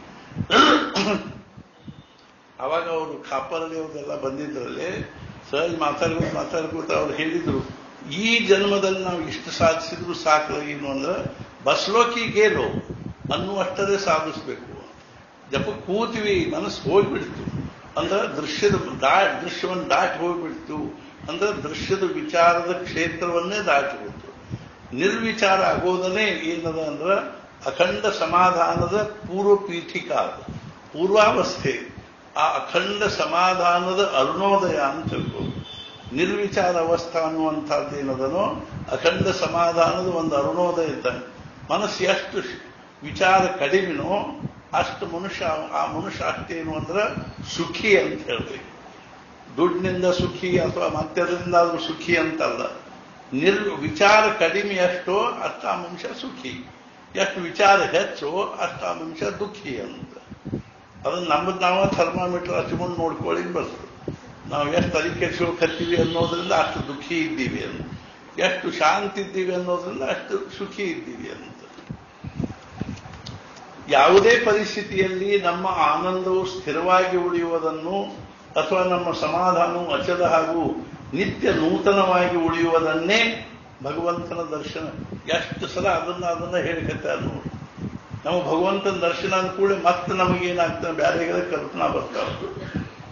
ಅವಾಗ ಅವರು ಕಾಪರಲ್ಲಿ ಅವ್ರದೆಲ್ಲ ಬಂದಿದ್ರಲ್ಲಿ ಸಹಜ ಮಾತಾಡ್ಕೊಂಡು ಮಾತಾಡ್ಕೊತ ಅವ್ರು ಹೇಳಿದ್ರು ಈ ಜನ್ಮದಲ್ಲಿ ನಾವು ಇಷ್ಟು ಸಾಧಿಸಿದ್ರು ಸಾಕು ಏನು ಅಂದ್ರೆ ಬಸ್ಲೋಕಿಗೇನು ಅನ್ನುವಷ್ಟದೇ ಸಾಧಿಸ್ಬೇಕು ಜಪ ಕೂತೀವಿ ಮನಸ್ಸು ಹೋಗ್ಬಿಡ್ತು ಅಂದ್ರೆ ದೃಶ್ಯದ ದಾ ದೃಶ್ಯವನ್ನು ದಾಟಿ ಹೋಗ್ಬಿಡ್ತು ಅಂದ್ರೆ ದೃಶ್ಯದ ವಿಚಾರದ ಕ್ಷೇತ್ರವನ್ನೇ ದಾಟಿ ಹೋಯ್ತು ನಿರ್ವಿಚಾರ ಆಗೋದನ್ನೇ ಏನದ ಅಂದ್ರೆ ಅಖಂಡ ಸಮಾಧಾನದ ಪೂರ್ವ ಪೀಠಿಕ ಅದು ಪೂರ್ವಾವಸ್ಥೆ ಆ ಅಖಂಡ ಸಮಾಧಾನದ ಅರುಣೋದಯ ಅಂತ ತಿಳ್ಕೊಂಡು ನಿರ್ವಿಚಾರ ಅವಸ್ಥಾ ಅನ್ನುವಂಥದ್ದು ಏನದನೋ ಅಖಂಡ ಸಮಾಧಾನದ ಒಂದು ಅರುಣೋದಯ ಇದ್ದಂಗೆ ಮನಸ್ಸು ಎಷ್ಟು ವಿಚಾರ ಕಡಿಮೆನೋ ಅಷ್ಟು ಮನುಷ್ಯ ಆ ಮನುಷ್ಯ ಅಷ್ಟೇನು ಅಂದ್ರೆ ಸುಖಿ ಅಂತ ಹೇಳ್ತೀವಿ ದುಡ್ಡಿನಿಂದ ಸುಖಿ ಅಥವಾ ಮತ್ತದರಿಂದ ಆದ್ರೂ ಸುಖಿ ಅಂತಲ್ಲ ನಿರ್ ವಿಚಾರ ಕಡಿಮೆ ಎಷ್ಟೋ ಅಷ್ಟ ಆ ಮನುಷ್ಯ ಸುಖಿ ಎಷ್ಟು ವಿಚಾರ ಹೆಚ್ಚು ಅಷ್ಟ ಆ ಮನುಷ್ಯ ದುಃಖಿ ಅಂತ ಅದನ್ನ ನಮ್ಮದು ನಾವು ಥರ್ಮಾಮೀಟರ್ ಹಚ್ಕೊಂಡು ನೋಡ್ಕೊಳ್ಳಿ ಬರ್ತದೆ ನಾವು ಎಷ್ಟು ತಲೆ ಕೆಡಿಸ್ಕೊಳ್ಕತ್ತೀವಿ ಅನ್ನೋದ್ರಿಂದ ಅಷ್ಟು ದುಃಖಿ ಇದ್ದೀವಿ ಅಂತ ಎಷ್ಟು ಶಾಂತಿ ಇದ್ದೀವಿ ಅನ್ನೋದ್ರಿಂದ ಅಷ್ಟು ಸುಖಿ ಇದ್ದೀವಿ ಅಂತ ಯಾವುದೇ ಪರಿಸ್ಥಿತಿಯಲ್ಲಿ ನಮ್ಮ ಆನಂದವು ಸ್ಥಿರವಾಗಿ ಉಳಿಯುವುದನ್ನು ಅಥವಾ ನಮ್ಮ ಸಮಾಧಾನವು ಅಚಲ ಹಾಗೂ ನಿತ್ಯ ನೂತನವಾಗಿ ಉಳಿಯುವುದನ್ನೇ ಭಗವಂತನ ದರ್ಶನ ಎಷ್ಟು ಸಲ ಅದನ್ನ ಅದನ್ನ ಹೇಳಿಕತ್ತಾರೆ ನೋಡಿ ನಮ್ಮ ಭಗವಂತನ ದರ್ಶನ ಅಂದ ಕೂಡಲೇ ಮತ್ತೆ ನಮಗೇನಾಗ್ತದೆ ಬೇರೆಗಳ ಕಲ್ಪನಾ ಬರ್ತಾ ಉಂಟು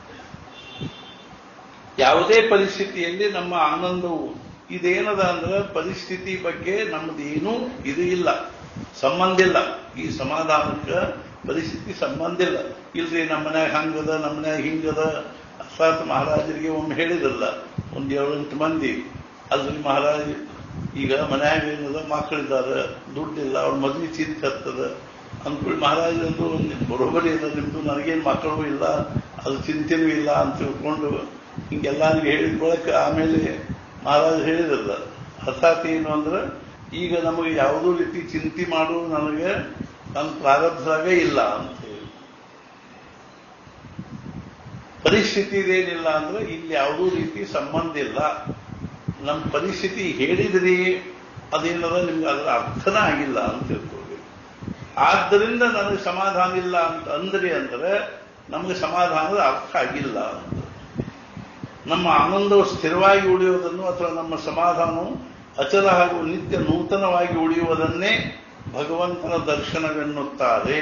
ಯಾವುದೇ ಪರಿಸ್ಥಿತಿಯಲ್ಲಿ ನಮ್ಮ ಆನಂದವು ಇದೇನದ ಅಂದ್ರೆ ಪರಿಸ್ಥಿತಿ ಬಗ್ಗೆ ನಮ್ದೇನೂ ಇದು ಇಲ್ಲ ಸಂಬಂಧ ಇಲ್ಲ ಈ ಸಮಾಧಾನಕ್ಕೆ ಪರಿಸ್ಥಿತಿ ಸಂಬಂಧ ಇಲ್ಲ ಇಲ್ರಿ ನಮ್ಮ ಮನ್ಯಾಗ ಹಂಗದ ನಮ್ಮ ಮನ್ಯಾಗ ಹಿಂಗದ ಅರ್ಥಾತ್ ಮಹಾರಾಜರಿಗೆ ಒಮ್ಮೆ ಹೇಳಿದಲ್ಲ ಒಂದ್ ಏಳೆಂಟು ಮಂದಿ ಅಲ್ರಿ ಮಹಾರಾಜ್ ಈಗ ಮನ್ಯಾಗ ಏನದ ಮಕ್ಕಳಿದ್ದಾರೆ ದುಡ್ಡಿಲ್ಲ ಅವ್ರ ಮದ್ವೆ ಚಿಂತೆ ಹತ್ತದ ಅಂದ್ಕೊಳ್ಳಿ ಮಹಾರಾಜ್ ಅಂದ್ರು ಒಂದು ಬರೋಬರಿ ಇಲ್ಲ ನಿಮ್ದು ನನಗೇನು ಮಕ್ಕಳು ಇಲ್ಲ ಅದು ಚಿಂತೆನೂ ಇಲ್ಲ ಅಂತ ತಿಳ್ಕೊಂಡು ಹಿಂಗೆಲ್ಲ ಹೇಳಿದ ಬಳಕ ಆಮೇಲೆ ಮಹಾರಾಜ್ ಹೇಳಿದಲ್ಲ ಅರ್ಥಾತ್ ಏನು ಅಂದ್ರೆ ಈಗ ನಮಗೆ ಯಾವುದೋ ರೀತಿ ಚಿಂತೆ ಮಾಡು ನನಗೆ ನನ್ನ ಪ್ರಾರಬ್ಧದಾಗೇ ಇಲ್ಲ ಅಂತ ಹೇಳಿ ಪರಿಸ್ಥಿತಿ ಇದೇನಿಲ್ಲ ಅಂದ್ರೆ ಇಲ್ಲಿ ಯಾವುದೂ ರೀತಿ ಸಂಬಂಧ ಇಲ್ಲ ನಮ್ಮ ಪರಿಸ್ಥಿತಿ ಹೇಳಿದ್ರಿ ಅದೇನದ ನಿಮ್ಗೆ ಅದರ ಅರ್ಥನೇ ಆಗಿಲ್ಲ ಅಂತ ತಿಳ್ಕೊಳ್ಬೇಕು ಆದ್ದರಿಂದ ನನಗೆ ಸಮಾಧಾನ ಇಲ್ಲ ಅಂತ ಅಂದ್ರಿ ಅಂದ್ರೆ ನಮಗೆ ಸಮಾಧಾನದ ಅರ್ಥ ಆಗಿಲ್ಲ ಅಂತ ನಮ್ಮ ಆನಂದವು ಸ್ಥಿರವಾಗಿ ಉಳಿಯುವುದನ್ನು ಅಥವಾ ನಮ್ಮ ಸಮಾಧಾನವು ಅಚಲ ಹಾಗೂ ನಿತ್ಯ ನೂತನವಾಗಿ ಉಳಿಯುವುದನ್ನೇ ಭಗವಂತನ ದರ್ಶನವೆನ್ನುತ್ತಾರೆ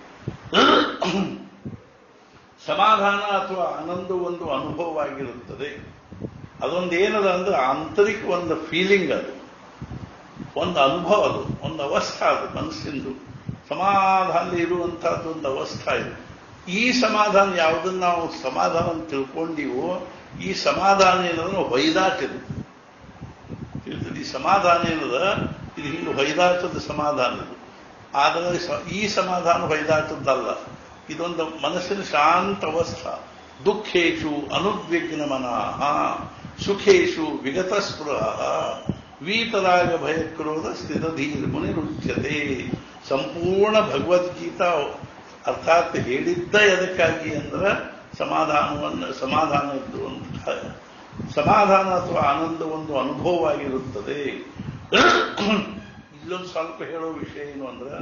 ಸಮಾಧಾನ ಅಥವಾ ಆನಂದ ಒಂದು ಅನುಭವವಾಗಿರುತ್ತದೆ ಅದೊಂದು ಏನದ ಅಂದ್ರೆ ಆಂತರಿಕ ಒಂದು ಫೀಲಿಂಗ್ ಅದು ಒಂದು ಅನುಭವ ಅದು ಒಂದು ಅವಸ್ಥೆ ಅದು ಮನಸ್ಸಿಂದು ಸಮಾಧಾನ ಇರುವಂತಹದ್ದು ಒಂದು ಅವಸ್ಥೆ ಇದು ಈ ಸಮಾಧಾನ ಯಾವುದನ್ನ ನಾವು ಸಮಾಧಾನ ಅಂತ ತಿಳ್ಕೊಂಡಿವೋ ಈ ಸಮಾಧಾನ ಏನಂದ್ರೆ ಹೊಯ್ದಾಟಿದು ತಿಳಿತದೆ ಈ ಸಮಾಧಾನ ಏನದ ಇದು ಹಿಂಗೆ ಹೊಯ್ದಾಟದ ಸಮಾಧಾನ ಇದು ಆದರೆ ಸ- ಈ ಸಮಾಧಾನ ಹೊಯ್ದಾಟದ್ದಲ್ಲ ಇದೊಂದು ಮನಸ್ಸಿನ ಶಾಂತ ಅವಸ್ಥಾ ದುಃಖೇಶು ಅನುದ್ವಿಗ್ನ ಮನಃ ಸುಖೇಶು ವಿಗತ ಸ್ಪೃಹ ವೀತರಾಗ ಭಯಕ್ರೋಧ ಸ್ಥಿರಧೀರ್ ಮುನಿರುಚ್ಯತೆ ಸಂಪೂರ್ಣ ಭಗವದ್ಗೀತಾ ಅರ್ಥಾತ್ ಹೇಳಿದ್ದ ಎದಕ್ಕಾಗಿ ಅಂದ್ರೆ ಸಮಾಧಾನವನ್ನು ಸಮಾಧಾನ ಇದ್ದು ಅಂತ ಸಮಾಧಾನ ಅಥವಾ ಆನಂದ ಒಂದು ಅನುಭವವಾಗಿರುತ್ತದೆ ಇಲ್ಲೊಂದು ಸ್ವಲ್ಪ ಹೇಳೋ ವಿಷಯ ಏನು ಅಂದ್ರೆ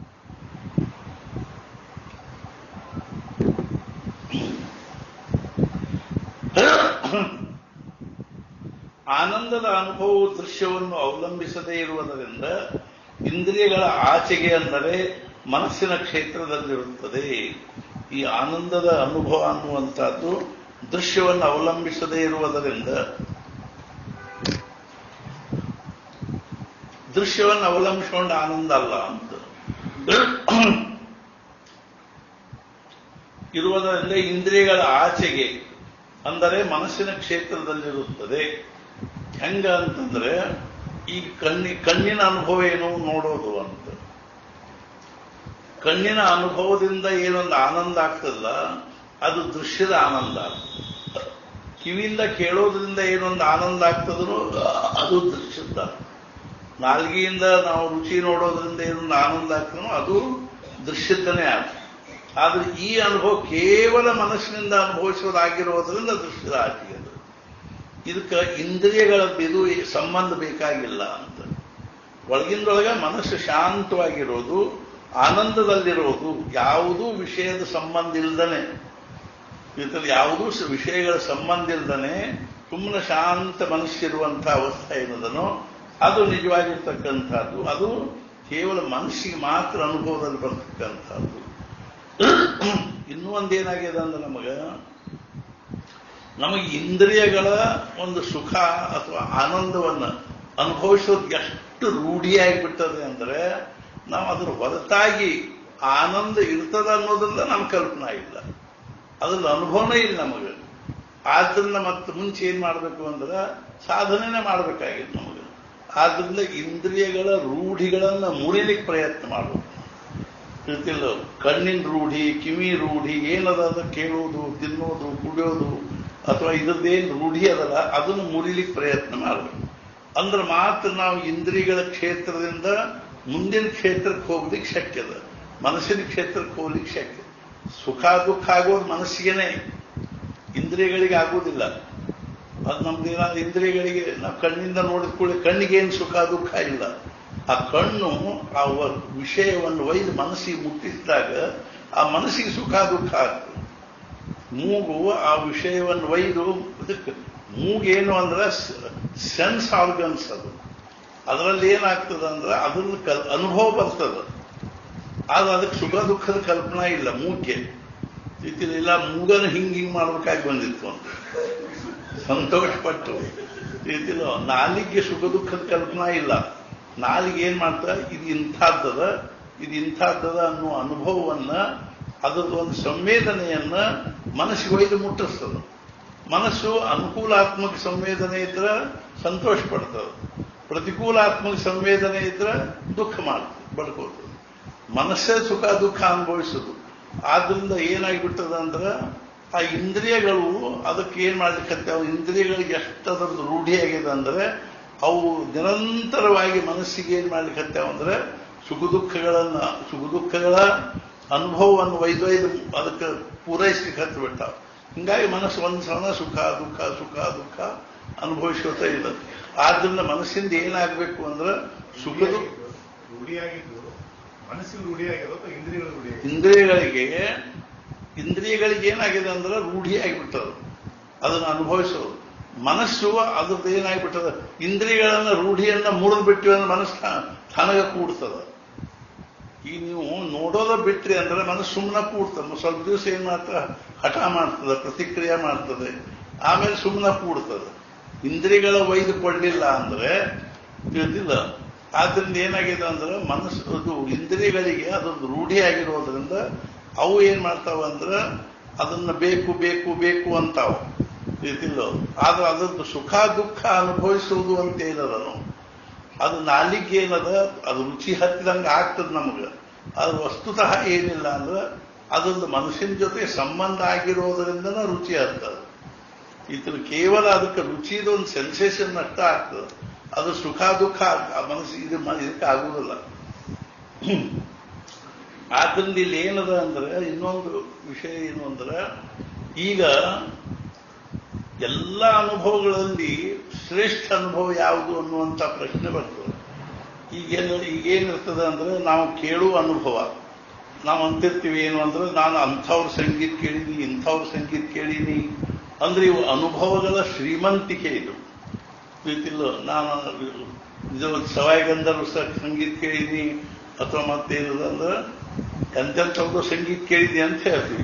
ಆನಂದದ ಅನುಭವವು ದೃಶ್ಯವನ್ನು ಅವಲಂಬಿಸದೇ ಇರುವುದರಿಂದ ಇಂದ್ರಿಯಗಳ ಆಚೆಗೆ ಅಂದರೆ ಮನಸ್ಸಿನ ಕ್ಷೇತ್ರದಲ್ಲಿರುತ್ತದೆ ಈ ಆನಂದದ ಅನುಭವ ಅನ್ನುವಂಥದ್ದು ದೃಶ್ಯವನ್ನು ಅವಲಂಬಿಸದೇ ಇರುವುದರಿಂದ ದೃಶ್ಯವನ್ನು ಅವಲಂಬಿಸಿಕೊಂಡು ಆನಂದ ಅಲ್ಲ ಅಂತ ಇರುವುದರಿಂದ ಇಂದ್ರಿಯಗಳ ಆಚೆಗೆ ಅಂದರೆ ಮನಸ್ಸಿನ ಕ್ಷೇತ್ರದಲ್ಲಿರುತ್ತದೆ ಹೆಂಗ ಅಂತಂದ್ರೆ ಈ ಕಣ್ಣಿ ಕಣ್ಣಿನ ಅನುಭವ ಏನು ನೋಡೋದು ಅಂತ ಕಣ್ಣಿನ ಅನುಭವದಿಂದ ಏನೊಂದು ಆನಂದ ಆಗ್ತದಲ್ಲ ಅದು ದೃಶ್ಯದ ಆನಂದ ಕಿವಿಯಿಂದ ಕೇಳೋದ್ರಿಂದ ಏನೊಂದು ಆನಂದ ಆಗ್ತದೋ ಅದು ದೃಶ್ಯದ ನಾಲ್ಗೆಯಿಂದ ನಾವು ರುಚಿ ನೋಡೋದ್ರಿಂದ ಏನೊಂದು ಆನಂದ ಆಗ್ತದೋ ಅದು ದೃಶ್ಯದನೇ ಆಗ ಆದ್ರೆ ಈ ಅನುಭವ ಕೇವಲ ಮನಸ್ಸಿನಿಂದ ಅನುಭವಿಸೋದಾಗಿರೋದ್ರಿಂದ ದೃಶ್ಯದ ಆಚೆಗೆ ಅದು ಇದಕ್ಕೆ ಇಂದ್ರಿಯಗಳ ಇದು ಸಂಬಂಧ ಬೇಕಾಗಿಲ್ಲ ಅಂತ ಒಳಗಿಂದೊಳಗ ಮನಸ್ಸು ಶಾಂತವಾಗಿರೋದು ಆನಂದದಲ್ಲಿರೋದು ಯಾವುದೂ ವಿಷಯದ ಸಂಬಂಧ ಇಲ್ದನೆ ಇದರಲ್ಲಿ ಯಾವುದೂ ಸ- ವಿಷಯಗಳ ಸಂಬಂಧ ಇಲ್ದನೆ ಸುಮ್ಮನೆ ಶಾಂತ ಮನಸ್ಸಿರುವಂತಹ ಅವಸ್ಥೆ ಏನದನೋ ಅದು ನಿಜವಾಗಿರ್ತಕ್ಕಂಥದ್ದು ಅದು ಕೇವಲ ಮನಸ್ಸಿಗೆ ಮಾತ್ರ ಅನುಭವದಲ್ಲಿ ಬರ್ತಕ್ಕಂಥದ್ದು ಇನ್ನೂ ಒಂದೇನಾಗಿದೆ ಅಂದ್ರೆ ನಮಗ ನಮಗೆ ಇಂದ್ರಿಯಗಳ ಒಂದು ಸುಖ ಅಥವಾ ಆನಂದವನ್ನು ಅನುಭವಿಸೋದು ಎಷ್ಟು ರೂಢಿಯಾಗಿಬಿಟ್ಟದೆ ಅಂದ್ರೆ ನಾವು ಅದ್ರ ಹೊರತಾಗಿ ಆನಂದ ಇರ್ತದ ಅನ್ನೋದ್ರಿಂದ ನಮ್ಮ ಕಲ್ಪನಾ ಇಲ್ಲ ಅದ್ರಲ್ಲಿ ಅನುಭವನೇ ಇಲ್ಲ ನಮಗೆ ಆದ್ರಿಂದ ಮತ್ತೆ ಮುಂಚೆ ಏನ್ ಮಾಡಬೇಕು ಅಂದ್ರೆ ಸಾಧನೆನೇ ಮಾಡಬೇಕಾಗಿತ್ತು ನಮಗೆ ಆದ್ರಿಂದ ಇಂದ್ರಿಯಗಳ ರೂಢಿಗಳನ್ನ ಮುರಿಲಿಕ್ಕೆ ಪ್ರಯತ್ನ ಮಾಡಬೇಕು ಗೊತ್ತಿಲ್ಲ ಕಣ್ಣಿನ ರೂಢಿ ಕಿವಿ ರೂಢಿ ಏನದ ಅದು ಕೇಳೋದು ತಿನ್ನೋದು ಕುಡಿಯೋದು ಅಥವಾ ಇದ್ರದ್ದೇನು ರೂಢಿ ಅದಲ್ಲ ಅದನ್ನು ಮುರಿಲಿಕ್ಕೆ ಪ್ರಯತ್ನ ಮಾಡಬೇಕು ಅಂದ್ರೆ ಮಾತ್ರ ನಾವು ಇಂದ್ರಿಯಗಳ ಕ್ಷೇತ್ರದಿಂದ ಮುಂದಿನ ಕ್ಷೇತ್ರಕ್ಕೆ ಹೋಗ್ಲಿಕ್ಕೆ ಶಕ್ಯ ಅದ ಮನಸ್ಸಿನ ಕ್ಷೇತ್ರಕ್ಕೆ ಹೋಗ್ಲಿಕ್ಕೆ ಶಕ್ಯ ಸುಖ ದುಃಖ ಆಗೋದು ಮನಸ್ಸಿಗೆನೆ ಇಂದ್ರಿಯಗಳಿಗೆ ಆಗೋದಿಲ್ಲ ಅದು ನಮ್ದೇನ ಇಂದ್ರಿಯಗಳಿಗೆ ನಾವು ಕಣ್ಣಿಂದ ನೋಡಿದ ಕೂಡಲೇ ಕಣ್ಣಿಗೆ ಏನು ಸುಖ ದುಃಖ ಇಲ್ಲ ಆ ಕಣ್ಣು ಆ ವ- ವಿಷಯವನ್ನು ಒಯ್ದು ಮನಸ್ಸಿಗೆ ಮುಟ್ಟಿಸಿದಾಗ ಆ ಮನಸ್ಸಿಗೆ ಸುಖ ದುಃಖ ಆಗ್ತದೆ ಮೂಗು ಆ ವಿಷಯವನ್ನು ಒಯ್ದು ಅದಕ್ಕೆ ಮೂಗೇನು ಅಂದ್ರೆ ಸೆನ್ಸ್ ಆರ್ಗನ್ಸ್ ಅದು ಅದರಲ್ಲಿ ಏನಾಗ್ತದೆ ಅಂದ್ರೆ ಅದ್ರಲ್ಲಿ ಕಲ್ ಅನುಭವ ಬರ್ತದೆ ಆದ್ರೆ ಅದಕ್ಕೆ ಸುಖ ದುಃಖದ ಕಲ್ಪನಾ ಇಲ್ಲ ಮೂಗ್ಗೆ ಇಲ್ಲ ಮೂಗನ ಹಿಂಗ್ ಹಿಂಗ್ ಮಾಡ್ಬೇಕಾಗಿ ಬಂದಿತ್ತು ಅಂತ ಸಂತೋಷಪಟ್ಟು ರೀತಿಲೋ ನಾಲಿಗೆ ಸುಖ ದುಃಖದ ಕಲ್ಪನಾ ಇಲ್ಲ ನಾಲಿಗೆ ಏನ್ ಮಾಡ್ತಾ ಇದು ಇಂಥದ್ದದ ಇದು ಇಂಥದ್ದದ ಅನ್ನೋ ಅನುಭವವನ್ನ ಅದರದ್ದು ಒಂದು ಸಂವೇದನೆಯನ್ನ ಮನಸ್ಸಿಗೆ ಒಯ್ದು ಮುಟ್ಟಿಸ್ತದೆ ಮನಸ್ಸು ಅನುಕೂಲಾತ್ಮಕ ಸಂವೇದನೆ ಇದ್ರೆ ಸಂತೋಷ ಪಡ್ತದೆ ಪ್ರತಿಕೂಲಾತ್ಮಕ ಸಂವೇದನೆ ಇದ್ರೆ ದುಃಖ ಮಾಡ್ತದೆ ಬಡ್ಕೋತದೆ ಮನಸ್ಸೇ ಸುಖ ದುಃಖ ಅನುಭವಿಸೋದು ಆದ್ರಿಂದ ಏನಾಗಿಬಿಟ್ಟದ ಅಂದ್ರೆ ಆ ಇಂದ್ರಿಯಗಳು ಅದಕ್ಕೆ ಏನ್ ಮಾಡ್ಲಿಕ್ಕೆ ಇಂದ್ರಿಯಗಳಿಗೆ ಎಷ್ಟು ಅದರದ್ದು ರೂಢಿಯಾಗಿದೆ ಅಂದ್ರೆ ಅವು ನಿರಂತರವಾಗಿ ಮನಸ್ಸಿಗೆ ಏನ್ ಮಾಡ್ಲಿಕ್ಕೆ ಅಂದ್ರೆ ಸುಖ ದುಃಖಗಳನ್ನ ಸುಖ ದುಃಖಗಳ ಅನುಭವವನ್ನು ಒಯ್ದೊಯ್ದು ಅದಕ್ಕೆ ಪೂರೈಸ್ಲಿಕ್ಕೆ ಹತ್ತು ಬಿಟ್ಟಾವ ಹಿಂಗಾಗಿ ಮನಸ್ಸು ಒಂದು ಸಣ್ಣ ಸುಖ ದುಃಖ ಸುಖ ದುಃಖ ಅನುಭವಿಸೋತಾ ಇದೆ ಆದ್ರಿಂದ ಮನಸ್ಸಿಂದ ಏನಾಗಬೇಕು ಅಂದ್ರೆ ಸುಖ ದುಃಖ ರೂಢಿಯಾಗಿದ್ದು ಮನಸ್ಸಿಗೆ ರೂಢಿಯಾಗಿರೋ ಅಥವಾ ಇಂದ್ರಿಯಗಳು ರೂಢಿಯಾಗಿ ಇಂದ್ರಿಯಗಳಿಗೆ ಇಂದ್ರಿಯಗಳಿಗೆ ಏನಾಗಿದೆ ಅಂದ್ರೆ ರೂಢಿಯಾಗಿಬಿಟ್ಟದು ಅದನ್ನು ಅನುಭವಿಸೋದು ಮನಸ್ಸು ಅದ್ರದ್ದು ಏನಾಗ್ಬಿಟ್ಟದ ಇಂದ್ರಿಯಗಳನ್ನ ರೂಢಿಯನ್ನ ಮುರಿದು ಬಿಟ್ಟಿವಿ ಅಂದ್ರೆ ಮನಸ್ಸು ತಾ- ತನಗ ಕೂಡ್ತದ ಈಗ ನೀವು ನೋಡೋದ ಬಿಟ್ರಿ ಅಂದ್ರೆ ಮನಸ್ಸು ಸುಮ್ಮನೆ ಕೂಡ್ತದೆ ಸ್ವಲ್ಪ ದಿವಸ ಏನ್ ಮಾಡ್ತದ ಹಠ ಮಾಡ್ತದೆ ಪ್ರತಿಕ್ರಿಯೆ ಮಾಡ್ತದೆ ಆಮೇಲೆ ಸುಮ್ಮನೆ ಕೂಡ್ತದೆ ಇಂದ್ರಿಯಗಳ ವೈದ್ಯ ಕೊಡ್ಲಿಲ್ಲ ಅಂದ್ರೆ ತಿಳಿದಿಲ್ಲ ಆದ್ರಿಂದ ಏನಾಗಿದೆ ಅಂದ್ರೆ ಮನಸ್ಸು ಅದು ಇಂದ್ರಿಯಗಳಿಗೆ ಅದೊಂದು ರೂಢಿಯಾಗಿರೋದ್ರಿಂದ ಅವು ಏನ್ ಮಾಡ್ತಾವ ಅಂದ್ರೆ ಅದನ್ನ ಬೇಕು ಬೇಕು ಬೇಕು ಅಂತಾವ ತಿಳಿದಿಲ್ಲ ಆದ್ರೆ ಅದರದ್ದು ಸುಖ ದುಃಖ ಅನುಭವಿಸುವುದು ಅಂತ ಏನದನು ಅದು ನಾಲಿಗೆ ಏನದ ಅದು ರುಚಿ ಹತ್ತಿದಂಗೆ ಆಗ್ತದೆ ನಮಗೆ ಅದು ವಸ್ತುತಃ ಏನಿಲ್ಲ ಅಂದ್ರೆ ಅದೊಂದು ಮನುಷ್ಯನ ಜೊತೆ ಸಂಬಂಧ ಆಗಿರೋದ್ರಿಂದನ ರುಚಿ ಹತ್ತದ ಇದ್ರ ಕೇವಲ ಅದಕ್ಕೆ ರುಚಿದ ಒಂದು ಸೆನ್ಸೇಷನ್ ಅಷ್ಟ ಆಗ್ತದೆ ಅದು ಸುಖ ದುಃಖ ಆ ಮನಸ್ಸು ಇದು ಮ- ಇದಕ್ಕೆ ಆಗುವುದಿಲ್ಲ ಆದ್ರಿಂದ ಇಲ್ಲಿ ಏನದ ಅಂದ್ರೆ ಇನ್ನೊಂದು ವಿಷಯ ಏನು ಅಂದ್ರೆ ಈಗ ಎಲ್ಲ ಅನುಭವಗಳಲ್ಲಿ ಶ್ರೇಷ್ಠ ಅನುಭವ ಯಾವುದು ಅನ್ನುವಂಥ ಪ್ರಶ್ನೆ ಬರ್ತದೆ ಈಗೇನು ಈಗೇನಿರ್ತದೆ ಅಂದ್ರೆ ನಾವು ಕೇಳುವ ಅನುಭವ ನಾವು ಅಂತಿರ್ತೀವಿ ಏನು ಅಂದ್ರೆ ನಾನು ಅಂಥವ್ರ ಸಂಗೀತ ಕೇಳೀನಿ ಇಂಥವ್ರ ಸಂಗೀತ ಕೇಳೀನಿ ಅಂದ್ರೆ ಇವು ಅನುಭವಗಳ ಶ್ರೀಮಂತಿಕೆ ಇದು ಪ್ರೀತಿಲ್ಲ ನಾನು ಇದು ಸವಾಯಿಗಂಧರ್ವ ಸ- ಸಂಗೀತ ಕೇಳೀನಿ ಅಥವಾ ಮತ್ತೇನದ ಅಂದ್ರೆ ಎಂತೆಂಥವ್ದು ಸಂಗೀತ ಕೇಳಿದ್ನಿ ಅಂತ ಹೇಳ್ತೀವಿ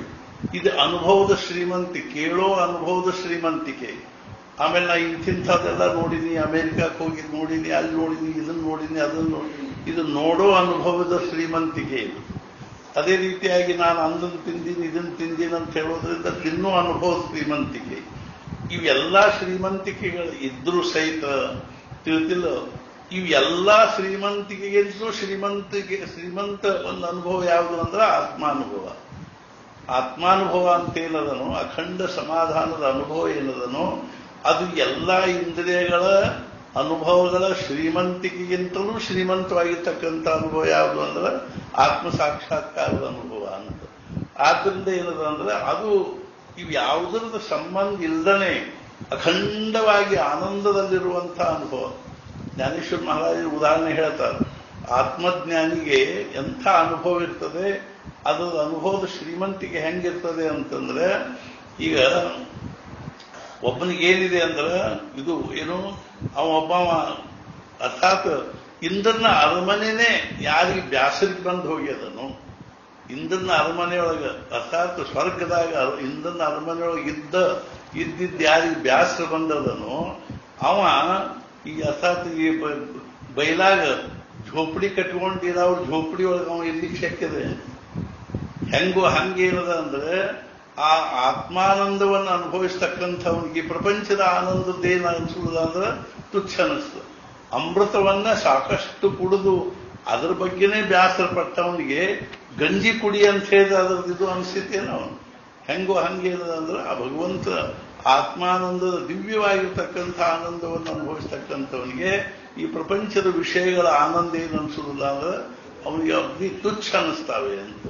ಇದು ಅನುಭವದ ಶ್ರೀಮಂತಿಕೆ ಕೇಳೋ ಅನುಭವದ ಶ್ರೀಮಂತಿಕೆ ಆಮೇಲೆ ನಾ ಇಂಥದ್ದೆಲ್ಲ ನೋಡಿನಿ ಅಮೆರಿಕಕ್ಕೆ ಹೋಗಿ ನೋಡಿನಿ ಅಲ್ಲಿ ನೋಡಿನಿ ಇದನ್ನ ನೋಡಿನಿ ಅದನ್ನ ನೋಡಿನಿ ಇದು ನೋಡೋ ಅನುಭವದ ಶ್ರೀಮಂತಿಕೆ ಇದು ಅದೇ ರೀತಿಯಾಗಿ ನಾನು ಅಂದನ್ ತಿಂದೀನಿ ಇದನ್ನ ತಿಂದೀನಿ ಅಂತ ಹೇಳೋದ್ರಿಂದ ತಿನ್ನೋ ಅನುಭವ ಶ್ರೀಮಂತಿಕೆ ಇವೆಲ್ಲ ಶ್ರೀಮಂತಿಕೆಗಳು ಇದ್ರೂ ಸಹಿತ ತಿಳಿದಿಲ್ಲ ಇವೆಲ್ಲ ಶ್ರೀಮಂತಿಕೆಗಿಂತಲೂ ಶ್ರೀಮಂತಿಕೆ ಶ್ರೀಮಂತ ಒಂದು ಅನುಭವ ಯಾವುದು ಅಂದ್ರೆ ಆತ್ಮಾನುಭವ ಆತ್ಮಾನುಭವ ಅಂತ ಏನದನೋ ಅಖಂಡ ಸಮಾಧಾನದ ಅನುಭವ ಏನದನೋ ಅದು ಎಲ್ಲ ಇಂದ್ರಿಯಗಳ ಅನುಭವಗಳ ಶ್ರೀಮಂತಿಕೆಗಿಂತಲೂ ಶ್ರೀಮಂತವಾಗಿರ್ತಕ್ಕಂಥ ಅನುಭವ ಯಾವುದು ಅಂದ್ರೆ ಆತ್ಮ ಸಾಕ್ಷಾತ್ಕಾರದ ಅನುಭವ ಅಂತ ಆದ್ರಿಂದ ಏನದ ಅಂದ್ರೆ ಅದು ಇವು ಯಾವುದರದ ಸಂಬಂಧ ಇಲ್ಲದನೆ ಅಖಂಡವಾಗಿ ಆನಂದದಲ್ಲಿರುವಂತಹ ಅನುಭವ ಜ್ಞಾನೇಶ್ವರ ಮಹಾರಾಜರು ಉದಾಹರಣೆ ಹೇಳ್ತಾರೆ ಆತ್ಮಜ್ಞಾನಿಗೆ ಎಂಥ ಅನುಭವ ಇರ್ತದೆ ಅದರ ಅನುಭವದ ಶ್ರೀಮಂತಿಕೆ ಹೆಂಗಿರ್ತದೆ ಅಂತಂದ್ರೆ ಈಗ ಒಬ್ಬನಿಗೆ ಏನಿದೆ ಅಂದ್ರೆ ಇದು ಏನು ಅವ ಒಬ್ಬ ಅರ್ಥಾತ್ ಇಂದ್ರನ ಅರಮನೆನೇ ಯಾರಿಗೆ ಬ್ಯಾಸರಿಗೆ ಬಂದು ಹೋಗ್ಯದನು ಇಂದ್ರನ ಅರಮನೆಯೊಳಗ ಅರ್ಥಾತ್ ಸ್ವರ್ಗದಾಗ ಇಂದ್ರನ ಅರಮನೆಯೊಳಗೆ ಇದ್ದ ಇದ್ದಿದ್ದು ಯಾರಿಗೆ ಬ್ಯಾಸರ ಬಂದದನು ಅವ ಈ ಅರ್ಥಾತ್ ಈ ಬ- ಬೈಲಾಗ ಝೋಪಡಿ ಕಟ್ಕೊಂಡಿರೋ ಝೋಪಡಿ ಒಳಗೆ ಅವ ಇರ್ಲಿಕ್ಕೆ ಶಕ್ಯದೆ ಹೆಂಗೋ ಹಂಗೇನದ ಅಂದ್ರೆ ಆ ಆತ್ಮಾನಂದವನ್ನು ಅನುಭವಿಸ್ತಕ್ಕಂಥವನಿಗೆ ಈ ಪ್ರಪಂಚದ ಆನಂದದ್ದೇನು ಅನ್ಸುವುದ ಅಂದ್ರೆ ತುಚ್ಛ ಅನಿಸ್ತದೆ ಅಮೃತವನ್ನ ಸಾಕಷ್ಟು ಕುಡಿದು ಅದ್ರ ಬಗ್ಗೆನೇ ಬೇಸರ ಪಟ್ಟವನಿಗೆ ಗಂಜಿ ಕುಡಿ ಅಂತ ಹೇಳಿದ್ರೆ ಅದ್ರದ್ದು ಇದು ಅನಿಸ್ತೇನೋ ಅವನು ಹೆಂಗೋ ಹಂಗೇನದ ಅಂದ್ರೆ ಆ ಭಗವಂತ ಆತ್ಮಾನಂದದ ದಿವ್ಯವಾಗಿರ್ತಕ್ಕಂಥ ಆನಂದವನ್ನು ಅನುಭವಿಸ್ತಕ್ಕಂಥವನಿಗೆ ಈ ಪ್ರಪಂಚದ ವಿಷಯಗಳ ಆನಂದ ಏನು ಅನಿಸುವುದಿಲ್ಲ ಅಂದ್ರೆ ಅವನಿಗೆ ಅಗ್ನಿ ತುಚ್ಛ ಅನ್ನಿಸ್ತಾವೆ ಅಂತ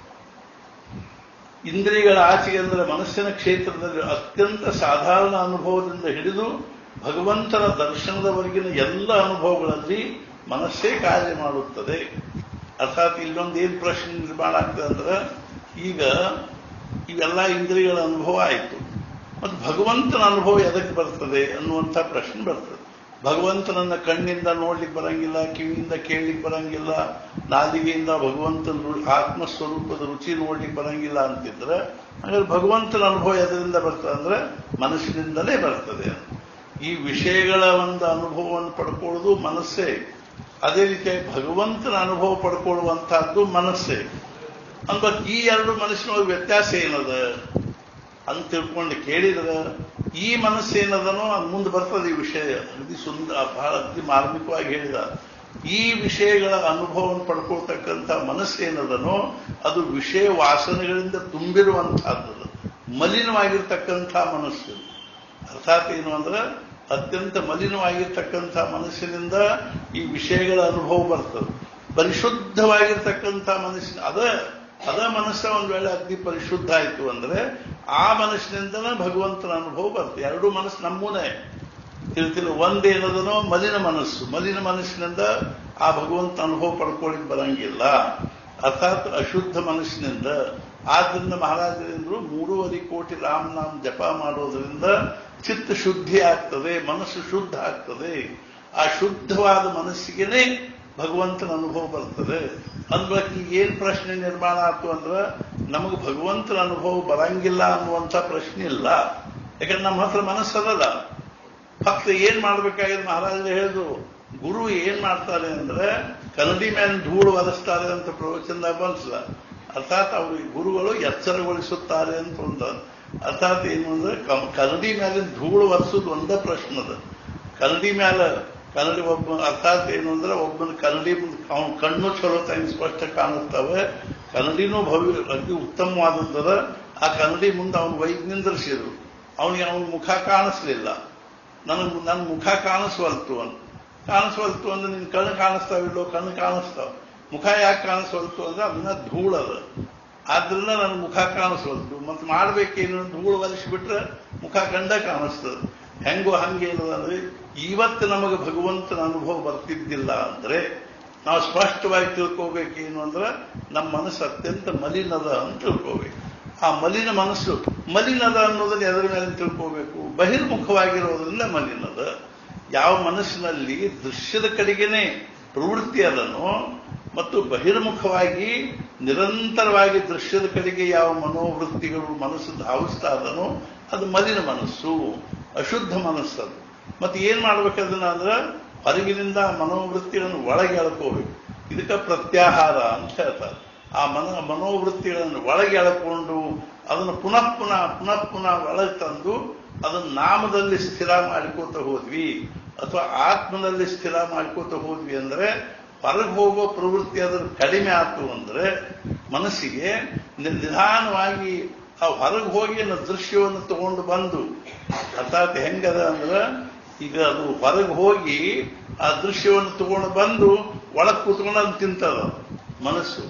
ಇಂದ್ರಿಯಗಳ ಆಚೆಗೆ ಅಂದರೆ ಮನಸ್ಸಿನ ಕ್ಷೇತ್ರದಲ್ಲಿ ಅತ್ಯಂತ ಸಾಧಾರಣ ಅನುಭವದಿಂದ ಹಿಡಿದು ಭಗವಂತನ ದರ್ಶನದವರೆಗಿನ ಎಲ್ಲ ಅನುಭವಗಳಲ್ಲಿ ಮನಸ್ಸೇ ಕಾರ್ಯ ಮಾಡುತ್ತದೆ ಅರ್ಥಾತ್ ಇಲ್ಲೊಂದು ಏನು ಪ್ರಶ್ನೆ ನಿರ್ಮಾಣ ಆಗ್ತದೆ ಅಂದ್ರೆ ಈಗ ಇವೆಲ್ಲ ಇಂದ್ರಿಯಗಳ ಅನುಭವ ಆಯಿತು ಮತ್ತು ಭಗವಂತನ ಅನುಭವ ಎದಕ್ಕೆ ಬರ್ತದೆ ಅನ್ನುವಂಥ ಪ್ರಶ್ನೆ ಬರ್ತದೆ ಭಗವಂತನನ್ನ ಕಣ್ಣಿಂದ ನೋಡ್ಲಿಕ್ಕೆ ಬರಂಗಿಲ್ಲ ಕಿವಿಯಿಂದ ಕೇಳಲಿಕ್ಕೆ ಬರಂಗಿಲ್ಲ ನಾಲಿಗೆಯಿಂದ ಭಗವಂತನ ರು- ಆತ್ಮಸ್ವರೂಪದ ರುಚಿ ನೋಡ್ಲಿಕ್ಕೆ ಬರಂಗಿಲ್ಲ ಅಂತಿದ್ರೆ ಹಾಗಾದ್ರೆ ಭಗವಂತನ ಅನುಭವ ಎದರಿಂದ ಬರ್ತದೆ ಅಂದ್ರೆ ಮನಸ್ಸಿನಿಂದಲೇ ಬರ್ತದೆ ಈ ವಿಷಯಗಳ ಒಂದು ಅನುಭವವನ್ನು ಪಡ್ಕೊಳ್ಳೋದು ಮನಸ್ಸೇ ಅದೇ ರೀತಿಯಾಗಿ ಭಗವಂತನ ಅನುಭವ ಪಡ್ಕೊಳ್ಳುವಂತಹದ್ದು ಮನಸ್ಸೇ ಅಂದ್ರೆ ಈ ಎರಡು ಮನಸ್ಸಿನೊಳಗೆ ವ್ಯತ್ಯಾಸ ಏನದ ಅಂತ ತಿಳ್ಕೊಂಡು ಕೇಳಿದ್ರೆ ಈ ಮನಸ್ಸೇನದನೋ ಅದು ಮುಂದೆ ಬರ್ತದೆ ಈ ವಿಷಯ ಅಗದಿ ಸುಂದರ ಬಹಳ ಅತಿ ಮಾರ್ಮಿಕವಾಗಿ ಹೇಳಿದ ಈ ವಿಷಯಗಳ ಅನುಭವವನ್ನು ಪಡ್ಕೊಳ್ತಕ್ಕಂಥ ಮನಸ್ಸೇನದನೋ ಅದು ವಿಷಯ ವಾಸನೆಗಳಿಂದ ತುಂಬಿರುವಂತಹದ್ದು ಮಲಿನವಾಗಿರ್ತಕ್ಕಂಥ ಮನಸ್ಸು ಅರ್ಥಾತ್ ಏನು ಅಂದ್ರೆ ಅತ್ಯಂತ ಮಲಿನವಾಗಿರ್ತಕ್ಕಂಥ ಮನಸ್ಸಿನಿಂದ ಈ ವಿಷಯಗಳ ಅನುಭವ ಬರ್ತದೆ ಪರಿಶುದ್ಧವಾಗಿರ್ತಕ್ಕಂಥ ಮನಸ್ಸಿನ ಅದ ಅದ ಮನಸ್ಸ ಒಂದು ವೇಳೆ ಅಗ್ನಿ ಪರಿಶುದ್ಧ ಆಯಿತು ಅಂದ್ರೆ ಆ ಮನಸ್ಸಿನಿಂದನೇ ಭಗವಂತನ ಅನುಭವ ಬರ್ತದೆ ಎರಡು ಮನಸ್ಸು ನಮ್ಮೂನೇ ತಿಳ್ತಿಲ್ಲ ಒಂದೇನದನೋ ಮಲಿನ ಮನಸ್ಸು ಮಲಿನ ಮನಸ್ಸಿನಿಂದ ಆ ಭಗವಂತ ಅನುಭವ ಪಡ್ಕೊಳ್ಳಿಕ್ ಬರಂಗಿಲ್ಲ ಅರ್ಥಾತ್ ಅಶುದ್ಧ ಮನಸ್ಸಿನಿಂದ ಆದ್ರಿಂದ ಮಹಾರಾಜರೇಂದ್ರು ಮೂರುವರೆ ಕೋಟಿ ರಾಮನಾಮ ಜಪ ಮಾಡೋದ್ರಿಂದ ಚಿತ್ತ ಶುದ್ಧಿ ಆಗ್ತದೆ ಮನಸ್ಸು ಶುದ್ಧ ಆಗ್ತದೆ ಆ ಶುದ್ಧವಾದ ಮನಸ್ಸಿಗೆನೆ ಭಗವಂತನ ಅನುಭವ ಬರ್ತದೆ ಅಂದ್ರೆ ಈಗ ಏನ್ ಪ್ರಶ್ನೆ ನಿರ್ಮಾಣ ಆಯ್ತು ಅಂದ್ರೆ ನಮಗೆ ಭಗವಂತನ ಅನುಭವ ಬರಂಗಿಲ್ಲ ಅನ್ನುವಂಥ ಪ್ರಶ್ನೆ ಇಲ್ಲ ಯಾಕಂದ್ರೆ ನಮ್ಮ ಹತ್ರ ಮನಸ್ಸಲ್ಲ ಭಕ್ತ ಏನ್ ಮಾಡ್ಬೇಕಾಗಿದೆ ಮಹಾರಾಜರು ಹೇಳಿದ್ರು ಗುರು ಏನ್ ಮಾಡ್ತಾರೆ ಅಂದ್ರೆ ಕನ್ನಡಿ ಮೇಲೆ ಧೂಳು ಒರೆಸ್ತಾರೆ ಅಂತ ಪ್ರವಚನದಾಗ ಬಂತಲ್ಲ ಅರ್ಥಾತ್ ಅವರು ಗುರುಗಳು ಎಚ್ಚರಗೊಳಿಸುತ್ತಾರೆ ಅಂತ ಒಂದು ಅರ್ಥಾತ್ ಏನು ಅಂದ್ರೆ ಕಮ್- ಕನ್ನಡಿ ಮೇಲೆ ಧೂಳು ಒರೆಸೋದು ಒಂದೇ ಪ್ರಶ್ನೆ ಅದ ಕನ್ನಡಿ ಮೇಲೆ ಕನ್ನಡಿ ಒಬ್ಬ ಅರ್ಥಾತ್ ಏನು ಅಂದ್ರೆ ಒಬ್ಬನ ಕನ್ನಡಿ ಅವನ ಕಣ್ಣು ಚಲೋ ತಂಗ ಸ್ಪಷ್ಟ ಕಾಣಿಸ್ತವೆ ಕನ್ನಡಿನೂ ಭವ್ಯ ಅತಿ ಉತ್ತಮವಾದದ್ದದ ಆ ಕನ್ನಡಿ ಮುಂದೆ ಅವನು ವೈದ್ ನಿಂದ್ರಿಸಿದ್ರು ಅವನಿಗೆ ಅವನ ಮುಖ ಕಾಣಿಸ್ಲಿಲ್ಲ ನನಗೆ ನನ್ನ ಮುಖ ಕಾಣಿಸ್ವಲ್ತು ಅಂತ ಕಾಣಿಸ್ವಲ್ತು ಅಂದ್ರೆ ನಿನ್ ಕಣ್ಣು ಕಾಣಿಸ್ತಾವಿಲ್ಲೋ ಕಣ್ಣು ಕಾಣಿಸ್ತಾವ ಮುಖ ಯಾಕೆ ಕಾಣಿಸ್ವಲ್ತು ಅಂದ್ರೆ ಅದನ್ನ ಧೂಳದ ಆದ್ರಿಂದ ನನ್ನ ಮುಖ ಕಾಣಿಸ್ವಲ್ತು ಮತ್ತೆ ಮಾಡ್ಬೇಕೇನು ಧೂಳು ಒಲಿಸ್ಬಿಟ್ರೆ ಮುಖ ಕಂಡ ಕಾಣಿಸ್ತದೆ ಹೆಂಗೋ ಹಂಗೇನದ ಅಂದ್ರೆ ಇವತ್ತು ನಮಗೆ ಭಗವಂತನ ಅನುಭವ ಬರ್ತಿದ್ದಿಲ್ಲ ಅಂದ್ರೆ ನಾವು ಸ್ಪಷ್ಟವಾಗಿ ತಿಳ್ಕೋಬೇಕೇನು ಅಂದ್ರೆ ನಮ್ಮ ಮನಸ್ಸು ಅತ್ಯಂತ ಮಲಿನದ ಅಂತ ತಿಳ್ಕೋಬೇಕು ಆ ಮಲಿನ ಮನಸ್ಸು ಮಲಿನದ ಅನ್ನೋದನ್ನ ಎದರ ಮೇಲೆ ತಿಳ್ಕೋಬೇಕು ಬಹಿರ್ಮುಖವಾಗಿರೋದ್ರಿಂದ ಮಲಿನದ ಯಾವ ಮನಸ್ಸಿನಲ್ಲಿ ದೃಶ್ಯದ ಕಡೆಗೇನೆ ಪ್ರವೃತ್ತಿ ಅದನ್ನು ಮತ್ತು ಬಹಿರ್ಮುಖವಾಗಿ ನಿರಂತರವಾಗಿ ದೃಶ್ಯದ ಕಡೆಗೆ ಯಾವ ಮನೋವೃತ್ತಿಗಳು ಮನಸ್ಸು ಧಾವಿಸ್ತಾ ಅದನೋ ಅದು ಮಲಿನ ಮನಸ್ಸು ಅಶುದ್ಧ ಮನಸ್ಸದು ಮತ್ತೆ ಏನ್ ಮಾಡ್ಬೇಕದನ್ನ ಅಂದ್ರೆ ಹೊರಗಿನಿಂದ ಮನೋವೃತ್ತಿಗಳನ್ನು ಒಳಗೆ ಎಳ್ಕೋಬೇಕು ಇದಕ್ಕೆ ಪ್ರತ್ಯಾಹಾರ ಅಂತ ಹೇಳ್ತಾರೆ ಆ ಮನ ಮನೋವೃತ್ತಿಗಳನ್ನು ಒಳಗೆ ಎಳ್ಕೊಂಡು ಅದನ್ನು ಪುನಃ ಪುನಃ ಪುನಃ ಪುನಃ ಒಳಗೆ ತಂದು ಅದನ್ನು ನಾಮದಲ್ಲಿ ಸ್ಥಿರ ಮಾಡ್ಕೋತ ಹೋದ್ವಿ ಅಥವಾ ಆತ್ಮನಲ್ಲಿ ಸ್ಥಿರ ಮಾಡ್ಕೋತ ಹೋದ್ವಿ ಅಂದ್ರೆ ಹೊರಗೆ ಹೋಗೋ ಪ್ರವೃತ್ತಿ ಅದ್ರ ಕಡಿಮೆ ಆಯ್ತು ಅಂದ್ರೆ ಮನಸ್ಸಿಗೆ ನಿ- ನಿಧಾನವಾಗಿ ಆ ಹೊರಗೆ ಹೋಗಿ ಅನ್ನೋ ದೃಶ್ಯವನ್ನು ತಗೊಂಡು ಬಂದು ಅರ್ಥಾತ್ ಹೆಂಗದ ಅಂದ್ರೆ ಈಗ ಅದು ಹೊರಗೆ ಹೋಗಿ ಆ ದೃಶ್ಯವನ್ನು ತಗೊಂಡು ಬಂದು ಒಳಗೆ ಕೂತ್ಕೊಂಡು ಅದು ತಿಂತದ ಮನಸ್ಸು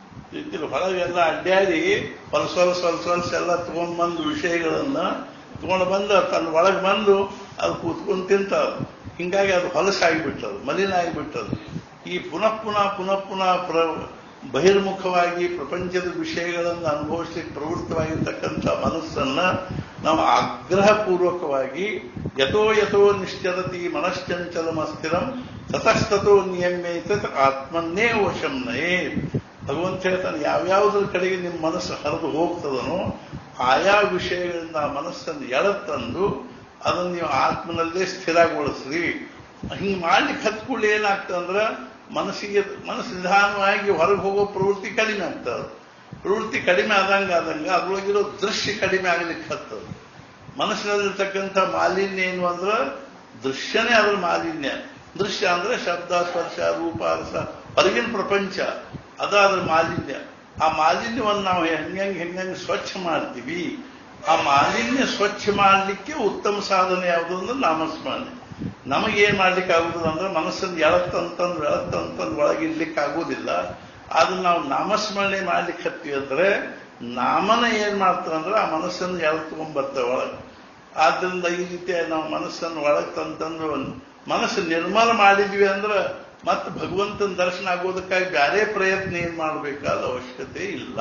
ಇದು ಹೊರಗೆಲ್ಲ ಅಡ್ಡಾಡಿ ಹೊಲಸ ಹೊಲಸ ಹೊಲಸ ಹೊಲಸ ಎಲ್ಲ ತಗೊಂಡ್ ಬಂದು ವಿಷಯಗಳನ್ನ ತಗೊಂಡು ಬಂದು ತನ್ನ ಒಳಗೆ ಬಂದು ಅದು ಕೂತ್ಕೊಂಡು ತಿಂತದ ಹಿಂಗಾಗಿ ಅದು ಹೊಲಸಾಗಿಬಿಟ್ಟದು ಮಲಿನ ಆಗಿಬಿಟ್ಟದು ಈ ಪುನಃ ಪುನಃ ಪುನಃ ಪುನಃ ಪ್ರ ಬಹಿರ್ಮುಖವಾಗಿ ಪ್ರಪಂಚದ ವಿಷಯಗಳನ್ನು ಅನುಭವಿಸಲಿಕ್ಕೆ ಪ್ರವೃತ್ತವಾಗಿರ್ತಕ್ಕಂಥ ಮನಸ್ಸನ್ನ ನಾವು ಆಗ್ರಹಪೂರ್ವಕವಾಗಿ ಯಥೋ ಯಥೋ ನಿಶ್ಚಲತಿ ಮನಶ್ಚಂಚಲಮಸ್ಥಿರಂ ತತಸ್ತತೋ ನಿಯಮ್ಯೈತ ಆತ್ಮನ್ನೇ ವಶಂ ನಯೇ ಭಗವಂತ ಹೇಳ್ತಾನೆ ಯಾವ್ಯಾವುದ್ರ ಕಡೆಗೆ ನಿಮ್ಮ ಮನಸ್ಸು ಹರಿದು ಹೋಗ್ತದನೋ ಆಯಾ ವಿಷಯಗಳಿಂದ ಆ ಮನಸ್ಸನ್ನು ಎಳತಂದು ಅದನ್ನು ನೀವು ಆತ್ಮನಲ್ಲೇ ಸ್ಥಿರಗೊಳಿಸ್ರಿ ಹಿಂಗೆ ಮಾಡ್ಲಿಕ್ಕೆ ಹತ್ಕೊಳ್ಳಿ ಏನಾಗ್ತದಂದ್ರೆ ಮನಸ್ಸಿಗೆ ಮನಸ್ಸು ನಿಧಾನವಾಗಿ ಹೊರಗೆ ಹೋಗೋ ಪ್ರವೃತ್ತಿ ಕಡಿಮೆ ಆಗ್ತದೆ ಪ್ರವೃತ್ತಿ ಕಡಿಮೆ ಆದಂಗ ಆದಂಗ ಅದ್ರೊಳಗಿರೋ ದೃಶ್ಯ ಕಡಿಮೆ ಆಗ್ಲಿಕ್ಕೆ ಹತ್ತದ ಮನಸ್ಸಿನಲ್ಲಿರ್ತಕ್ಕಂಥ ಮಾಲಿನ್ಯ ಏನು ಅಂದ್ರೆ ದೃಶ್ಯನೇ ಅದ್ರ ಮಾಲಿನ್ಯ ದೃಶ್ಯ ಅಂದ್ರೆ ಶಬ್ದ ಸ್ಪರ್ಶ ರೂಪ ರಸ ಹೊರಗಿನ ಪ್ರಪಂಚ ಅದಾದ್ರ ಮಾಲಿನ್ಯ ಆ ಮಾಲಿನ್ಯವನ್ನು ನಾವು ಹೆಂಗಂಗೆ ಹೆಂಗಂಗೆ ಸ್ವಚ್ಛ ಮಾಡ್ತೀವಿ ಆ ಮಾಲಿನ್ಯ ಸ್ವಚ್ಛ ಮಾಡಲಿಕ್ಕೆ ಉತ್ತಮ ಸಾಧನೆ ಯಾವುದು ಅಂದ್ರೆ ನಾಮಸ್ಮರಣೆ ನಮಗೇನ್ ಮಾಡ್ಲಿಕ್ಕೆ ಆಗುದಿಲ್ಲ ಅಂದ್ರೆ ಮನಸ್ಸನ್ನು ಎಳತ್ತಂತಂದು ಎಳತ್ತಂತಂದು ಒಳಗಿಡ್ಲಿಕ್ಕೆ ಆಗುದಿಲ್ಲ ಅದನ್ನ ನಾವು ನಾಮಸ್ಮರಣೆ ಮಾಡ್ಲಿಕ್ಕೆ ಹತ್ತೀವಿ ಅಂದ್ರೆ ನಾಮನ ಏನ್ ಮಾಡ್ತಾರಂದ್ರೆ ಆ ಮನಸ್ಸನ್ನು ಎಳ್ತ್ಕೊಂಡ್ಬರ್ತೇವೆ ಒಳಗೆ ಆದ್ರಿಂದ ಈ ರೀತಿ ನಾವು ಮನಸ್ಸನ್ನು ಒಳಗೆ ತಂತಂದು ಮನಸ್ಸು ನಿರ್ಮಲ ಮಾಡಿದ್ವಿ ಅಂದ್ರೆ ಮತ್ತೆ ಭಗವಂತನ ದರ್ಶನ ಆಗೋದಕ್ಕಾಗಿ ಬೇರೆ ಪ್ರಯತ್ನ ಏನ್ ಮಾಡಬೇಕಾದ ಅವಶ್ಯಕತೆ ಇಲ್ಲ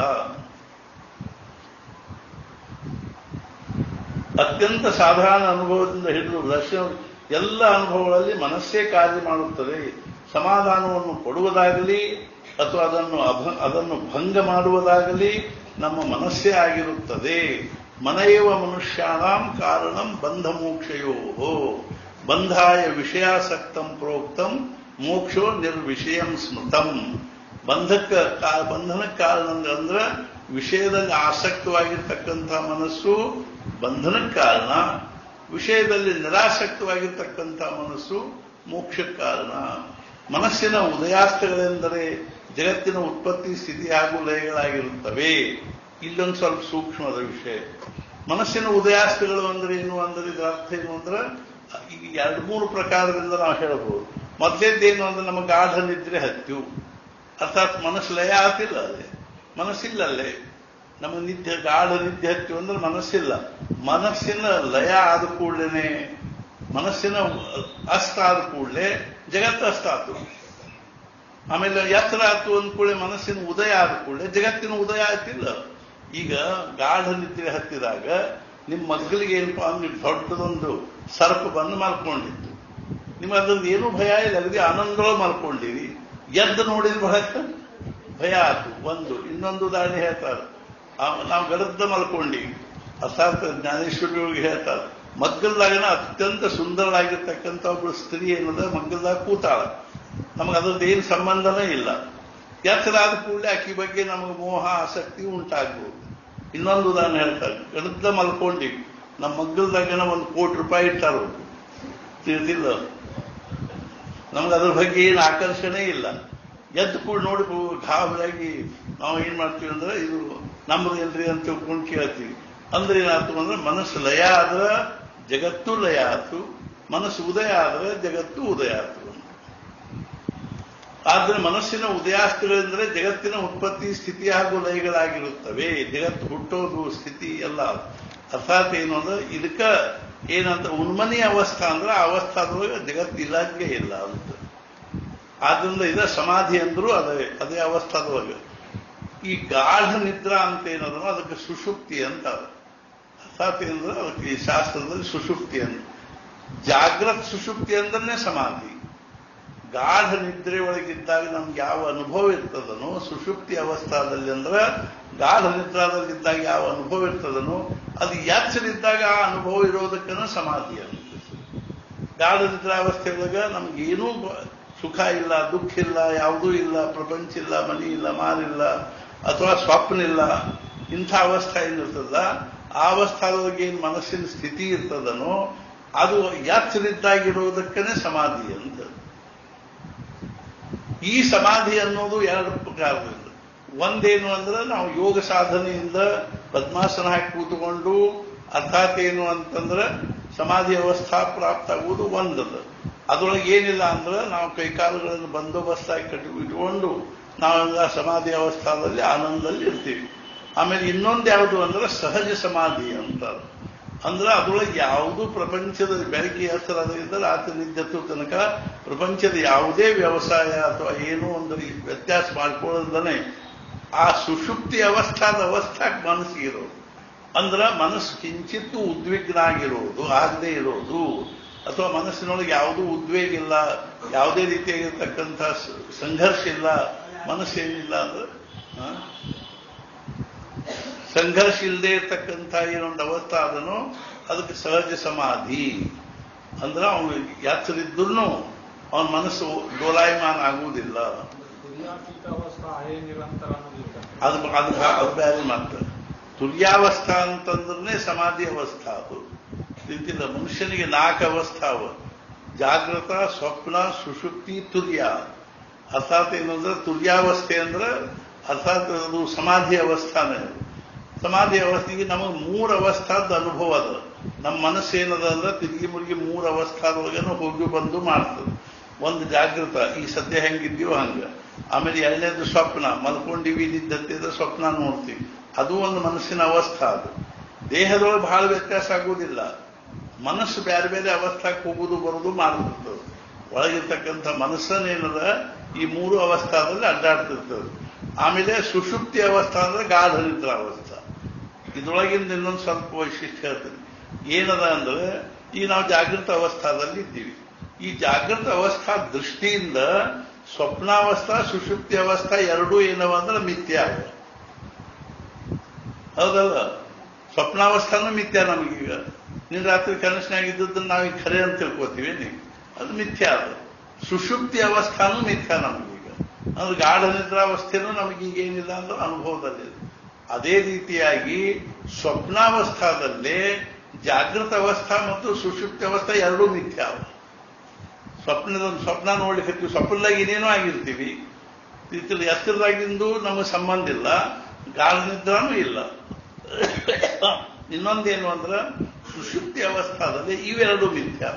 ಅತ್ಯಂತ ಸಾಧಾರಣ ಅನುಭವದಿಂದ ಹಿಡಿದು ದರ್ಶನ ಎಲ್ಲ ಅನುಭವಗಳಲ್ಲಿ ಮನಸ್ಸೇ ಕಾರ್ಯ ಮಾಡುತ್ತದೆ ಸಮಾಧಾನವನ್ನು ಕೊಡುವುದಾಗಲಿ ಅಥವಾ ಅದನ್ನು ಅಭ ಅದನ್ನು ಭಂಗ ಮಾಡುವುದಾಗಲಿ ನಮ್ಮ ಮನಸ್ಸೇ ಆಗಿರುತ್ತದೆ ಮನೆಯವ ಮನುಷ್ಯಾಣಂ ಕಾರಣಂ ಬಂಧ ಮೋಕ್ಷಯೋ ಬಂಧಾಯ ವಿಷಯಾಸಕ್ತಂ ಪ್ರೋಕ್ತಂ ಮೋಕ್ಷೋ ನಿರ್ವಿಷಯಂ ಸ್ಮೃತಂ ಬಂಧಕ್ಕೆ ಕಾ- ಬಂಧನಕ್ಕೆ ಕಾರಣ ಅಂದ್ರೆ ವಿಷಯದಲ್ಲಿ ಆಸಕ್ತವಾಗಿರ್ತಕ್ಕಂಥ ಮನಸ್ಸು ಬಂಧನಕ್ಕೆ ಕಾರಣ ವಿಷಯದಲ್ಲಿ ನಿರಾಸಕ್ತವಾಗಿರ್ತಕ್ಕಂಥ ಮನಸ್ಸು ಮೋಕ್ಷಕ್ಕೆ ಕಾರಣ ಮನಸ್ಸಿನ ಉದಯಾಸ್ತಗಳೆಂದರೆ ಜಗತ್ತಿನ ಉತ್ಪತ್ತಿ ಸ್ಥಿತಿ ಹಾಗೂ ಲಯಗಳಾಗಿರುತ್ತವೆ ಇಲ್ಲೊಂದು ಸ್ವಲ್ಪ ಸೂಕ್ಷ್ಮದ ವಿಷಯ ಮನಸ್ಸಿನ ಉದಯಾಸ್ತಗಳು ಅಂದ್ರೆ ಏನು ಅಂದ್ರೆ ಇದರ ಅರ್ಥ ಏನು ಅಂದ್ರೆ ಈಗ ಎರಡು ಮೂರು ಪ್ರಕಾರದಿಂದ ನಾವು ಹೇಳಬಹುದು ಮೊದಲೇದ್ದೇನು ಅಂದ್ರೆ ನಮಗೆ ಗಾಢ ನಿದ್ರೆ ಹತ್ತು ಅರ್ಥಾತ್ ಮನಸ್ಸು ಲಯ ಆತಿಲ್ಲ ಅಲ್ಲೇ ಮನಸ್ಸಿಲ್ಲ ಅಲ್ಲೇ ನಮ್ಮ ನಿದ್ದೆ ಗಾಢ ನಿದ್ದೆ ಹತ್ತು ಅಂದ್ರೆ ಮನಸ್ಸಿಲ್ಲ ಮನಸ್ಸಿನ ಲಯ ಆದ ಕೂಡಲೇ ಮನಸ್ಸಿನ ಅಸ್ತ ಆದ ಕೂಡಲೇ ಜಗತ್ತು ಅಸ್ತ ಆತು ಆಮೇಲೆ ಎತ್ತರ ಆತು ಅಂದ ಕೂಡಲೇ ಮನಸ್ಸಿನ ಉದಯ ಆದ ಕೂಡಲೇ ಜಗತ್ತಿನ ಉದಯ ಆಯ್ತಿಲ್ಲ ಈಗ ಗಾಢ ನಿದ್ರೆ ಹತ್ತಿದಾಗ ನಿಮ್ಮ ಮಗ್ಗಲಿಗೆ ಏನಪ್ಪಾ ಅಂದ್ರೆ ದೊಡ್ಡದೊಂದು ಸರ್ಪ ಬಂದು ಮಲ್ಕೊಂಡಿತ್ತು ನಿಮ್ಗೆ ಅದ್ರದ್ದು ಏನೂ ಭಯ ಇಲ್ಲ ಅಗದಿ ಆನಂದೊಳಗೆ ಮಲ್ಕೊಂಡಿರಿ ಎದ್ದು ನೋಡಿದ ಬಹಳ ಭಯ ಆತು ಒಂದು ಇನ್ನೊಂದು ಉದಾಹರಣೆ ಹೇಳ್ತಾರೆ ಆ- ನಾವು ಗಡದ್ದ ಮಲ್ಕೊಂಡಿವಿ ಅರ್ಥಾತ್ ಜ್ಞಾನೇಶ್ವರಿಯೊಳಗೆ ಹೇಳ್ತಾರೆ ಮಗ್ಗಲ್ದಾಗನ ಅತ್ಯಂತ ಸುಂದರವಾಗಿರ್ತಕ್ಕಂಥ ಒಬ್ಬಳು ಸ್ತ್ರೀ ಏನದ ಮಗ್ಗಲ್ದಾಗ ಕೂತಾಳ ನಮಗೆ ಅದ್ರದ್ದು ಏನು ಸಂಬಂಧನೇ ಇಲ್ಲ ಎತ್ತರ ಆದ ಕೂಡಲೇ ಆಕಿ ಬಗ್ಗೆ ನಮಗೆ ಮೋಹ ಆಸಕ್ತಿ ಉಂಟಾಗ್ಬೋದು ಇನ್ನೊಂದು ಉದಾಹರಣೆ ಹೇಳ್ತಾರೆ ಗಡದ್ದ ಮಲ್ಕೊಂಡಿವಿ ನಮ್ಮ ಮಗ್ಗಲ್ದಾಗನ ಒಂದು ಕೋಟಿ ರೂಪಾಯಿ ಇಟ್ಟಾರ ತಿಳಿದಿಲ್ಲ ನಮ್ಗೆ ಅದ್ರ ಬಗ್ಗೆ ಏನು ಆಕರ್ಷಣೆ ಇಲ್ಲ ಎದ್ದು ಕೂಡ ನೋಡಿ ಗಾಬರಿಯಾಗಿ ನಾವು ಏನ್ ಮಾಡ್ತೀವಿ ಅಂದ್ರೆ ಇದು ನಮ್ದು ಏನ್ರಿ ಅಂತ ತಿಳ್ಕೊಂಡು ಕೇಳ್ತೀವಿ ಅಂದ್ರೆ ಏನಾಯ್ತು ಅಂದ್ರೆ ಮನಸ್ಸು ಲಯ ಆದ್ರ ಜಗತ್ತು ಲಯ ಆತು ಮನಸ್ಸು ಉದಯ ಆದ್ರೆ ಜಗತ್ತು ಉದಯ ಆತು ಆದ್ರೆ ಮನಸ್ಸಿನ ಉದಯಾಸ್ತಗಳೆಂದರೆ ಜಗತ್ತಿನ ಉತ್ಪತ್ತಿ ಸ್ಥಿತಿ ಹಾಗೂ ಲಯಗಳಾಗಿರುತ್ತವೆ ಜಗತ್ತು ಹುಟ್ಟೋದು ಸ್ಥಿತಿ ಎಲ್ಲ ಅರ್ಥಾತ್ ಏನು ಅಂದ್ರೆ ಇದಕ್ಕ ಏನಂತ ಉನ್ಮನಿ ಅವಸ್ಥಾ ಅಂದ್ರೆ ಆ ಅವಸ್ಥಾದೊಳಗೆ ಜಗತ್ತು ಇಲ್ಲಂಗೆ ಇಲ್ಲ ಅಂತ ಆದ್ರಿಂದ ಇದ ಸಮಾಧಿ ಅಂದ್ರೂ ಅದೇ ಅದೇ ಅವಸ್ಥಾದೊಳಗೆ ಈ ಗಾಢ ನಿದ್ರಾ ಅಂತ ಏನದೋ ಅದಕ್ಕೆ ಸುಷುಪ್ತಿ ಅಂತ ಅದು. ಅರ್ಥಾತ್ ಏನಂದ್ರೆ ಅದಕ್ಕೆ ಈ ಶಾಸ್ತ್ರದಲ್ಲಿ ಸುಷುಪ್ತಿ ಅಂತ ಜಾಗ್ರತ್ ಸುಷುಪ್ತಿ ಅಂದ್ರೆ ಸಮಾಧಿ ಗಾಢ ನಿದ್ರೆ ಒಳಗಿದ್ದಾಗ ನಮ್ಗೆ ಯಾವ ಅನುಭವ ಇರ್ತದನೋ ಸುಷುಪ್ತಿ ಅವಸ್ಥಾದಲ್ಲಿ ಅಂದ್ರೆ ಗಾಢ ನಿದ್ರಾದಲ್ಲಿದ್ದಾಗ ಯಾವ ಅನುಭವ ಇರ್ತದನೋ ಅದು ಎಚ್ಚರಿದ್ದಾಗ ಆ ಅನುಭವ ಇರೋದಕ್ಕನ ಸಮಾಧಿ ಅಂತ ಗಾಢ ನಿದ್ರಾವಸ್ಥೆ ಒಳಗ ನಮ್ಗೇನೂ ಬ- ಸುಖ ಇಲ್ಲ ದುಃಖ ಇಲ್ಲ ಯಾವುದೂ ಇಲ್ಲ ಪ್ರಪಂಚ ಇಲ್ಲ ಮನಿ ಇಲ್ಲ ಮಾರಿಲ್ಲ ಅಥವಾ ಸ್ವಪ್ನ ಇಲ್ಲ ಇಂಥ ಅವಸ್ಥೆ ಏನಿರ್ತದ ಆ ಅವಸ್ಥಾದೊಳಗೆ ಏನು ಮನಸ್ಸಿನ ಸ್ಥಿತಿ ಇರ್ತದನೋ ಅದು ಎಚ್ಚರಿದ್ದಾಗಿರೋದಕ್ಕನೇ ಸಮಾಧಿ ಅಂತ ಈ ಸಮಾಧಿ ಅನ್ನೋದು ಎರಡು ಪ್ರಕಾರದಿಂದ ಒಂದೇನು ಅಂದ್ರೆ ನಾವು ಯೋಗ ಸಾಧನೆಯಿಂದ ಪದ್ಮಾಸನ ಹಾಕಿ ಕೂತ್ಕೊಂಡು ಅರ್ಥಾತ್ ಏನು ಅಂತಂದ್ರೆ ಸಮಾಧಿ ಅವಸ್ಥಾ ಪ್ರಾಪ್ತ ಆಗುವುದು ಒಂದದ ಅದರೊಳಗೆ ಏನಿಲ್ಲ ಅಂದ್ರೆ ನಾವು ಕೈಕಾಲುಗಳನ್ನು ಬಂದೋಬಸ್ತಾಗಿ ಕಟ್ಟಿ ಇಟ್ಕೊಂಡು ನಾವೆಲ್ಲ ಸಮಾಧಿ ಅವಸ್ಥಾದಲ್ಲಿ ಆನಂದದಲ್ಲಿ ಇರ್ತೀವಿ ಆಮೇಲೆ ಇನ್ನೊಂದು ಯಾವುದು ಅಂದ್ರೆ ಸಹಜ ಸಮಾಧಿ ಅಂತಾರೆ ಅಂದ್ರೆ ಅದರೊಳಗೆ ಯಾವುದು ಪ್ರಪಂಚದ ಬೆಳಗ್ಗೆ ಹೆಸರಾದ್ರಿಂದ ರಾತ್ರಿ ನಿದ್ದತ್ತು ತನಕ ಪ್ರಪಂಚದ ಯಾವುದೇ ವ್ಯವಸಾಯ ಅಥವಾ ಏನೋ ಒಂದು ಈ ವ್ಯತ್ಯಾಸ ಮಾಡ್ಕೊಳ್ಳೋದನೆ ಆ ಸುಷುಪ್ತಿ ಅವಸ್ಥಾದ ಅವಸ್ಥಾಕ್ ಮನಸ್ಸಿಗೆ ಇರೋದು ಅಂದ್ರ ಮನಸ್ಸು ಕಿಂಚಿತ್ತು ಉದ್ವಿಗ್ನ ಆಗಿರೋದು ಆಗದೆ ಇರೋದು ಅಥವಾ ಮನಸ್ಸಿನೊಳಗೆ ಯಾವುದೂ ಉದ್ವೇಗ ಇಲ್ಲ ಯಾವುದೇ ರೀತಿಯಾಗಿರ್ತಕ್ಕಂಥ ಸ- ಸಂಘರ್ಷ ಇಲ್ಲ ಮನಸ್ಸೇನಿಲ್ಲ ಅಂದ್ರೆ ಆ? ಸಂಘರ್ಷ ಇಲ್ಲದೆ ಇರ್ತಕ್ಕಂಥ ಏನೊಂದು ಅವಸ್ಥೆ ಅದನ್ನು ಅದಕ್ಕೆ ಸಹಜ ಸಮಾಧಿ ಅಂದ್ರೆ ಅವನು ಎಚ್ಚರಿದ್ರೂ ಅವನ ಮನಸ್ಸು ಡೋಲಾಯಮಾನ ಆಗುವುದಿಲ್ಲ ತುರ್ಯಾತೀತ ಅವಸ್ಥಾ ಆಯೇ ನಿರಂತರ ಅನ್ನೋದಿಲ್ಲ ಅದು ಅದು ಅದು ಬೇರೆ ಮಾತ್ರ ತುರ್ಯಾವಸ್ಥಾ ಅಂತಂದ್ರೆ ಸಮಾಧಿ ಅವಸ್ಥಾ ಅದು ರೀತಿಯಿಂದ ಮನುಷ್ಯನಿಗೆ ನಾಲ್ಕು ಅವಸ್ಥಾವ ಜಾಗೃತ ಸ್ವಪ್ನ ಸುಷುಪ್ತಿ ತುರ್ಯ ಅರ್ಥಾತ್ ಏನಂದ್ರೆ ತುರ್ಯಾವಸ್ಥೆ ಅಂದ್ರೆ ಅರ್ಥಾತ್ ಅದು ಸಮಾಧಿ ಅವಸ್ಥಾನೇ ಅದು. ಸಮಾಧಿ ಅವಸ್ಥೆಗೆ ನಮಗೆ ಮೂರು ಅವಸ್ಥಾದ ಅನುಭವ ಅದ ನಮ್ಮ ಮನಸ್ಸೇನದ ಅಂದ್ರೆ ತಿರುಗಿ ಮುರುಗಿ ಮೂರು ಅವಸ್ಥಾದೊಳಗೇನು ಹೋಗಿ ಬಂದು ಮಾಡ್ತದೆ ಒಂದು ಜಾಗೃತ ಈ ಸದ್ಯ ಹೆಂಗಿದ್ಯೋ ಹಂಗ ಆಮೇಲೆ ಎರಡನೇದು ಸ್ವಪ್ನ ಮಲ್ಕೊಂಡಿವಿ ನಿದ್ದತ್ತಿದ ಸ್ವಪ್ನ ನೋಡ್ತೀವಿ ಅದು ಒಂದು ಮನಸ್ಸಿನ ಅವಸ್ಥಾ ಅದು ದೇಹದೊಳಗೆ ಬಹಳ ವ್ಯತ್ಯಾಸ ಆಗುವುದಿಲ್ಲ ಮನಸ್ಸು ಬೇರೆ ಬೇರೆ ಅವಸ್ಥಾಕ್ಕೆ ಹೋಗುದು ಬರುದು ಮಾಡ್ತಿರ್ತದೆ ಒಳಗಿರ್ತಕ್ಕಂಥ ಮನಸ್ಸನ್ನೇನದ ಈ ಮೂರು ಅವಸ್ಥಾದಲ್ಲಿ ಅಡ್ಡಾಡ್ತಿರ್ತದೆ ಆಮೇಲೆ ಸುಷುಪ್ತಿ ಅವಸ್ಥಾ ಅಂದ್ರೆ ಗಾಢ ನಿದ್ರಾ ಅವಸ್ಥಾ ಇದ್ರೊಳಗಿಂದ ಇನ್ನೊಂದು ಸ್ವಲ್ಪ ವೈಶಿಷ್ಟ್ಯ ಹೇಳ್ತೀನಿ ಏನದ ಅಂದ್ರೆ ಈ ನಾವು ಜಾಗೃತ ಅವಸ್ಥಾದಲ್ಲಿ ಇದ್ದೀವಿ ಈ ಜಾಗೃತ ಅವಸ್ಥಾ ದೃಷ್ಟಿಯಿಂದ ಸ್ವಪ್ನಾವಸ್ಥಾ ಸುಷುಪ್ತಿ ಅವಸ್ಥಾ ಎರಡೂ ಏನವ ಅಂದ್ರೆ ಮಿಥ್ಯ ಅವ. ಹೌದಲ್ಲ ಸ್ವಪ್ನಾವಸ್ಥಾನು ಮಿಥ್ಯ ನಮಗೀಗ ನಿನ್ನ ರಾತ್ರಿ ಕನಸಿನಾಗಿದ್ದದನ್ನ ನಾವೀಗ ಖರೆ ಅಂತ ತಿಳ್ಕೊತೀವಿ ನೀವು ಅದು ಮಿಥ್ಯ ಅದು ಸುಷುಪ್ತಿ ಅವಸ್ಥಾನು ಮಿಥ್ಯ ನಮಗೀಗ ಅಂದ್ರೆ ಗಾಢ ನಿದ್ರಾವಸ್ಥೆನೂ ನಮಗೀಗ ಏನಿಲ್ಲ ಅಂದ್ರೆ ಅನುಭವದಲ್ಲಿದೆ ಅದೇ ರೀತಿಯಾಗಿ ಸ್ವಪ್ನಾವಸ್ಥಾದಲ್ಲಿ ಜಾಗೃತ ಅವಸ್ಥಾ ಮತ್ತು ಸುಷುಪ್ತಿ ಅವಸ್ಥಾ ಎರಡೂ ಮಿಥ್ಯ ಅವು ಸ್ವಪ್ನದೊಂದು ಸ್ವಪ್ನ ನೋಡ್ಲಿಕ್ಕೆ ಸ್ವಪ್ನದಾಗ ಏನೇನೋ ಆಗಿರ್ತೀವಿ ಇದ್ರ ಎತ್ತರದಾಗಿಂದು ನಮಗೆ ಸಂಬಂಧ ಇಲ್ಲ ಗಾಢ ನಿದ್ರಾನೂ ಇಲ್ಲ ಇನ್ನೊಂದೇನು ಅಂದ್ರೆ ಸುಷುಪ್ತಿ ಅವಸ್ಥಾದಲ್ಲಿ ಇವೆರಡು ಮಿಥ್ಯ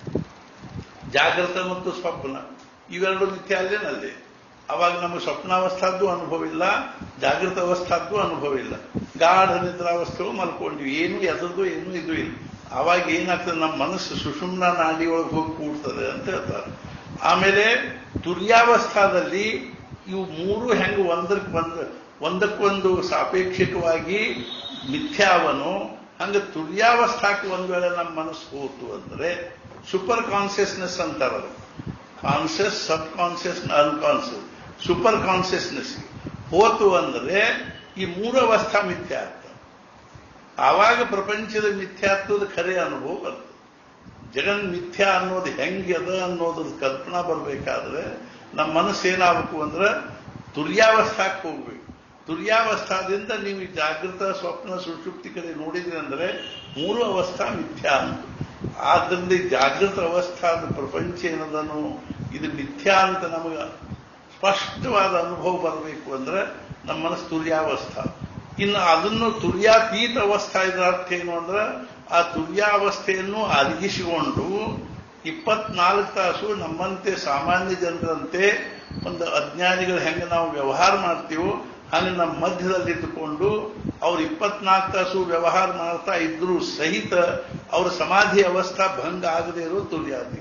ಜಾಗೃತ ಮತ್ತು ಸ್ವಪ್ನ ಇವೆರಡು ಮಿಥ್ಯ ಅಲ್ಲೇನಲ್ಲಿ ಅವಾಗ ನಮಗೆ ಸ್ವಪ್ನಾವಸ್ಥಾದ್ದು ಅನುಭವ ಇಲ್ಲ ಜಾಗೃತ ಅವಸ್ಥಾದ್ದು ಅನುಭವ ಇಲ್ಲ ಗಾಢ ನಿದ್ರಾವಸ್ಥೆಗಳು ಮಲ್ಕೊಂಡ್ವಿ ಏನು ಎದ್ರದ್ದು ಏನು ಇದು ಇಲ್ಲ ಅವಾಗ ಏನಾಗ್ತದೆ ನಮ್ಮ ಮನಸ್ಸು ಸುಷುಮ್ನ ನಾಡಿ ಒಳಗೆ ಹೋಗಿ ಕೂಡ್ತದೆ ಅಂತ ಹೇಳ್ತಾರೆ ಆಮೇಲೆ ತುರ್ಯಾವಸ್ಥಾದಲ್ಲಿ ಇವು ಮೂರು ಹೆಂಗೆ ಒಂದಕ್ಕೆ ಒಂದ ಒಂದಕ್ಕೊಂದು ಸಾಪೇಕ್ಷಿಕವಾಗಿ ಮಿಥ್ಯಾವನು ಹಂಗೆ ತುರ್ಯಾವಸ್ಥಾಕ್ಕೆ ಒಂದ್ ವೇಳೆ ನಮ್ಮ ಮನಸ್ಸು ಹೋತು ಅಂದ್ರೆ ಸೂಪರ್ ಕಾನ್ಸಿಯಸ್ನೆಸ್ ಅಂತಾರದು conscious subconscious unconscious super consciousness ಹೋತು ಅಂದ್ರೆ ಈ ಮೂರು ಅವಸ್ಥಾ ಮಿಥ್ಯಾ ಆಗ್ತದೆ ಆವಾಗ ಪ್ರಪಂಚದ ಮಿಥ್ಯಾತ್ವದ ಖರೆ ಅನುಭವ ಬರ್ತದೆ ಜಗನ್ ಮಿಥ್ಯಾ ಅನ್ನೋದು ಹೆಂಗದ ಅನ್ನೋದ್ರ ಕಲ್ಪನಾ ಬರಬೇಕಾದ್ರೆ ನಮ್ಮ ಮನಸ್ಸು ಏನಾಗಬೇಕು ಅಂದ್ರೆ ತುರ್ಯಾವಸ್ಥಾಕ್ಕೆ ಹೋಗ್ಬೇಕು ತುರ್ಯಾವಸ್ಥಾದಿಂದ ನೀವು ಈ ಜಾಗೃತ ಸ್ವಪ್ನ ಸುಷುಪ್ತಿ ಕಡೆ ನೋಡಿದ್ರಿ ಅಂದ್ರೆ ಮೂರು ಅವಸ್ಥಾ ಮಿಥ್ಯಾ ಅಂತ ಆದ್ದರಿಂದ ಈ ಜಾಗೃತ ಅವಸ್ಥಾದ ಪ್ರಪಂಚ ಏನದನು ಇದು ಮಿಥ್ಯಾ ಅಂತ ನಮಗೆ ಸ್ಪಷ್ಟವಾದ ಅನುಭವ ಬರಬೇಕು ಅಂದ್ರೆ ನಮ್ಮ ಮನಸ್ಸು ತುರ್ಯಾವಸ್ಥಾ ಇನ್ನು ಅದನ್ನು ತುರ್ಯಾತೀತ ಅವಸ್ಥಾ ಇದರ ಅರ್ಥ ಏನು ಅಂದ್ರೆ ಆ ತುರ್ಯಾವಸ್ಥೆಯನ್ನು ಅರಗಿಸಿಕೊಂಡು ಇಪ್ಪತ್ನಾಲ್ಕು ತಾಸು ನಮ್ಮಂತೆ ಸಾಮಾನ್ಯ ಜನರಂತೆ ಒಂದು ಅಜ್ಞಾನಿಗಳು ಹೆಂಗೆ ನಾವು ವ್ಯವಹಾರ ಮಾಡ್ತೀವೋ ಹಂಗೆ ನಮ್ಮ ಮಧ್ಯದಲ್ಲಿ ಇದ್ದುಕೊಂಡು ಅವ್ರು ಇಪ್ಪತ್ನಾಲ್ಕು ತಾಸು ವ್ಯವಹಾರ ಮಾಡ್ತಾ ಇದ್ರೂ ಸಹಿತ ಅವ್ರ ಸಮಾಧಿ ಅವಸ್ಥಾ ಭಂಗ ಆಗದೆ ಇರೋ ತುರ್ಯಾತೀತ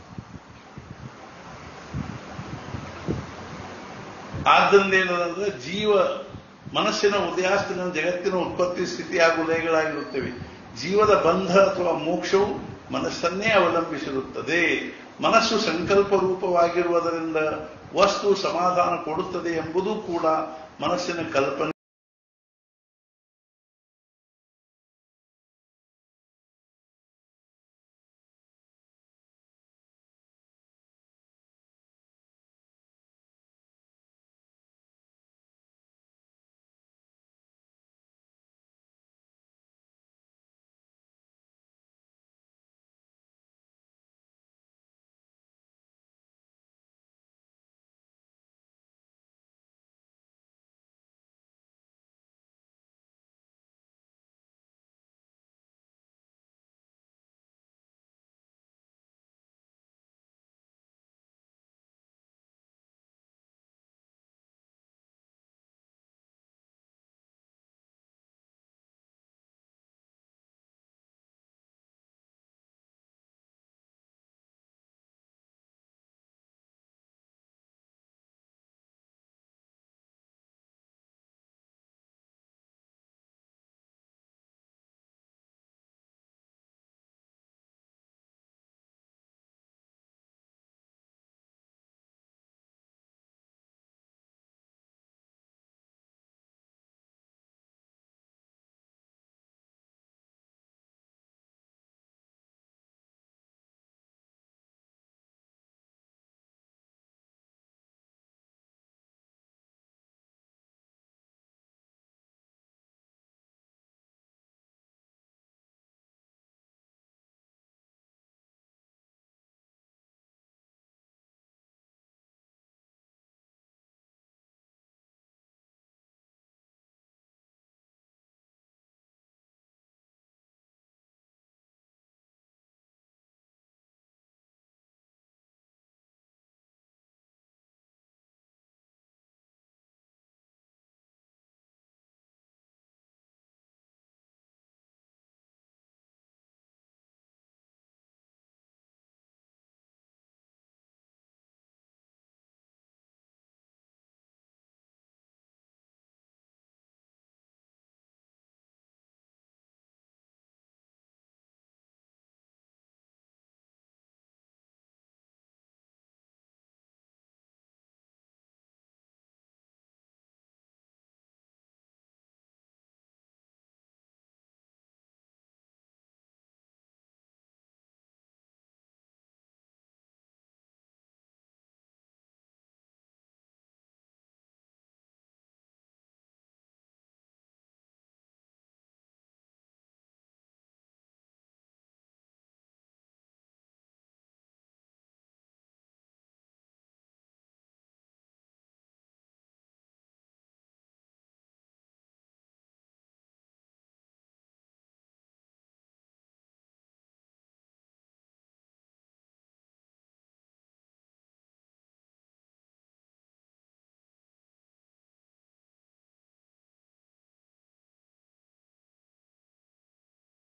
ಆದ್ದರಿಂದ ಏನಂದ್ರೆ ಜೀವ ಮನಸ್ಸಿನ ಉದಯಾಸ್ತಿನ ಜಗತ್ತಿನ ಉತ್ಪತ್ತಿ ಸ್ಥಿತಿ ಹಾಗೂ ಲಯಗಳಾಗಿರುತ್ತವೆ ಜೀವದ ಬಂಧ ಅಥವಾ ಮೋಕ್ಷವು ಮನಸ್ಸನ್ನೇ ಅವಲಂಬಿಸಿರುತ್ತದೆ ಮನಸ್ಸು ಸಂಕಲ್ಪ ರೂಪವಾಗಿರುವುದರಿಂದ ವಸ್ತು ಸಮಾಧಾನ ಕೊಡುತ್ತದೆ ಎಂಬುದು ಕೂಡ ಮನಸ್ಸಿನ ಕಲ್ಪನೆ